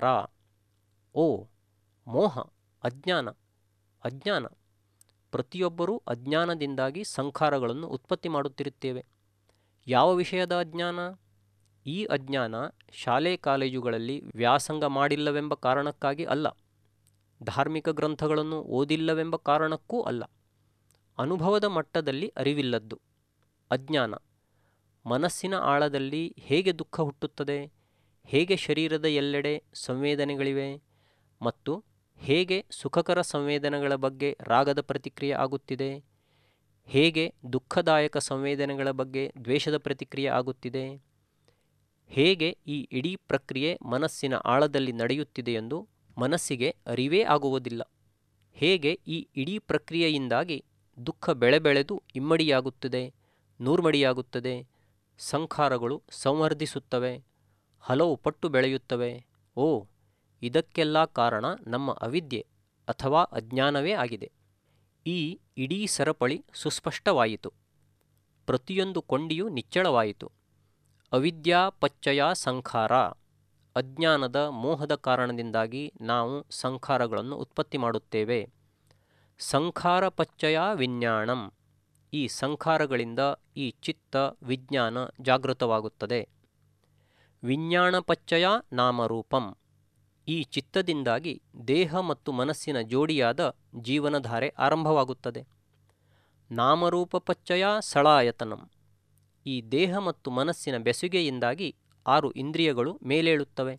ಓ ಮೋಹ ಅಜ್ಞಾನ ಅಜ್ಞಾನ ಪ್ರತಿಯೊಬ್ಬರೂ ಅಜ್ಞಾನದಿಂದಾಗಿ ಸಂಖಾರಗಳನ್ನು ಉತ್ಪತ್ತಿ ಮಾಡುತ್ತಿರುತ್ತೇವೆ ಯಾವ ವಿಷಯದ ಅಜ್ಞಾನ ಈ ಅಜ್ಞಾನ ಶಾಲೆ ಕಾಲೇಜುಗಳಲ್ಲಿ ವ್ಯಾಸಂಗ ಮಾಡಿಲ್ಲವೆಂಬ ಕಾರಣಕ್ಕಾಗಿ ಅಲ್ಲ ಧಾರ್ಮಿಕ ಗ್ರಂಥಗಳನ್ನು ಓದಿಲ್ಲವೆಂಬ ಕಾರಣಕ್ಕೂ ಅಲ್ಲ ಅನುಭವದ ಮಟ್ಟದಲ್ಲಿ ಅರಿವಿಲ್ಲದ್ದು ಅಜ್ಞಾನ ಮನಸ್ಸಿನ ಆಳದಲ್ಲಿ ಹೇಗೆ ದುಃಖ ಹುಟ್ಟುತ್ತದೆ ಹೇಗೆ ಶರೀರದ ಎಲ್ಲೆಡೆ ಸಂವೇದನೆಗಳಿವೆ ಮತ್ತು ಹೇಗೆ ಸುಖಕರ ಸಂವೇದನೆಗಳ ಬಗ್ಗೆ ರಾಗದ ಪ್ರತಿಕ್ರಿಯೆ ಆಗುತ್ತಿದೆ ಹೇಗೆ ದುಃಖದಾಯಕ ಸಂವೇದನೆಗಳ ಬಗ್ಗೆ ದ್ವೇಷದ ಪ್ರತಿಕ್ರಿಯೆ ಆಗುತ್ತಿದೆ ಹೇಗೆ ಈ ಇಡೀ ಪ್ರಕ್ರಿಯೆ ಮನಸ್ಸಿನ ಆಳದಲ್ಲಿ ನಡೆಯುತ್ತಿದೆ ಎಂದು ಮನಸ್ಸಿಗೆ ಅರಿವೇ ಆಗುವುದಿಲ್ಲ ಹೇಗೆ ಈ ಇಡೀ ಪ್ರಕ್ರಿಯೆಯಿಂದಾಗಿ ದುಃಖ ಬೆಳೆ ಬೆಳೆದು ಇಮ್ಮಡಿಯಾಗುತ್ತದೆ ನೂರ್ಮಡಿಯಾಗುತ್ತದೆ ಸಂಖಾರಗಳು ಸಂವರ್ಧಿಸುತ್ತವೆ ಹಲವು ಪಟ್ಟು ಬೆಳೆಯುತ್ತವೆ ಓ ಇದಕ್ಕೆಲ್ಲ ಕಾರಣ ನಮ್ಮ ಅವಿದ್ಯೆ ಅಥವಾ ಅಜ್ಞಾನವೇ ಆಗಿದೆ ಈ ಇಡೀ ಸರಪಳಿ ಸುಸ್ಪಷ್ಟವಾಯಿತು ಪ್ರತಿಯೊಂದು ಕೊಂಡಿಯೂ ನಿಚ್ಚಳವಾಯಿತು ಅವಿದ್ಯಾ ಪಚ್ಚಯ ಸಂಖಾರ ಅಜ್ಞಾನದ ಮೋಹದ ಕಾರಣದಿಂದಾಗಿ ನಾವು ಸಂಖಾರಗಳನ್ನು ಉತ್ಪತ್ತಿ ಮಾಡುತ್ತೇವೆ ಸಂಖಾರ ಪಚ್ಚಯ ವಿಜ್ಞಾನಂ ಈ ಸಂಖಾರಗಳಿಂದ ಈ ಚಿತ್ತ ವಿಜ್ಞಾನ ಜಾಗೃತವಾಗುತ್ತದೆ ವಿಜ್ಞಾನ ಪಚ್ಚಯ ನಾಮರೂಪಂ ಈ ಚಿತ್ತದಿಂದಾಗಿ ದೇಹ ಮತ್ತು ಮನಸ್ಸಿನ ಜೋಡಿಯಾದ ಜೀವನಧಾರೆ ಆರಂಭವಾಗುತ್ತದೆ ನಾಮರೂಪ ಪಚ್ಚಯ ಸಳಾಯತನಂ ಈ ದೇಹ ಮತ್ತು ಮನಸ್ಸಿನ ಬೆಸುಗೆಯಿಂದಾಗಿ ಆರು ಇಂದ್ರಿಯಗಳು ಮೇಲೇಳುತ್ತವೆ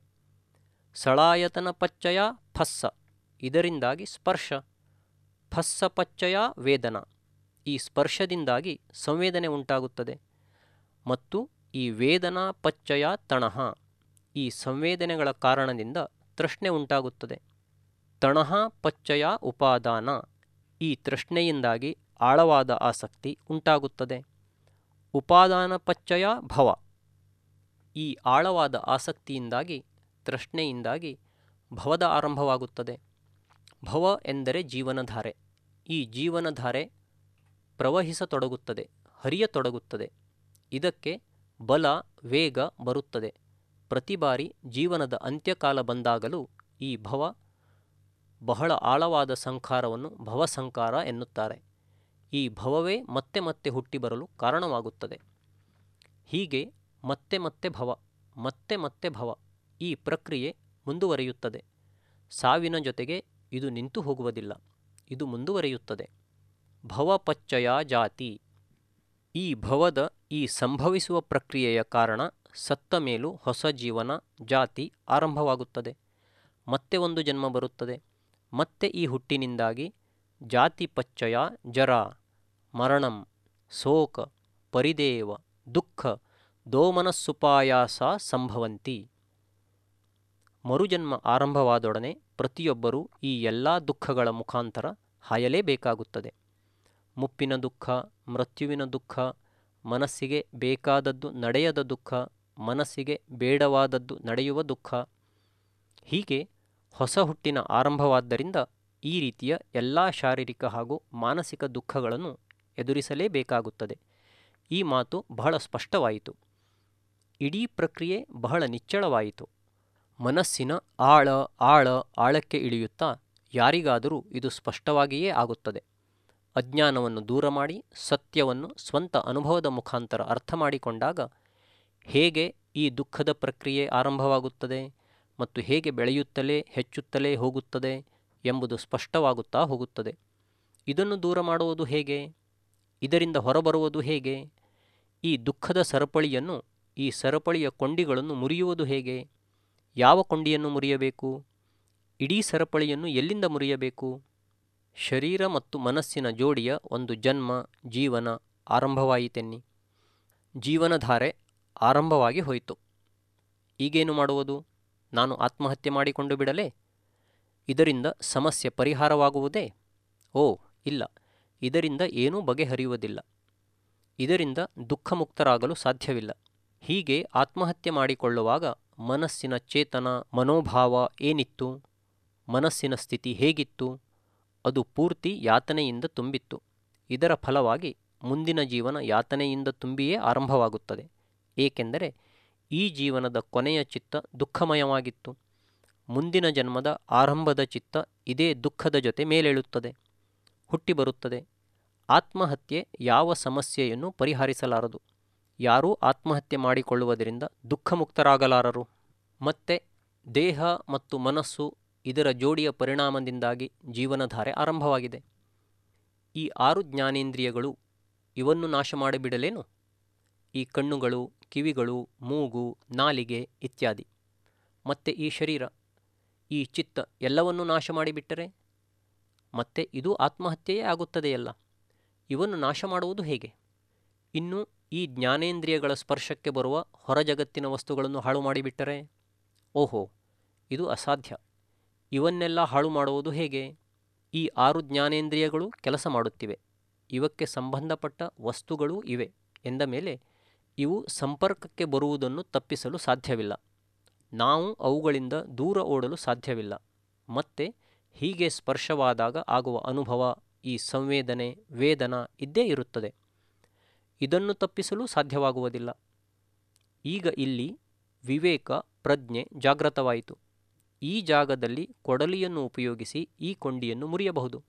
ಸಳಾಯತನ ಪಚ್ಚಯ ಫಸ್ಸ ಇದರಿಂದಾಗಿ ಸ್ಪರ್ಶ ಫಸ್ಸ ಪಚ್ಚಯ ವೇದನ ಈ ಸ್ಪರ್ಶದಿಂದಾಗಿ ಸಂವೇದನೆ ಉಂಟಾಗುತ್ತದೆ ಮತ್ತು ಈ ವೇದನಾ ಪಚ್ಚಯ ತಣಃ ಈ ಸಂವೇದನೆಗಳ ಕಾರಣದಿಂದ ತೃಷ್ಣೆ ಉಂಟಾಗುತ್ತದೆ ತಣಃ ಪಚ್ಚಯ ಉಪಾದಾನ ಈ ತೃಷ್ಣೆಯಿಂದಾಗಿ ಆಳವಾದ ಆಸಕ್ತಿ ಉಂಟಾಗುತ್ತದೆ ಉಪಾದಾನ ಪಚ್ಚಯ ಭವ ಈ ಆಳವಾದ ಆಸಕ್ತಿಯಿಂದಾಗಿ ತೃಷ್ಣೆಯಿಂದಾಗಿ ಭವದ ಆರಂಭವಾಗುತ್ತದೆ ಭವ ಎಂದರೆ ಜೀವನಧಾರೆ ಈ ಜೀವನಧಾರೆ ಪ್ರವಹಿಸತೊಡಗುತ್ತದೆ ಹರಿಯತೊಡಗುತ್ತದೆ ಇದಕ್ಕೆ ಬಲ ವೇಗ ಬರುತ್ತದೆ ಪ್ರತಿ ಬಾರಿ ಜೀವನದ ಅಂತ್ಯಕಾಲ ಬಂದಾಗಲೂ ಈ ಭವ ಬಹಳ ಆಳವಾದ ಸಂಖಾರವನ್ನು ಭವಸಂಕಾರ ಎನ್ನುತ್ತಾರೆ ಈ ಭವವೇ ಮತ್ತೆ ಮತ್ತೆ ಹುಟ್ಟಿ ಬರಲು ಕಾರಣವಾಗುತ್ತದೆ ಹೀಗೆ ಮತ್ತೆ ಮತ್ತೆ ಭವ ಮತ್ತೆ ಮತ್ತೆ ಭವ ಈ ಪ್ರಕ್ರಿಯೆ ಮುಂದುವರಿಯುತ್ತದೆ ಸಾವಿನ ಜೊತೆಗೆ ಇದು ನಿಂತು ಹೋಗುವುದಿಲ್ಲ ಇದು ಮುಂದುವರಿಯುತ್ತದೆ ಭವಪಚ್ಚಯ ಜಾತಿ ಈ ಭವದ ಈ ಸಂಭವಿಸುವ ಪ್ರಕ್ರಿಯೆಯ ಕಾರಣ ಸತ್ತ ಮೇಲೂ ಹೊಸ ಜೀವನ ಜಾತಿ ಆರಂಭವಾಗುತ್ತದೆ ಮತ್ತೆ ಒಂದು ಜನ್ಮ ಬರುತ್ತದೆ ಮತ್ತೆ ಈ ಹುಟ್ಟಿನಿಂದಾಗಿ ಜಾತಿ ಪಚ್ಚಯ ಜರ ಮರಣಂ ಶೋಕ ಪರಿದೇವ ದುಃಖ ದೋಮನಸ್ಸುಪಾಯಾಸ ಸಂಭವಂತಿ ಮರುಜನ್ಮ ಆರಂಭವಾದೊಡನೆ ಪ್ರತಿಯೊಬ್ಬರೂ ಈ ಎಲ್ಲ ದುಃಖಗಳ ಮುಖಾಂತರ ಹಾಯಲೇಬೇಕಾಗುತ್ತದೆ ಮುಪ್ಪಿನ ದುಃಖ ಮೃತ್ಯುವಿನ ದುಃಖ ಮನಸ್ಸಿಗೆ ಬೇಕಾದದ್ದು ನಡೆಯದ ದುಃಖ ಮನಸ್ಸಿಗೆ ಬೇಡವಾದದ್ದು ನಡೆಯುವ ದುಃಖ ಹೀಗೆ ಹೊಸ ಹುಟ್ಟಿನ ಆರಂಭವಾದ್ದರಿಂದ ಈ ರೀತಿಯ ಎಲ್ಲ ಶಾರೀರಿಕ ಹಾಗೂ ಮಾನಸಿಕ ದುಃಖಗಳನ್ನು ಎದುರಿಸಲೇಬೇಕಾಗುತ್ತದೆ ಈ ಮಾತು ಬಹಳ ಸ್ಪಷ್ಟವಾಯಿತು ಇಡೀ ಪ್ರಕ್ರಿಯೆ ಬಹಳ ನಿಚ್ಚಳವಾಯಿತು ಮನಸ್ಸಿನ ಆಳ ಆಳ ಆಳಕ್ಕೆ ಇಳಿಯುತ್ತಾ ಯಾರಿಗಾದರೂ ಇದು ಸ್ಪಷ್ಟವಾಗಿಯೇ ಆಗುತ್ತದೆ ಅಜ್ಞಾನವನ್ನು ದೂರ ಮಾಡಿ ಸತ್ಯವನ್ನು ಸ್ವಂತ ಅನುಭವದ ಮುಖಾಂತರ ಅರ್ಥ ಮಾಡಿಕೊಂಡಾಗ ಹೇಗೆ ಈ ದುಃಖದ ಪ್ರಕ್ರಿಯೆ ಆರಂಭವಾಗುತ್ತದೆ ಮತ್ತು ಹೇಗೆ ಬೆಳೆಯುತ್ತಲೇ ಹೆಚ್ಚುತ್ತಲೇ ಹೋಗುತ್ತದೆ ಎಂಬುದು ಸ್ಪಷ್ಟವಾಗುತ್ತಾ ಹೋಗುತ್ತದೆ ಇದನ್ನು ದೂರ ಮಾಡುವುದು ಹೇಗೆ ಇದರಿಂದ ಹೊರಬರುವುದು ಹೇಗೆ ಈ ದುಃಖದ ಸರಪಳಿಯನ್ನು ಈ ಸರಪಳಿಯ ಕೊಂಡಿಗಳನ್ನು ಮುರಿಯುವುದು ಹೇಗೆ ಯಾವ ಕೊಂಡಿಯನ್ನು ಮುರಿಯಬೇಕು ಇಡೀ ಸರಪಳಿಯನ್ನು ಎಲ್ಲಿಂದ ಮುರಿಯಬೇಕು ಶರೀರ ಮತ್ತು ಮನಸ್ಸಿನ ಜೋಡಿಯ ಒಂದು ಜನ್ಮ ಜೀವನ ಆರಂಭವಾಯಿತೆನ್ನಿ ಜೀವನಧಾರೆ ಆರಂಭವಾಗಿ ಹೋಯಿತು ಈಗೇನು ಮಾಡುವುದು ನಾನು ಆತ್ಮಹತ್ಯೆ ಮಾಡಿಕೊಂಡು ಬಿಡಲೇ ಇದರಿಂದ ಸಮಸ್ಯೆ ಪರಿಹಾರವಾಗುವುದೇ ಓ ಇಲ್ಲ ಇದರಿಂದ ಏನೂ ಬಗೆಹರಿಯುವುದಿಲ್ಲ ಇದರಿಂದ ದುಃಖಮುಕ್ತರಾಗಲು ಸಾಧ್ಯವಿಲ್ಲ ಹೀಗೆ ಆತ್ಮಹತ್ಯೆ ಮಾಡಿಕೊಳ್ಳುವಾಗ ಮನಸ್ಸಿನ ಚೇತನ ಮನೋಭಾವ ಏನಿತ್ತು ಮನಸ್ಸಿನ ಸ್ಥಿತಿ ಹೇಗಿತ್ತು ಅದು ಪೂರ್ತಿ ಯಾತನೆಯಿಂದ ತುಂಬಿತ್ತು ಇದರ ಫಲವಾಗಿ ಮುಂದಿನ ಜೀವನ ಯಾತನೆಯಿಂದ ತುಂಬಿಯೇ ಆರಂಭವಾಗುತ್ತದೆ ಏಕೆಂದರೆ ಈ ಜೀವನದ ಕೊನೆಯ ಚಿತ್ತ ದುಃಖಮಯವಾಗಿತ್ತು ಮುಂದಿನ ಜನ್ಮದ ಆರಂಭದ ಚಿತ್ತ ಇದೇ ದುಃಖದ ಜೊತೆ ಮೇಲೇಳುತ್ತದೆ ಹುಟ್ಟಿ ಬರುತ್ತದೆ ಆತ್ಮಹತ್ಯೆ ಯಾವ ಸಮಸ್ಯೆಯನ್ನು ಪರಿಹರಿಸಲಾರದು ಯಾರೂ ಆತ್ಮಹತ್ಯೆ ಮಾಡಿಕೊಳ್ಳುವುದರಿಂದ ದುಃಖಮುಕ್ತರಾಗಲಾರರು ಮತ್ತೆ ದೇಹ ಮತ್ತು ಮನಸ್ಸು ಇದರ ಜೋಡಿಯ ಪರಿಣಾಮದಿಂದಾಗಿ ಜೀವನಧಾರೆ ಆರಂಭವಾಗಿದೆ ಈ ಆರು ಜ್ಞಾನೇಂದ್ರಿಯಗಳು ಇವನ್ನು ನಾಶ ಮಾಡಿಬಿಡಲೇನು ಈ ಕಣ್ಣುಗಳು ಕಿವಿಗಳು ಮೂಗು ನಾಲಿಗೆ ಇತ್ಯಾದಿ ಮತ್ತು ಈ ಶರೀರ ಈ ಚಿತ್ತ ಎಲ್ಲವನ್ನೂ ನಾಶ ಮಾಡಿಬಿಟ್ಟರೆ ಮತ್ತೆ ಇದು ಆತ್ಮಹತ್ಯೆಯೇ ಆಗುತ್ತದೆಯಲ್ಲ ಇವನ್ನು ನಾಶ ಮಾಡುವುದು ಹೇಗೆ ಇನ್ನು ಈ ಜ್ಞಾನೇಂದ್ರಿಯಗಳ ಸ್ಪರ್ಶಕ್ಕೆ ಬರುವ ಹೊರ ಜಗತ್ತಿನ ವಸ್ತುಗಳನ್ನು ಹಾಳು ಮಾಡಿಬಿಟ್ಟರೆ ಓಹೋ ಇದು ಅಸಾಧ್ಯ ಇವನ್ನೆಲ್ಲ ಹಾಳು ಮಾಡುವುದು ಹೇಗೆ ಈ ಆರು ಜ್ಞಾನೇಂದ್ರಿಯಗಳು ಕೆಲಸ ಮಾಡುತ್ತಿವೆ ಇವಕ್ಕೆ ಸಂಬಂಧಪಟ್ಟ ವಸ್ತುಗಳೂ ಇವೆ ಎಂದ ಮೇಲೆ ಇವು ಸಂಪರ್ಕಕ್ಕೆ ಬರುವುದನ್ನು ತಪ್ಪಿಸಲು ಸಾಧ್ಯವಿಲ್ಲ ನಾವು ಅವುಗಳಿಂದ ದೂರ ಓಡಲು ಸಾಧ್ಯವಿಲ್ಲ ಮತ್ತೆ ಹೀಗೆ ಸ್ಪರ್ಶವಾದಾಗ ಆಗುವ ಅನುಭವ ಈ ಸಂವೇದನೆ ವೇದನ ಇದ್ದೇ ಇರುತ್ತದೆ ಇದನ್ನು ತಪ್ಪಿಸಲು ಸಾಧ್ಯವಾಗುವುದಿಲ್ಲ ಈಗ ಇಲ್ಲಿ ವಿವೇಕ ಪ್ರಜ್ಞೆ ಜಾಗೃತವಾಯಿತು ಈ ಜಾಗದಲ್ಲಿ ಕೊಡಲಿಯನ್ನು ಉಪಯೋಗಿಸಿ ಈ ಕೊಂಡಿಯನ್ನು ಮುರಿಯಬಹುದು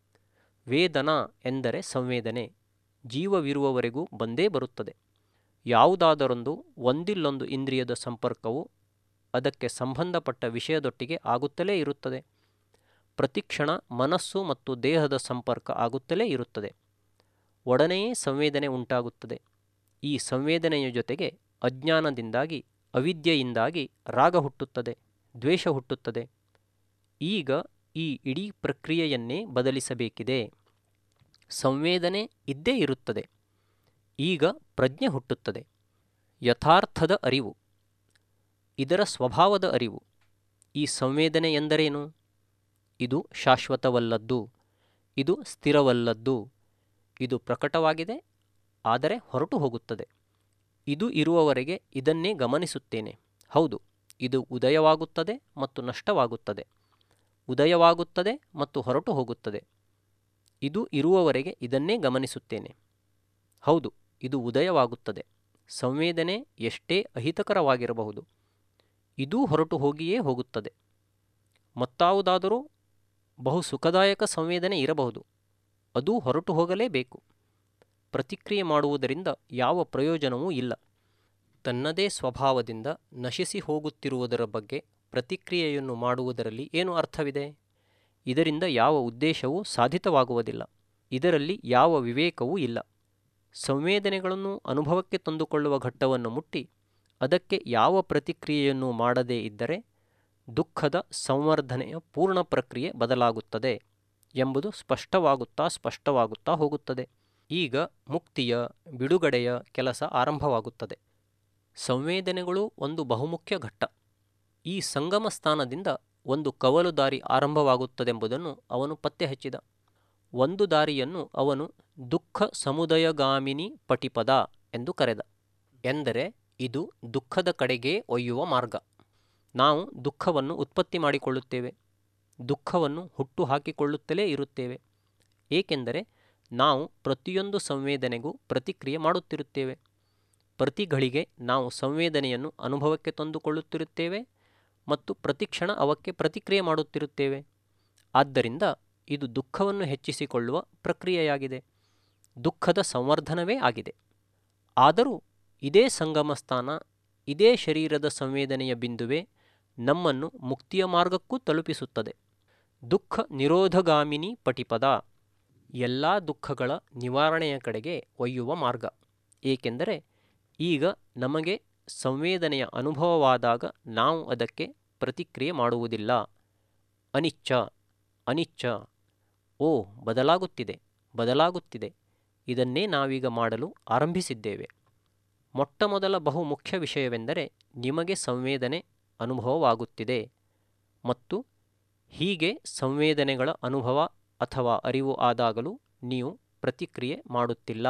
ವೇದನಾ ಎಂದರೆ ಸಂವೇದನೆ ಜೀವವಿರುವವರೆಗೂ ಬಂದೇ ಬರುತ್ತದೆ ಯಾವುದಾದರೊಂದು ಒಂದಿಲ್ಲೊಂದು ಇಂದ್ರಿಯದ ಸಂಪರ್ಕವು ಅದಕ್ಕೆ ಸಂಬಂಧಪಟ್ಟ ವಿಷಯದೊಟ್ಟಿಗೆ ಆಗುತ್ತಲೇ ಇರುತ್ತದೆ ಪ್ರತಿಕ್ಷಣ ಮನಸ್ಸು ಮತ್ತು ದೇಹದ ಸಂಪರ್ಕ ಆಗುತ್ತಲೇ ಇರುತ್ತದೆ ಒಡನೆಯೇ ಸಂವೇದನೆ ಉಂಟಾಗುತ್ತದೆ ಈ ಸಂವೇದನೆಯ ಜೊತೆಗೆ ಅಜ್ಞಾನದಿಂದಾಗಿ ಅವಿದ್ಯೆಯಿಂದಾಗಿ ರಾಗ ಹುಟ್ಟುತ್ತದೆ ದ್ವೇಷ ಹುಟ್ಟುತ್ತದೆ ಈಗ ಈ ಇಡೀ ಪ್ರಕ್ರಿಯೆಯನ್ನೇ ಬದಲಿಸಬೇಕಿದೆ ಸಂವೇದನೆ ಇದ್ದೇ ಇರುತ್ತದೆ ಈಗ ಪ್ರಜ್ಞೆ ಹುಟ್ಟುತ್ತದೆ ಯಥಾರ್ಥದ ಅರಿವು ಇದರ ಸ್ವಭಾವದ ಅರಿವು ಈ ಸಂವೇದನೆ ಎಂದರೇನು ಇದು ಶಾಶ್ವತವಲ್ಲದ್ದು ಇದು ಸ್ಥಿರವಲ್ಲದ್ದು ಇದು ಪ್ರಕಟವಾಗಿದೆ ಆದರೆ ಹೊರಟು ಹೋಗುತ್ತದೆ ಇದು ಇರುವವರೆಗೆ ಇದನ್ನೇ ಗಮನಿಸುತ್ತೇನೆ ಹೌದು ಇದು ಉದಯವಾಗುತ್ತದೆ ಮತ್ತು ನಷ್ಟವಾಗುತ್ತದೆ ಉದಯವಾಗುತ್ತದೆ ಮತ್ತು ಹೊರಟು ಹೋಗುತ್ತದೆ ಇದು ಇರುವವರೆಗೆ ಇದನ್ನೇ ಗಮನಿಸುತ್ತೇನೆ ಹೌದು ಇದು ಉದಯವಾಗುತ್ತದೆ ಸಂವೇದನೆ ಎಷ್ಟೇ ಅಹಿತಕರವಾಗಿರಬಹುದು ಇದೂ ಹೊರಟು ಹೋಗಿಯೇ ಹೋಗುತ್ತದೆ ಮತ್ತಾವುದಾದರೂ ಬಹು ಸುಖದಾಯಕ ಸಂವೇದನೆ ಇರಬಹುದು ಅದೂ ಹೊರಟು ಹೋಗಲೇಬೇಕು ಪ್ರತಿಕ್ರಿಯೆ ಮಾಡುವುದರಿಂದ ಯಾವ ಪ್ರಯೋಜನವೂ ಇಲ್ಲ ತನ್ನದೇ ಸ್ವಭಾವದಿಂದ ನಶಿಸಿ ಹೋಗುತ್ತಿರುವುದರ ಬಗ್ಗೆ ಪ್ರತಿಕ್ರಿಯೆಯನ್ನು ಮಾಡುವುದರಲ್ಲಿ ಏನು ಅರ್ಥವಿದೆ ಇದರಿಂದ ಯಾವ ಉದ್ದೇಶವೂ ಸಾಧಿತವಾಗುವುದಿಲ್ಲ ಇದರಲ್ಲಿ ಯಾವ ವಿವೇಕವೂ ಇಲ್ಲ ಸಂವೇದನೆಗಳನ್ನು ಅನುಭವಕ್ಕೆ ತಂದುಕೊಳ್ಳುವ ಘಟ್ಟವನ್ನು ಮುಟ್ಟಿ ಅದಕ್ಕೆ ಯಾವ ಪ್ರತಿಕ್ರಿಯೆಯನ್ನು ಮಾಡದೇ ಇದ್ದರೆ ದುಃಖದ ಸಂವರ್ಧನೆಯ ಪೂರ್ಣ ಪ್ರಕ್ರಿಯೆ ಬದಲಾಗುತ್ತದೆ ಎಂಬುದು ಸ್ಪಷ್ಟವಾಗುತ್ತಾ ಸ್ಪಷ್ಟವಾಗುತ್ತಾ ಹೋಗುತ್ತದೆ ಈಗ ಮುಕ್ತಿಯ ಬಿಡುಗಡೆಯ ಕೆಲಸ ಆರಂಭವಾಗುತ್ತದೆ ಸಂವೇದನೆಗಳು ಒಂದು ಬಹುಮುಖ್ಯ ಘಟ್ಟ ಈ ಸಂಗಮ ಸ್ಥಾನದಿಂದ ಒಂದು ಕವಲು ದಾರಿ ಆರಂಭವಾಗುತ್ತದೆಂಬುದನ್ನು ಅವನು ಪತ್ತೆ ಹಚ್ಚಿದ ಒಂದು ದಾರಿಯನ್ನು ಅವನು ದುಃಖ ಸಮುದಯಗಾಮಿನಿ ಪಟಿಪದ ಎಂದು ಕರೆದ ಎಂದರೆ ಇದು ದುಃಖದ ಕಡೆಗೇ ಒಯ್ಯುವ ಮಾರ್ಗ ನಾವು ದುಃಖವನ್ನು ಉತ್ಪತ್ತಿ ಮಾಡಿಕೊಳ್ಳುತ್ತೇವೆ ದುಃಖವನ್ನು ಹುಟ್ಟು ಹಾಕಿಕೊಳ್ಳುತ್ತಲೇ ಇರುತ್ತೇವೆ ಏಕೆಂದರೆ ನಾವು ಪ್ರತಿಯೊಂದು ಸಂವೇದನೆಗೂ ಪ್ರತಿಕ್ರಿಯೆ ಮಾಡುತ್ತಿರುತ್ತೇವೆ ಪ್ರತಿ ಘಳಿಗೆ ನಾವು ಸಂವೇದನೆಯನ್ನು ಅನುಭವಕ್ಕೆ ತಂದುಕೊಳ್ಳುತ್ತಿರುತ್ತೇವೆ ಮತ್ತು ಪ್ರತಿಕ್ಷಣ ಅವಕ್ಕೆ ಪ್ರತಿಕ್ರಿಯೆ ಮಾಡುತ್ತಿರುತ್ತೇವೆ ಆದ್ದರಿಂದ ಇದು ದುಃಖವನ್ನು ಹೆಚ್ಚಿಸಿಕೊಳ್ಳುವ ಪ್ರಕ್ರಿಯೆಯಾಗಿದೆ ದುಃಖದ ಸಂವರ್ಧನವೇ ಆಗಿದೆ ಆದರೂ ಇದೇ ಸಂಗಮ ಸ್ಥಾನ ಇದೇ ಶರೀರದ ಸಂವೇದನೆಯ ಬಿಂದುವೆ ನಮ್ಮನ್ನು ಮುಕ್ತಿಯ ಮಾರ್ಗಕ್ಕೂ ತಲುಪಿಸುತ್ತದೆ ದುಃಖ ನಿರೋಧಗಾಮಿನಿ ಪಟಿಪದ ಎಲ್ಲ ದುಃಖಗಳ ನಿವಾರಣೆಯ ಕಡೆಗೆ ಒಯ್ಯುವ ಮಾರ್ಗ ಏಕೆಂದರೆ ಈಗ ನಮಗೆ ಸಂವೇದನೆಯ ಅನುಭವವಾದಾಗ ನಾವು ಅದಕ್ಕೆ ಪ್ರತಿಕ್ರಿಯೆ ಮಾಡುವುದಿಲ್ಲ ಅನಿಚ್ಛ ಅನಿಚ್ಛ ಓ ಬದಲಾಗುತ್ತಿದೆ ಬದಲಾಗುತ್ತಿದೆ ಇದನ್ನೇ ನಾವೀಗ ಮಾಡಲು ಆರಂಭಿಸಿದ್ದೇವೆ ಮೊಟ್ಟ ಮೊದಲ ಬಹು ಮುಖ್ಯ ವಿಷಯವೆಂದರೆ ನಿಮಗೆ ಸಂವೇದನೆ ಅನುಭವವಾಗುತ್ತಿದೆ ಮತ್ತು ಹೀಗೆ ಸಂವೇದನೆಗಳ ಅನುಭವ ಅಥವಾ ಅರಿವು ಆದಾಗಲೂ ನೀವು ಪ್ರತಿಕ್ರಿಯೆ ಮಾಡುತ್ತಿಲ್ಲ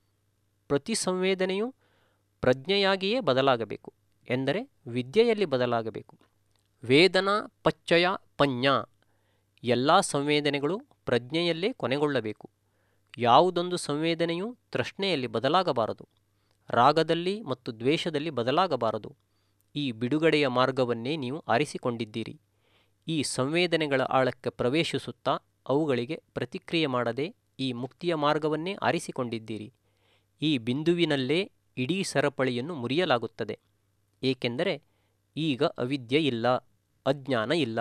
ಪ್ರತಿ ಸಂವೇದನೆಯು ಪ್ರಜ್ಞೆಯಾಗಿಯೇ ಬದಲಾಗಬೇಕು ಎಂದರೆ ವಿದ್ಯೆಯಲ್ಲಿ ಬದಲಾಗಬೇಕು ವೇದನ ಪಚ್ಚಯ ಪಂಜ ಎಲ್ಲ ಸಂವೇದನೆಗಳು ಪ್ರಜ್ಞೆಯಲ್ಲೇ ಕೊನೆಗೊಳ್ಳಬೇಕು ಯಾವುದೊಂದು ಸಂವೇದನೆಯೂ ತೃಷ್ಣೆಯಲ್ಲಿ ಬದಲಾಗಬಾರದು ರಾಗದಲ್ಲಿ ಮತ್ತು ದ್ವೇಷದಲ್ಲಿ ಬದಲಾಗಬಾರದು ಈ ಬಿಡುಗಡೆಯ ಮಾರ್ಗವನ್ನೇ ನೀವು ಆರಿಸಿಕೊಂಡಿದ್ದೀರಿ ಈ ಸಂವೇದನೆಗಳ ಆಳಕ್ಕೆ ಪ್ರವೇಶಿಸುತ್ತಾ ಅವುಗಳಿಗೆ ಪ್ರತಿಕ್ರಿಯೆ ಮಾಡದೆ ಈ ಮುಕ್ತಿಯ ಮಾರ್ಗವನ್ನೇ ಆರಿಸಿಕೊಂಡಿದ್ದೀರಿ ಈ ಬಿಂದುವಿನಲ್ಲೇ ಇಡೀ ಸರಪಳಿಯನ್ನು ಮುರಿಯಲಾಗುತ್ತದೆ ಏಕೆಂದರೆ ಈಗ ಅವಿದ್ಯೆ ಇಲ್ಲ ಅಜ್ಞಾನ ಇಲ್ಲ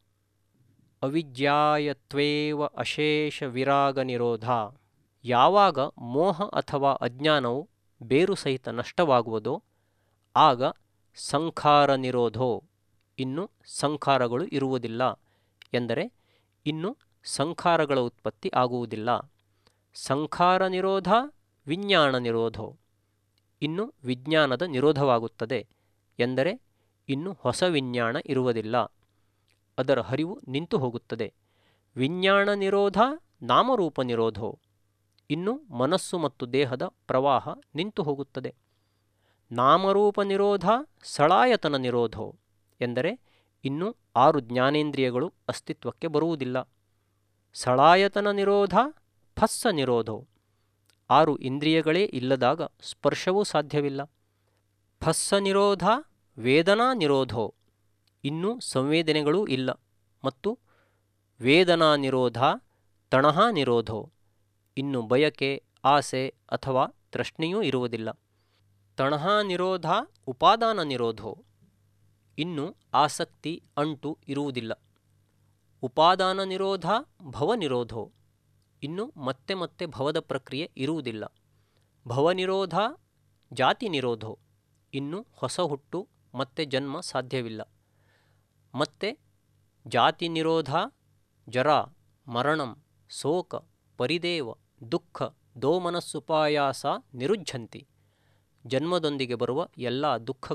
ಅವಿದ್ಯಾಯತ್ವೇವ ಅಶೇಷ ವಿರಾಗ ನಿರೋಧ ಯಾವಾಗ ಮೋಹ ಅಥವಾ ಅಜ್ಞಾನವು ಬೇರು ಸಹಿತ ನಷ್ಟವಾಗುವುದೋ ಆಗ ಸಂಖಾರ ನಿರೋಧೋ ಇನ್ನು ಸಂಖಾರಗಳು ಇರುವುದಿಲ್ಲ ಎಂದರೆ ಇನ್ನು ಸಂಖಾರಗಳ ಉತ್ಪತ್ತಿ ಆಗುವುದಿಲ್ಲ ಸಂಖಾರ ನಿರೋಧ ವಿಜ್ಞಾನ ನಿರೋಧೋ ಇನ್ನು ವಿಜ್ಞಾನದ ನಿರೋಧವಾಗುತ್ತದೆ ಎಂದರೆ ಇನ್ನು ಹೊಸ ವಿಜ್ಞಾನ ಇರುವುದಿಲ್ಲ ಅದರ ಹರಿವು ನಿಂತು ಹೋಗುತ್ತದೆ ವಿಜ್ಞಾನ ನಿರೋಧ ನಾಮರೂಪ ನಿರೋಧೋ ಇನ್ನು ಮನಸ್ಸು ಮತ್ತು ದೇಹದ ಪ್ರವಾಹ ನಿಂತು ಹೋಗುತ್ತದೆ ನಾಮರೂಪ ನಿರೋಧ ಸಳಾಯತನ ನಿರೋಧೋ ಎಂದರೆ ಇನ್ನು ಆರು ಜ್ಞಾನೇಂದ್ರಿಯಗಳು ಅಸ್ತಿತ್ವಕ್ಕೆ ಬರುವುದಿಲ್ಲ ಸಳಾಯತನ ನಿರೋಧ ಫಸ್ಸ ನಿರೋಧೋ ಆರು ಇಂದ್ರಿಯಗಳೇ ಇಲ್ಲದಾಗ ಸ್ಪರ್ಶವೂ ಸಾಧ್ಯವಿಲ್ಲ ಫಸ್ಸ ನಿರೋಧ ವೇದನಾ ನಿರೋಧೋ ಇನ್ನೂ ಸಂವೇದನೆಗಳೂ ಇಲ್ಲ ಮತ್ತು ವೇದನಾ ನಿರೋಧ ತಣಹ ನಿರೋಧೋ ಇನ್ನು ಬಯಕೆ ಆಸೆ ಅಥವಾ ತೃಷ್ಣೆಯೂ ಇರುವುದಿಲ್ಲ ತಣಹ ನಿರೋಧ ಉಪಾದಾನ ನಿರೋಧೋ ಇನ್ನು ಆಸಕ್ತಿ ಅಂಟು ಇರುವುದಿಲ್ಲ ಉಪಾದಾನ ನಿರೋಧ ಭವ ನಿರೋಧೋ ಇನ್ನು ಮತ್ತೆ ಮತ್ತೆ ಭವದ ಪ್ರಕ್ರಿಯೆ ಇರುವುದಿಲ್ಲ ಭವ ನಿರೋಧ ಜಾತಿ ನಿರೋಧೋ ಇನ್ನು ಹೊಸ ಹುಟ್ಟು ಮತ್ತೆ ಜನ್ಮ ಸಾಧ್ಯವಿಲ್ಲ ಮತ್ತೆ ಜಾತಿ ನಿರೋಧ ಜರ ಮರಣಂ ಶೋಕ ಪರಿದೇವ ದುಃಖ ದೋಮನಸ್ಸುಪಾಯಾಸ ನಿರುಜ್ಜಂತಿ ಜನ್ಮದೊಂದಿಗೆ ಬರುವ ಎಲ್ಲ ದುಃಖಗಳು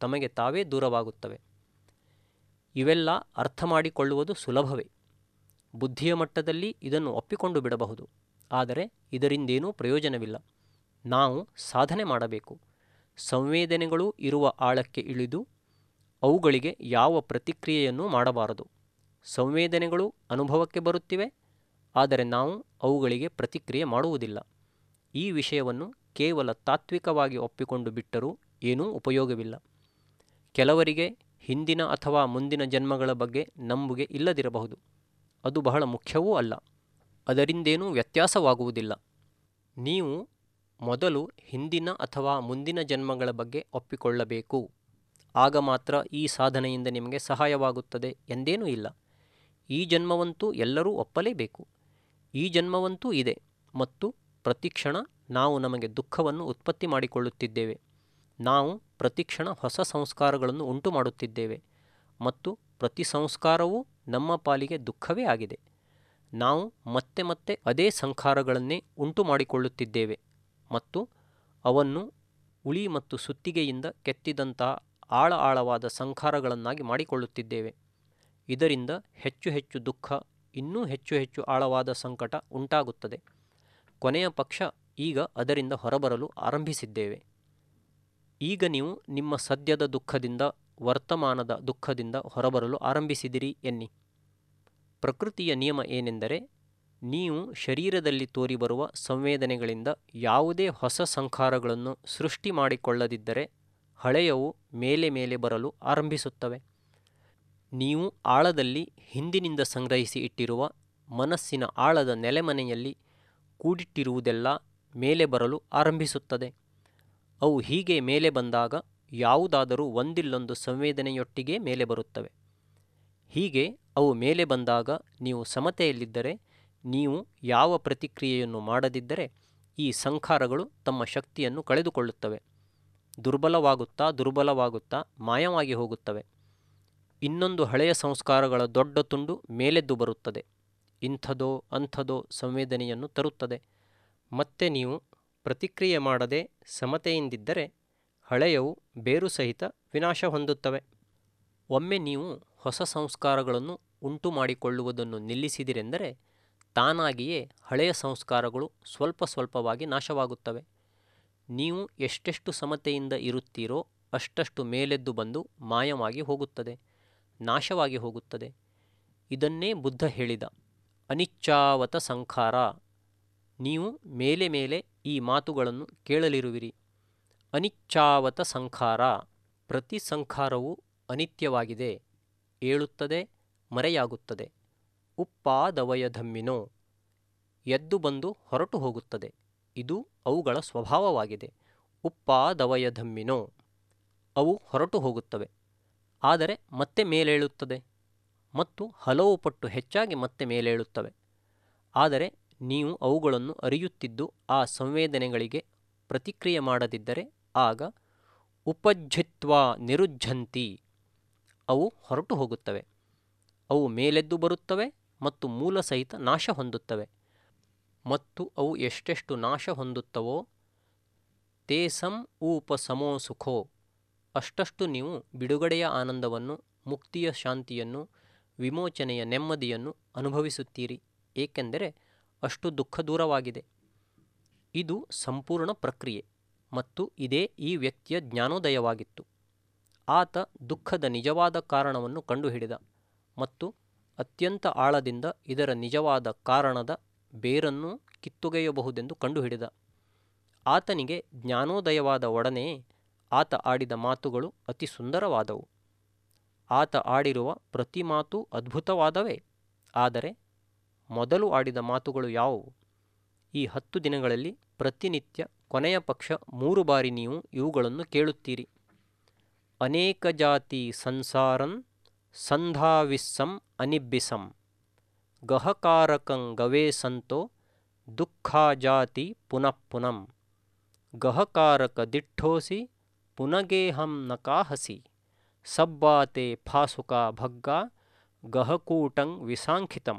ತಮಗೆ ತಾವೇ ದೂರವಾಗುತ್ತವೆ ಇವೆಲ್ಲ ಅರ್ಥ ಮಾಡಿಕೊಳ್ಳುವುದು ಸುಲಭವೇ ಬುದ್ಧಿಯ ಮಟ್ಟದಲ್ಲಿ ಇದನ್ನು ಒಪ್ಪಿಕೊಂಡು ಬಿಡಬಹುದು ಆದರೆ ಇದರಿಂದೇನೂ ಪ್ರಯೋಜನವಿಲ್ಲ ನಾವು ಸಾಧನೆ ಮಾಡಬೇಕು ಸಂವೇದನೆಗಳು ಇರುವ ಆಳಕ್ಕೆ ಇಳಿದು ಅವುಗಳಿಗೆ ಯಾವ ಪ್ರತಿಕ್ರಿಯೆಯನ್ನೂ ಮಾಡಬಾರದು ಸಂವೇದನೆಗಳು ಅನುಭವಕ್ಕೆ ಬರುತ್ತಿವೆ ಆದರೆ ನಾವು ಅವುಗಳಿಗೆ ಪ್ರತಿಕ್ರಿಯೆ ಮಾಡುವುದಿಲ್ಲ ಈ ವಿಷಯವನ್ನು ಕೇವಲ ತಾತ್ವಿಕವಾಗಿ ಒಪ್ಪಿಕೊಂಡು ಬಿಟ್ಟರೂ ಏನೂ ಉಪಯೋಗವಿಲ್ಲ ಕೆಲವರಿಗೆ ಹಿಂದಿನ ಅಥವಾ ಮುಂದಿನ ಜನ್ಮಗಳ ಬಗ್ಗೆ ನಂಬುಗೆ ಇಲ್ಲದಿರಬಹುದು ಅದು ಬಹಳ ಮುಖ್ಯವೂ ಅಲ್ಲ ಅದರಿಂದೇನೂ ವ್ಯತ್ಯಾಸವಾಗುವುದಿಲ್ಲ ನೀವು ಮೊದಲು ಹಿಂದಿನ ಅಥವಾ ಮುಂದಿನ ಜನ್ಮಗಳ ಬಗ್ಗೆ ಒಪ್ಪಿಕೊಳ್ಳಬೇಕು ಆಗ ಮಾತ್ರ ಈ ಸಾಧನೆಯಿಂದ ನಿಮಗೆ ಸಹಾಯವಾಗುತ್ತದೆ ಎಂದೇನೂ ಇಲ್ಲ ಈ ಜನ್ಮವಂತೂ ಎಲ್ಲರೂ ಒಪ್ಪಲೇಬೇಕು ಈ ಜನ್ಮವಂತೂ ಇದೆ ಮತ್ತು ಪ್ರತಿಕ್ಷಣ ನಾವು ನಮಗೆ ದುಃಖವನ್ನು ಉತ್ಪತ್ತಿ ಮಾಡಿಕೊಳ್ಳುತ್ತಿದ್ದೇವೆ ನಾವು ಪ್ರತಿಕ್ಷಣ ಹೊಸ ಸಂಸ್ಕಾರಗಳನ್ನು ಉಂಟು ಮಾಡುತ್ತಿದ್ದೇವೆ ಮತ್ತು ಪ್ರತಿ ಸಂಸ್ಕಾರವೂ ನಮ್ಮ ಪಾಲಿಗೆ ದುಃಖವೇ ಆಗಿದೆ ನಾವು ಮತ್ತೆ ಮತ್ತೆ ಅದೇ ಸಂಖಾರಗಳನ್ನೇ ಉಂಟು ಮಾಡಿಕೊಳ್ಳುತ್ತಿದ್ದೇವೆ ಮತ್ತು ಅವನ್ನು ಉಳಿ ಮತ್ತು ಸುತ್ತಿಗೆಯಿಂದ ಕೆತ್ತಿದಂತಹ ಆಳ ಆಳವಾದ ಸಂಖಾರಗಳನ್ನಾಗಿ ಮಾಡಿಕೊಳ್ಳುತ್ತಿದ್ದೇವೆ ಇದರಿಂದ ಹೆಚ್ಚು ಹೆಚ್ಚು ದುಃಖ ಇನ್ನೂ ಹೆಚ್ಚು ಹೆಚ್ಚು ಆಳವಾದ ಸಂಕಟ ಉಂಟಾಗುತ್ತದೆ ಕೊನೆಯ ಪಕ್ಷ ಈಗ ಅದರಿಂದ ಹೊರಬರಲು ಆರಂಭಿಸಿದ್ದೇವೆ ಈಗ ನೀವು ನಿಮ್ಮ ಸದ್ಯದ ದುಃಖದಿಂದ ವರ್ತಮಾನದ ದುಃಖದಿಂದ ಹೊರಬರಲು ಆರಂಭಿಸಿದಿರಿ ಎನ್ನಿ ಪ್ರಕೃತಿಯ ನಿಯಮ ಏನೆಂದರೆ ನೀವು ಶರೀರದಲ್ಲಿ ತೋರಿಬರುವ ಸಂವೇದನೆಗಳಿಂದ ಯಾವುದೇ ಹೊಸ ಸಂಖಾರಗಳನ್ನು ಸೃಷ್ಟಿ ಮಾಡಿಕೊಳ್ಳದಿದ್ದರೆ ಹಳೆಯವು ಮೇಲೆ ಮೇಲೆ ಬರಲು ಆರಂಭಿಸುತ್ತವೆ ನೀವು ಆಳದಲ್ಲಿ ಹಿಂದಿನಿಂದ ಸಂಗ್ರಹಿಸಿ ಇಟ್ಟಿರುವ ಮನಸ್ಸಿನ ಆಳದ ನೆಲೆಮನೆಯಲ್ಲಿ ಕೂಡಿಟ್ಟಿರುವುದೆಲ್ಲ ಮೇಲೆ ಬರಲು ಆರಂಭಿಸುತ್ತದೆ ಅವು ಹೀಗೆ ಮೇಲೆ ಬಂದಾಗ ಯಾವುದಾದರೂ ಒಂದಿಲ್ಲೊಂದು ಸಂವೇದನೆಯೊಟ್ಟಿಗೆ ಮೇಲೆ ಬರುತ್ತವೆ ಹೀಗೆ ಅವು ಮೇಲೆ ಬಂದಾಗ ನೀವು ಸಮತೆಯಲ್ಲಿದ್ದರೆ ನೀವು ಯಾವ ಪ್ರತಿಕ್ರಿಯೆಯನ್ನು ಮಾಡದಿದ್ದರೆ ಈ ಸಂಖಾರಗಳು ತಮ್ಮ ಶಕ್ತಿಯನ್ನು ಕಳೆದುಕೊಳ್ಳುತ್ತವೆ ದುರ್ಬಲವಾಗುತ್ತಾ ದುರ್ಬಲವಾಗುತ್ತಾ ಮಾಯವಾಗಿ ಹೋಗುತ್ತವೆ ಇನ್ನೊಂದು ಹಳೆಯ ಸಂಸ್ಕಾರಗಳ ದೊಡ್ಡ ತುಂಡು ಮೇಲೆದ್ದು ಬರುತ್ತದೆ ಇಂಥದೋ ಅಂಥದೋ ಸಂವೇದನೆಯನ್ನು ತರುತ್ತದೆ ಮತ್ತೆ ನೀವು ಪ್ರತಿಕ್ರಿಯೆ ಮಾಡದೆ ಸಮತೆಯಿಂದಿದ್ದರೆ ಹಳೆಯವು ಬೇರು ಸಹಿತ ವಿನಾಶ ಹೊಂದುತ್ತವೆ ಒಮ್ಮೆ ನೀವು ಹೊಸ ಸಂಸ್ಕಾರಗಳನ್ನು ಉಂಟು ಮಾಡಿಕೊಳ್ಳುವುದನ್ನು ನಿಲ್ಲಿಸಿದಿರೆಂದರೆ ತಾನಾಗಿಯೇ ಹಳೆಯ ಸಂಸ್ಕಾರಗಳು ಸ್ವಲ್ಪ ಸ್ವಲ್ಪವಾಗಿ ನಾಶವಾಗುತ್ತವೆ ನೀವು ಎಷ್ಟೆಷ್ಟು ಸಮತೆಯಿಂದ ಇರುತ್ತೀರೋ ಅಷ್ಟಷ್ಟು ಮೇಲೆದ್ದು ಬಂದು ಮಾಯವಾಗಿ ಹೋಗುತ್ತದೆ ನಾಶವಾಗಿ ಹೋಗುತ್ತದೆ ಇದನ್ನೇ ಬುದ್ಧ ಹೇಳಿದ ಅನಿಚ್ಚಾವತ ಸಂಖಾರ ನೀವು ಮೇಲೆ ಮೇಲೆ ಈ ಮಾತುಗಳನ್ನು ಕೇಳಲಿರುವಿರಿ ಅನಿಚ್ಚಾವತ ಸಂಖಾರ ಪ್ರತಿ ಸಂಖಾರವೂ ಅನಿತ್ಯವಾಗಿದೆ ಏಳುತ್ತದೆ ಮರೆಯಾಗುತ್ತದೆ ಉಪ್ಪಾದವಯಧಮ್ಮಿನೋ ಎದ್ದು ಬಂದು ಹೊರಟು ಹೋಗುತ್ತದೆ ಇದು ಅವುಗಳ ಸ್ವಭಾವವಾಗಿದೆ ಉಪ್ಪಾದವಯಧಮ್ಮಿನೋ ಅವು ಹೊರಟು ಹೋಗುತ್ತವೆ ಆದರೆ ಮತ್ತೆ ಮೇಲೇಳುತ್ತದೆ ಮತ್ತು ಹಲವು ಪಟ್ಟು ಹೆಚ್ಚಾಗಿ ಮತ್ತೆ ಮೇಲೇಳುತ್ತವೆ ಆದರೆ ನೀವು ಅವುಗಳನ್ನು ಅರಿಯುತ್ತಿದ್ದು ಆ ಸಂವೇದನೆಗಳಿಗೆ ಪ್ರತಿಕ್ರಿಯೆ ಮಾಡದಿದ್ದರೆ ಆಗ ಉಪಜ್ಜಿತ್ವ ನಿರುಜ್ಜಂತಿ ಅವು ಹೊರಟು ಹೋಗುತ್ತವೆ ಅವು ಮೇಲೆದ್ದು ಬರುತ್ತವೆ ಮತ್ತು ಮೂಲ ಸಹಿತ ನಾಶ ಹೊಂದುತ್ತವೆ ಮತ್ತು ಅವು ಎಷ್ಟೆಷ್ಟು ನಾಶ ಹೊಂದುತ್ತವೋ ತೇಸಂ ಊಪ ಸಮೋ ಸುಖೋ ಅಷ್ಟಷ್ಟು ನೀವು ಬಿಡುಗಡೆಯ ಆನಂದವನ್ನು ಮುಕ್ತಿಯ ಶಾಂತಿಯನ್ನು ವಿಮೋಚನೆಯ ನೆಮ್ಮದಿಯನ್ನು ಅನುಭವಿಸುತ್ತೀರಿ ಏಕೆಂದರೆ ಅಷ್ಟು ದುಃಖ ದೂರವಾಗಿದೆ ಇದು ಸಂಪೂರ್ಣ ಪ್ರಕ್ರಿಯೆ ಮತ್ತು ಇದೇ ಈ ವ್ಯಕ್ತಿಯ ಜ್ಞಾನೋದಯವಾಗಿತ್ತು ಆತ ದುಃಖದ ನಿಜವಾದ ಕಾರಣವನ್ನು ಕಂಡುಹಿಡಿದ ಮತ್ತು ಅತ್ಯಂತ ಆಳದಿಂದ ಇದರ ನಿಜವಾದ ಕಾರಣದ ಬೇರನ್ನು ಕಿತ್ತೊಗೆಯಬಹುದೆಂದು ಕಂಡುಹಿಡಿದ ಆತನಿಗೆ ಜ್ಞಾನೋದಯವಾದ ಒಡನೆ ಆತ ಆಡಿದ ಮಾತುಗಳು ಅತಿ ಸುಂದರವಾದವು ಆತ ಆಡಿರುವ ಪ್ರತಿ ಮಾತು ಅದ್ಭುತವಾದವೇ ಆದರೆ ಮೊದಲು ಆಡಿದ ಮಾತುಗಳು ಯಾವುವು ಈ ಹತ್ತು ದಿನಗಳಲ್ಲಿ ಪ್ರತಿನಿತ್ಯ ಕೊನೆಯ ಪಕ್ಷ ಮೂರು ಬಾರಿ ನೀವು ಇವುಗಳನ್ನು ಕೇಳುತ್ತೀರಿ ಅನೇಕ ಜಾತಿ ಸಂಸಾರನ್ ಸಂಧಾವಿಸ್ಸಂ ಅನಿಬ್ಬಿಸಂ ಗಹಕಾರಕಂ ಗವೇ ಸಂತೋ ದುಃಖಾಜಾತಿ ಪುನಃ ಪುನಂ ಗಹಕಾರಕ ದಿಠೋಸಿ ಪುನಗೇಹಂ ನಕಾಹಸಿ ಸಬ್ಬಾತೆ ಫಾಸುಕ ಭಗ್ಗ ಗಹಕೂಟಂ ವಿಸಾಂಖಿತಂ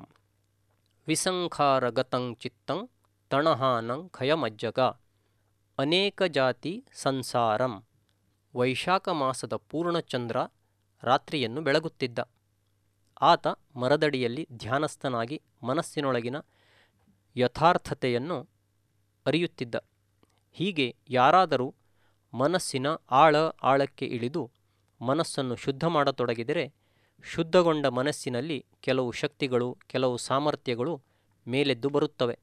ವಿಸಂಖಾರಗತಂ ಚಿತ್ತಂ ತಣಹಾನಂ ಖಯಮಜ್ಜಗ ಅನೇಕ ಜಾತಿ ಸಂಸಾರಂ ವೈಶಾಖ ಮಾಸದ ಪೂರ್ಣಚಂದ್ರ ರಾತ್ರಿಯನ್ನು ಬೆಳಗುತ್ತಿದ್ದ ಆತ ಮರದಡಿಯಲ್ಲಿ ಧ್ಯಾನಸ್ಥನಾಗಿ ಮನಸ್ಸಿನೊಳಗಿನ ಯಥಾರ್ಥತೆಯನ್ನು ಅರಿಯುತ್ತಿದ್ದ ಹೀಗೆ ಯಾರಾದರೂ ಮನಸ್ಸಿನ ಆಳ ಆಳಕ್ಕೆ ಇಳಿದು ಮನಸ್ಸನ್ನು ಶುದ್ಧ ಮಾಡತೊಡಗಿದರೆ ಶುದ್ಧಗೊಂಡ ಮನಸ್ಸಿನಲ್ಲಿ ಕೆಲವು ಶಕ್ತಿಗಳು ಕೆಲವು ಸಾಮರ್ಥ್ಯಗಳು ಮೇಲೆದ್ದು ಬರುತ್ತವೆ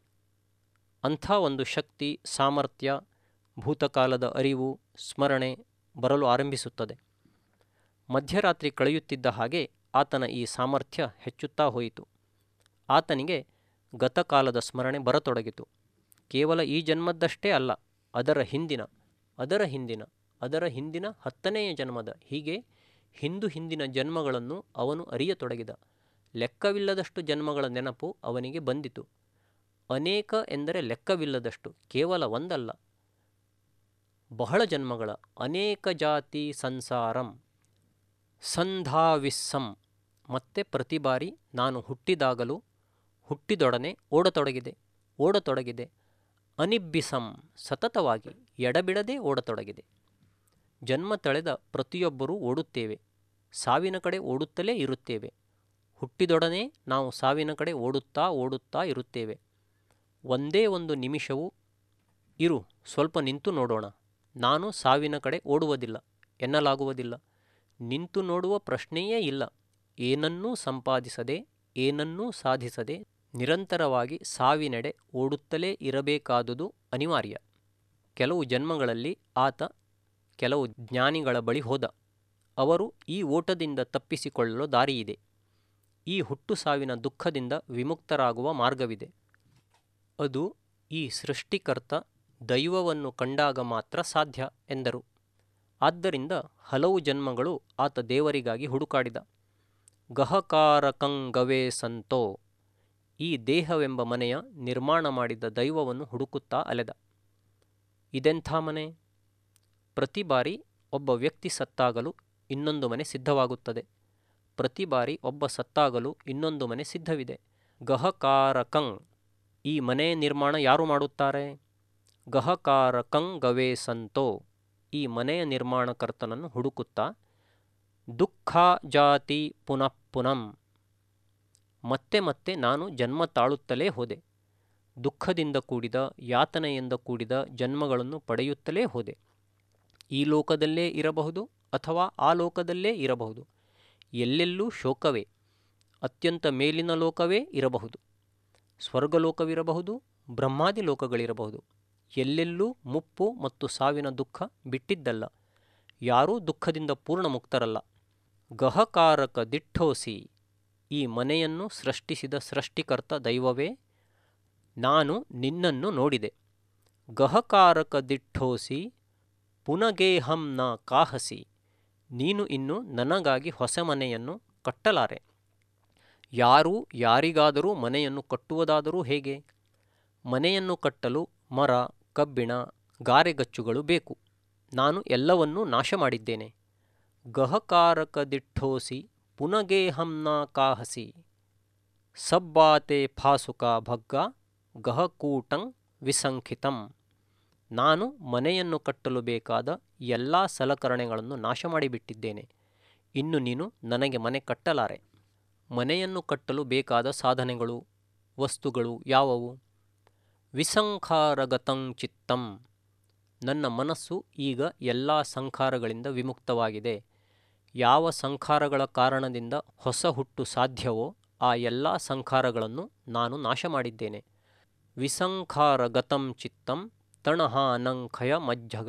ಅಂಥ ಒಂದು ಶಕ್ತಿ ಸಾಮರ್ಥ್ಯ ಭೂತಕಾಲದ ಅರಿವು ಸ್ಮರಣೆ ಬರಲು ಆರಂಭಿಸುತ್ತದೆ ಮಧ್ಯರಾತ್ರಿ ಕಳೆಯುತ್ತಿದ್ದ ಹಾಗೆ ಆತನ ಈ ಸಾಮರ್ಥ್ಯ ಹೆಚ್ಚುತ್ತಾ ಹೋಯಿತು ಆತನಿಗೆ ಗತಕಾಲದ ಸ್ಮರಣೆ ಬರತೊಡಗಿತು ಕೇವಲ ಈ ಜನ್ಮದ್ದಷ್ಟೇ ಅಲ್ಲ ಅದರ ಹಿಂದಿನ ಅದರ ಹಿಂದಿನ ಅದರ ಹಿಂದಿನ ಹತ್ತನೆಯ ಜನ್ಮದ ಹೀಗೆ ಹಿಂದು ಹಿಂದಿನ ಜನ್ಮಗಳನ್ನು ಅವನು ಅರಿಯತೊಡಗಿದ ಲೆಕ್ಕವಿಲ್ಲದಷ್ಟು ಜನ್ಮಗಳ ನೆನಪು ಅವನಿಗೆ ಬಂದಿತು ಅನೇಕ ಎಂದರೆ ಲೆಕ್ಕವಿಲ್ಲದಷ್ಟು ಕೇವಲ ಒಂದಲ್ಲ ಬಹಳ ಜನ್ಮಗಳ ಅನೇಕ ಜಾತಿ ಸಂಸಾರಂ ಸಂಧಾವಿಸ್ಸಂ ಮತ್ತೆ ಪ್ರತಿ ಬಾರಿ ನಾನು ಹುಟ್ಟಿದಾಗಲೂ ಹುಟ್ಟಿದೊಡನೆ ಓಡತೊಡಗಿದೆ ಓಡತೊಡಗಿದೆ ಅನಿಬ್ಬಿಸಂ ಸತತವಾಗಿ ಎಡಬಿಡದೆ ಓಡತೊಡಗಿದೆ ಜನ್ಮ ತಳೆದ ಪ್ರತಿಯೊಬ್ಬರೂ ಓಡುತ್ತೇವೆ ಸಾವಿನ ಕಡೆ ಓಡುತ್ತಲೇ ಇರುತ್ತೇವೆ ಹುಟ್ಟಿದೊಡನೆ ನಾವು ಸಾವಿನ ಕಡೆ ಓಡುತ್ತಾ ಓಡುತ್ತಾ ಇರುತ್ತೇವೆ ಒಂದೇ ಒಂದು ನಿಮಿಷವೂ ಇರು ಸ್ವಲ್ಪ ನಿಂತು ನೋಡೋಣ ನಾನು ಸಾವಿನ ಕಡೆ ಓಡುವುದಿಲ್ಲ ಎನ್ನಲಾಗುವುದಿಲ್ಲ ನಿಂತು ನೋಡುವ ಪ್ರಶ್ನೆಯೇ ಇಲ್ಲ ಏನನ್ನೂ ಸಂಪಾದಿಸದೆ ಏನನ್ನೂ ಸಾಧಿಸದೆ ನಿರಂತರವಾಗಿ ಸಾವಿನೆಡೆ ಓಡುತ್ತಲೇ ಇರಬೇಕಾದುದು ಅನಿವಾರ್ಯ ಕೆಲವು ಜನ್ಮಗಳಲ್ಲಿ ಆತ ಕೆಲವು ಜ್ಞಾನಿಗಳ ಬಳಿ ಹೋದ ಅವರು ಈ ಓಟದಿಂದ ತಪ್ಪಿಸಿಕೊಳ್ಳಲು ದಾರಿಯಿದೆ ಈ ಹುಟ್ಟು ಸಾವಿನ ದುಃಖದಿಂದ ವಿಮುಕ್ತರಾಗುವ ಮಾರ್ಗವಿದೆ ಅದು ಈ ಸೃಷ್ಟಿಕರ್ತ ದೈವವನ್ನು ಕಂಡಾಗ ಮಾತ್ರ ಸಾಧ್ಯ ಎಂದರು ಆದ್ದರಿಂದ ಹಲವು ಜನ್ಮಗಳು ಆತ ದೇವರಿಗಾಗಿ ಹುಡುಕಾಡಿದ ಗಹಕಾರಕಂಗವೇ ಸಂತೋ ಈ ದೇಹವೆಂಬ ಮನೆಯ ನಿರ್ಮಾಣ ಮಾಡಿದ ದೈವವನ್ನು ಹುಡುಕುತ್ತಾ ಅಲೆದ ಇದೆಂಥ ಮನೆ ಪ್ರತಿ ಬಾರಿ ಒಬ್ಬ ವ್ಯಕ್ತಿ ಸತ್ತಾಗಲು ಇನ್ನೊಂದು ಮನೆ ಸಿದ್ಧವಾಗುತ್ತದೆ ಪ್ರತಿ ಬಾರಿ ಒಬ್ಬ ಸತ್ತಾಗಲು ಇನ್ನೊಂದು ಮನೆ ಸಿದ್ಧವಿದೆ ಗಹಕಾರಕಂ ಈ ಮನೆಯ ನಿರ್ಮಾಣ ಯಾರು ಮಾಡುತ್ತಾರೆ ಗಹಕಾರಕಂ ಗವೇ ಸಂತೋ ಈ ಮನೆಯ ನಿರ್ಮಾಣಕರ್ತನನ್ನು ಹುಡುಕುತ್ತಾ ದುಃಖ ಜಾತಿ ಪುನಃ ಪುನಂ ಮತ್ತೆ ಮತ್ತೆ ನಾನು ಜನ್ಮ ತಾಳುತ್ತಲೇ ಹೋದೆ ದುಃಖದಿಂದ ಕೂಡಿದ ಯಾತನೆಯಿಂದ ಕೂಡಿದ ಜನ್ಮಗಳನ್ನು ಪಡೆಯುತ್ತಲೇ ಹೋದೆ ಈ ಲೋಕದಲ್ಲೇ ಇರಬಹುದು ಅಥವಾ ಆ ಲೋಕದಲ್ಲೇ ಇರಬಹುದು ಎಲ್ಲೆಲ್ಲೂ ಶೋಕವೇ ಅತ್ಯಂತ ಮೇಲಿನ ಲೋಕವೇ ಇರಬಹುದು ಸ್ವರ್ಗಲೋಕವಿರಬಹುದು ಬ್ರಹ್ಮಾದಿ ಲೋಕಗಳಿರಬಹುದು ಎಲ್ಲೆಲ್ಲೂ ಮುಪ್ಪು ಮತ್ತು ಸಾವಿನ ದುಃಖ ಬಿಟ್ಟಿದ್ದಲ್ಲ ಯಾರೂ ದುಃಖದಿಂದ ಪೂರ್ಣ ಮುಕ್ತರಲ್ಲ ಗಹಕಾರಕ ದಿಟ್ಟೋಸಿ ಈ ಮನೆಯನ್ನು ಸೃಷ್ಟಿಸಿದ ಸೃಷ್ಟಿಕರ್ತ ದೈವವೇ ನಾನು ನಿನ್ನನ್ನು ನೋಡಿದೆ ಗಹಕಾರಕ ದಿಟ್ಟೋಸಿ ಪುನಗೇಹಂ ನ ಕಾಹಸಿ ನೀನು ಇನ್ನು ನನಗಾಗಿ ಹೊಸ ಮನೆಯನ್ನು ಕಟ್ಟಲಾರೆ ಯಾರೂ ಯಾರಿಗಾದರೂ ಮನೆಯನ್ನು ಕಟ್ಟುವುದಾದರೂ ಹೇಗೆ ಮನೆಯನ್ನು ಕಟ್ಟಲು ಮರ ಕಬ್ಬಿಣ ಗಾರೆಗಚ್ಚುಗಳು ಬೇಕು ನಾನು ಎಲ್ಲವನ್ನೂ ನಾಶ ಮಾಡಿದ್ದೇನೆ ಗಹಕಾರಕ ದಿಟ್ಟೋಸಿ ಪುನಗೇಹಂನ ಕಾಹಸಿ ಸಬ್ಬಾತೆ ಫಾಸುಕ ಭಗ್ಗ ಗಹಕೂಟಂ ವಿಸಂಖಿತಂ ನಾನು ಮನೆಯನ್ನು ಕಟ್ಟಲು ಬೇಕಾದ ಎಲ್ಲ ಸಲಕರಣೆಗಳನ್ನು ನಾಶ ಮಾಡಿಬಿಟ್ಟಿದ್ದೇನೆ ಇನ್ನು ನೀನು ನನಗೆ ಮನೆ ಕಟ್ಟಲಾರೆ ಮನೆಯನ್ನು ಕಟ್ಟಲು ಬೇಕಾದ ಸಾಧನೆಗಳು ವಸ್ತುಗಳು ಯಾವುವು ವಿಸಂಖಾರಗತಂ ಚಿತ್ತಂ ನನ್ನ ಮನಸ್ಸು ಈಗ ಎಲ್ಲ ಸಂಖಾರಗಳಿಂದ ವಿಮುಕ್ತವಾಗಿದೆ ಯಾವ ಸಂಖಾರಗಳ ಕಾರಣದಿಂದ ಹೊಸ ಹುಟ್ಟು ಸಾಧ್ಯವೋ ಆ ಎಲ್ಲ ಸಂಖಾರಗಳನ್ನು ನಾನು ನಾಶ ಮಾಡಿದ್ದೇನೆ ವಿಸಂಖಾರಗತಂ ಚಿತ್ತಂ ತಣಹಾನಂಖಯ ಮಜ್ಜಗ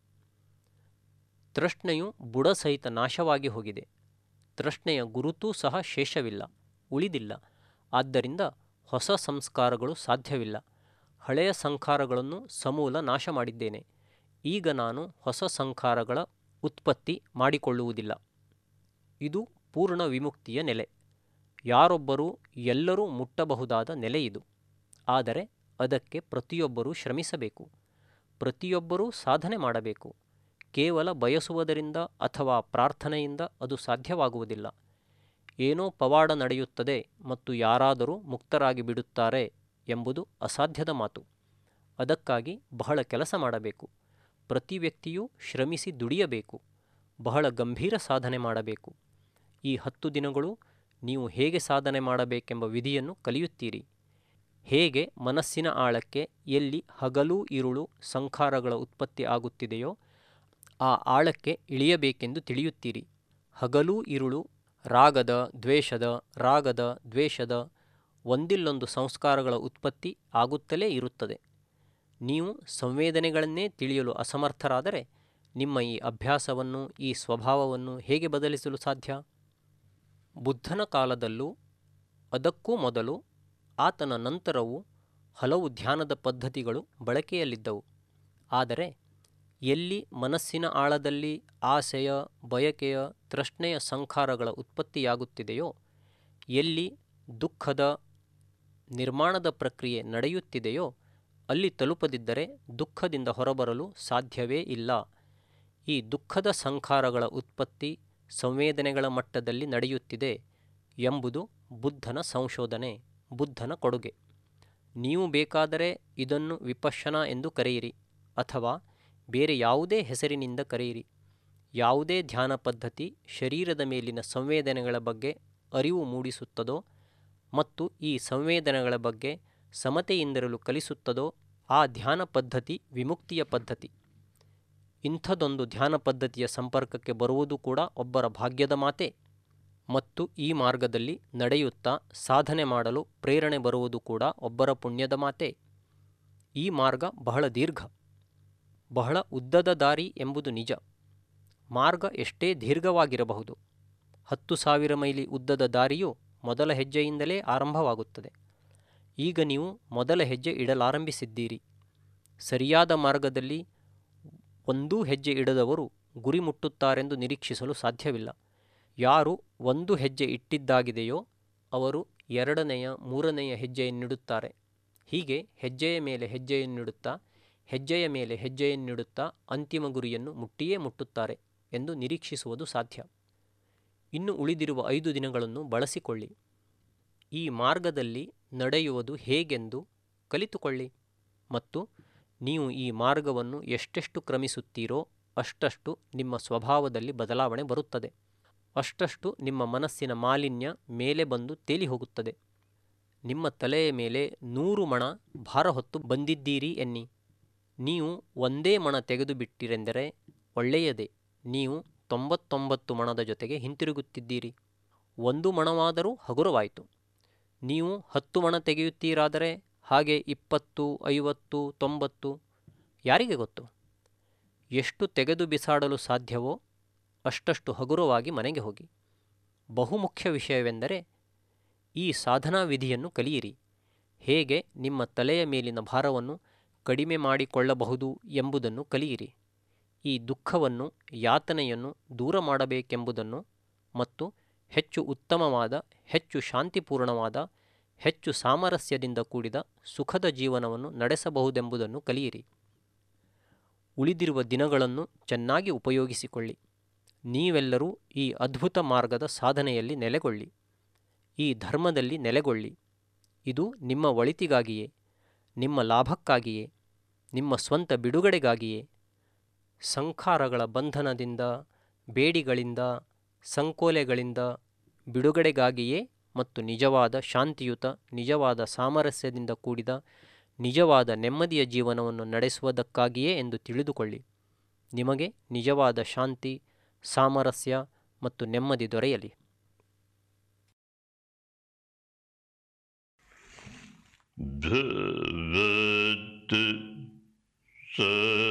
ತೃಷ್ಣೆಯು ಬುಡಸಹಿತ ನಾಶವಾಗಿ ಹೋಗಿದೆ ತೃಷ್ಣೆಯ ಗುರುತೂ ಸಹ ಶೇಷವಿಲ್ಲ ಉಳಿದಿಲ್ಲ ಆದ್ದರಿಂದ ಹೊಸ ಸಂಸ್ಕಾರಗಳು ಸಾಧ್ಯವಿಲ್ಲ ಹಳೆಯ ಸಂಖಾರಗಳನ್ನು ಸಮೂಲ ನಾಶ ಮಾಡಿದ್ದೇನೆ ಈಗ ನಾನು ಹೊಸ ಸಂಖಾರಗಳ ಉತ್ಪತ್ತಿ ಮಾಡಿಕೊಳ್ಳುವುದಿಲ್ಲ ಇದು ಪೂರ್ಣ ವಿಮುಕ್ತಿಯ ನೆಲೆ ಯಾರೊಬ್ಬರೂ ಎಲ್ಲರೂ ಮುಟ್ಟಬಹುದಾದ ನೆಲೆ ಇದು ಆದರೆ ಅದಕ್ಕೆ ಪ್ರತಿಯೊಬ್ಬರೂ ಶ್ರಮಿಸಬೇಕು ಪ್ರತಿಯೊಬ್ಬರೂ ಸಾಧನೆ ಮಾಡಬೇಕು ಕೇವಲ ಬಯಸುವುದರಿಂದ ಅಥವಾ ಪ್ರಾರ್ಥನೆಯಿಂದ ಅದು ಸಾಧ್ಯವಾಗುವುದಿಲ್ಲ ಏನೋ ಪವಾಡ ನಡೆಯುತ್ತದೆ ಮತ್ತು ಯಾರಾದರೂ ಮುಕ್ತರಾಗಿ ಬಿಡುತ್ತಾರೆ ಎಂಬುದು ಅಸಾಧ್ಯದ ಮಾತು ಅದಕ್ಕಾಗಿ ಬಹಳ ಕೆಲಸ ಮಾಡಬೇಕು ಪ್ರತಿ ವ್ಯಕ್ತಿಯೂ ಶ್ರಮಿಸಿ ದುಡಿಯಬೇಕು ಬಹಳ ಗಂಭೀರ ಸಾಧನೆ ಮಾಡಬೇಕು ಈ ಹತ್ತು ದಿನಗಳು ನೀವು ಹೇಗೆ ಸಾಧನೆ ಮಾಡಬೇಕೆಂಬ ವಿಧಿಯನ್ನು ಕಲಿಯುತ್ತೀರಿ ಹೇಗೆ ಮನಸ್ಸಿನ ಆಳಕ್ಕೆ ಎಲ್ಲಿ ಹಗಲು ಇರುಳು ಸಂಖಾರಗಳ ಉತ್ಪತ್ತಿ ಆಗುತ್ತಿದೆಯೋ ಆ ಆಳಕ್ಕೆ ಇಳಿಯಬೇಕೆಂದು ತಿಳಿಯುತ್ತೀರಿ ಹಗಲು ಇರುಳು ರಾಗದ ದ್ವೇಷದ ರಾಗದ ದ್ವೇಷದ ಒಂದಿಲ್ಲೊಂದು ಸಂಸ್ಕಾರಗಳ ಉತ್ಪತ್ತಿ ಆಗುತ್ತಲೇ ಇರುತ್ತದೆ ನೀವು ಸಂವೇದನೆಗಳನ್ನೇ ತಿಳಿಯಲು ಅಸಮರ್ಥರಾದರೆ ನಿಮ್ಮ ಈ ಅಭ್ಯಾಸವನ್ನು ಈ ಸ್ವಭಾವವನ್ನು ಹೇಗೆ ಬದಲಿಸಲು ಸಾಧ್ಯ ಬುದ್ಧನ ಕಾಲದಲ್ಲೂ ಅದಕ್ಕೂ ಮೊದಲು ಆತನ ನಂತರವೂ ಹಲವು ಧ್ಯಾನದ ಪದ್ಧತಿಗಳು ಬಳಕೆಯಲ್ಲಿದ್ದವು ಆದರೆ ಎಲ್ಲಿ ಮನಸ್ಸಿನ ಆಳದಲ್ಲಿ ಆಸೆಯ ಬಯಕೆಯ ತೃಷ್ಣೆಯ ಸಂಖಾರಗಳ ಉತ್ಪತ್ತಿಯಾಗುತ್ತಿದೆಯೋ ಎಲ್ಲಿ ದುಃಖದ ನಿರ್ಮಾಣದ ಪ್ರಕ್ರಿಯೆ ನಡೆಯುತ್ತಿದೆಯೋ ಅಲ್ಲಿ ತಲುಪದಿದ್ದರೆ ದುಃಖದಿಂದ ಹೊರಬರಲು ಸಾಧ್ಯವೇ ಇಲ್ಲ ಈ ದುಃಖದ ಸಂಖಾರಗಳ ಉತ್ಪತ್ತಿ ಸಂವೇದನೆಗಳ ಮಟ್ಟದಲ್ಲಿ ನಡೆಯುತ್ತಿದೆ ಎಂಬುದು ಬುದ್ಧನ ಸಂಶೋಧನೆ ಬುದ್ಧನ ಕೊಡುಗೆ ನೀವು ಬೇಕಾದರೆ ಇದನ್ನು ವಿಪಶ್ಯನ ಎಂದು ಕರೆಯಿರಿ ಅಥವಾ ಬೇರೆ ಯಾವುದೇ ಹೆಸರಿನಿಂದ ಕರೆಯಿರಿ ಯಾವುದೇ ಧ್ಯಾನ ಪದ್ಧತಿ ಶರೀರದ ಮೇಲಿನ ಸಂವೇದನೆಗಳ ಬಗ್ಗೆ ಅರಿವು ಮೂಡಿಸುತ್ತದೋ ಮತ್ತು ಈ ಸಂವೇದನೆಗಳ ಬಗ್ಗೆ ಸಮತೆಯಿಂದಿರಲು ಕಲಿಸುತ್ತದೋ ಆ ಧ್ಯಾನ ಪದ್ಧತಿ ವಿಮುಕ್ತಿಯ ಪದ್ಧತಿ ಇಂಥದೊಂದು ಧ್ಯಾನ ಪದ್ಧತಿಯ ಸಂಪರ್ಕಕ್ಕೆ ಬರುವುದು ಕೂಡ ಒಬ್ಬರ ಭಾಗ್ಯದ ಮಾತೆ ಮತ್ತು ಈ ಮಾರ್ಗದಲ್ಲಿ ನಡೆಯುತ್ತಾ ಸಾಧನೆ ಮಾಡಲು ಪ್ರೇರಣೆ ಬರುವುದು ಕೂಡ ಒಬ್ಬರ ಪುಣ್ಯದ ಮಾತೆ ಈ ಮಾರ್ಗ ಬಹಳ ದೀರ್ಘ ಬಹಳ ಉದ್ದದ ದಾರಿ ಎಂಬುದು ನಿಜ ಮಾರ್ಗ ಎಷ್ಟೇ ದೀರ್ಘವಾಗಿರಬಹುದು ಹತ್ತು ಸಾವಿರ ಮೈಲಿ ಉದ್ದದ ದಾರಿಯು ಮೊದಲ ಹೆಜ್ಜೆಯಿಂದಲೇ ಆರಂಭವಾಗುತ್ತದೆ ಈಗ ನೀವು ಮೊದಲ ಹೆಜ್ಜೆ ಇಡಲಾರಂಭಿಸಿದ್ದೀರಿ ಸರಿಯಾದ ಮಾರ್ಗದಲ್ಲಿ ಒಂದೂ ಹೆಜ್ಜೆ ಇಡದವರು ಗುರಿ ಮುಟ್ಟುತ್ತಾರೆಂದು ನಿರೀಕ್ಷಿಸಲು ಸಾಧ್ಯವಿಲ್ಲ ಯಾರು ಒಂದು ಹೆಜ್ಜೆ ಇಟ್ಟಿದ್ದಾಗಿದೆಯೋ ಅವರು ಎರಡನೆಯ ಮೂರನೆಯ ಹೆಜ್ಜೆಯನ್ನಿಡುತ್ತಾರೆ ಹೀಗೆ ಹೆಜ್ಜೆಯ ಮೇಲೆ ಹೆಜ್ಜೆಯನ್ನಿಡುತ್ತಾ ಹೆಜ್ಜೆಯ ಮೇಲೆ ಹೆಜ್ಜೆಯನ್ನಿಡುತ್ತಾ ಅಂತಿಮ ಗುರಿಯನ್ನು ಮುಟ್ಟಿಯೇ ಮುಟ್ಟುತ್ತಾರೆ ಎಂದು ನಿರೀಕ್ಷಿಸುವುದು ಸಾಧ್ಯ ಇನ್ನು ಉಳಿದಿರುವ ಐದು ದಿನಗಳನ್ನು ಬಳಸಿಕೊಳ್ಳಿ ಈ ಮಾರ್ಗದಲ್ಲಿ ನಡೆಯುವುದು ಹೇಗೆಂದು ಕಲಿತುಕೊಳ್ಳಿ ಮತ್ತು ನೀವು ಈ ಮಾರ್ಗವನ್ನು ಎಷ್ಟೆಷ್ಟು ಕ್ರಮಿಸುತ್ತೀರೋ ಅಷ್ಟಷ್ಟು ನಿಮ್ಮ ಸ್ವಭಾವದಲ್ಲಿ ಬದಲಾವಣೆ ಬರುತ್ತದೆ ಅಷ್ಟಷ್ಟು ನಿಮ್ಮ ಮನಸ್ಸಿನ ಮಾಲಿನ್ಯ ಮೇಲೆ ಬಂದು ತೇಲಿ ಹೋಗುತ್ತದೆ ನಿಮ್ಮ ತಲೆಯ ಮೇಲೆ ನೂರು ಮಣ ಭಾರ ಹೊತ್ತು ಬಂದಿದ್ದೀರಿ ಎನ್ನಿ ನೀವು ಒಂದೇ ಮಣ ತೆಗೆದು ಬಿಟ್ಟಿರೆಂದರೆ ಒಳ್ಳೆಯದೇ ನೀವು ತೊಂಬತ್ತೊಂಬತ್ತು ಮಣದ ಜೊತೆಗೆ ಹಿಂತಿರುಗುತ್ತಿದ್ದೀರಿ ಒಂದು ಮಣವಾದರೂ ಹಗುರವಾಯಿತು ನೀವು ಹತ್ತು ಮಣ ತೆಗೆಯುತ್ತೀರಾದರೆ ಹಾಗೆ ಇಪ್ಪತ್ತು ಐವತ್ತು ತೊಂಬತ್ತು ಯಾರಿಗೆ ಗೊತ್ತು ಎಷ್ಟು ತೆಗೆದು ಬಿಸಾಡಲು ಸಾಧ್ಯವೋ ಅಷ್ಟಷ್ಟು ಹಗುರವಾಗಿ ಮನೆಗೆ ಹೋಗಿ ಬಹುಮುಖ್ಯ ವಿಷಯವೆಂದರೆ ಈ ಸಾಧನಾ ವಿಧಿಯನ್ನು ಕಲಿಯಿರಿ ಹೇಗೆ ನಿಮ್ಮ ತಲೆಯ ಮೇಲಿನ ಭಾರವನ್ನು ಕಡಿಮೆ ಮಾಡಿಕೊಳ್ಳಬಹುದು ಎಂಬುದನ್ನು ಕಲಿಯಿರಿ ಈ ದುಃಖವನ್ನು ಯಾತನೆಯನ್ನು ದೂರ ಮಾಡಬೇಕೆಂಬುದನ್ನು ಮತ್ತು ಹೆಚ್ಚು ಉತ್ತಮವಾದ ಹೆಚ್ಚು ಶಾಂತಿಪೂರ್ಣವಾದ ಹೆಚ್ಚು ಸಾಮರಸ್ಯದಿಂದ ಕೂಡಿದ ಸುಖದ ಜೀವನವನ್ನು ನಡೆಸಬಹುದೆಂಬುದನ್ನು ಕಲಿಯಿರಿ ಉಳಿದಿರುವ ದಿನಗಳನ್ನು ಚೆನ್ನಾಗಿ ಉಪಯೋಗಿಸಿಕೊಳ್ಳಿ ನೀವೆಲ್ಲರೂ ಈ ಅದ್ಭುತ ಮಾರ್ಗದ ಸಾಧನೆಯಲ್ಲಿ ನೆಲೆಗೊಳ್ಳಿ ಈ ಧರ್ಮದಲ್ಲಿ ನೆಲೆಗೊಳ್ಳಿ ಇದು ನಿಮ್ಮ ಒಳಿತಿಗಾಗಿಯೇ ನಿಮ್ಮ ಲಾಭಕ್ಕಾಗಿಯೇ ನಿಮ್ಮ ಸ್ವಂತ ಬಿಡುಗಡೆಗಾಗಿಯೇ ಸಂಖಾರಗಳ ಬಂಧನದಿಂದ ಬೇಡಿಗಳಿಂದ ಸಂಕೋಲೆಗಳಿಂದ ಬಿಡುಗಡೆಗಾಗಿಯೇ ಮತ್ತು ನಿಜವಾದ ಶಾಂತಿಯುತ ನಿಜವಾದ ಸಾಮರಸ್ಯದಿಂದ ಕೂಡಿದ ನಿಜವಾದ ನೆಮ್ಮದಿಯ ಜೀವನವನ್ನು ನಡೆಸುವುದಕ್ಕಾಗಿಯೇ ಎಂದು ತಿಳಿದುಕೊಳ್ಳಿ ನಿಮಗೆ ನಿಜವಾದ ಶಾಂತಿ ಸಾಮರಸ್ಯ ಮತ್ತು ನೆಮ್ಮದಿ ದೊರೆಯಲಿ भवतु स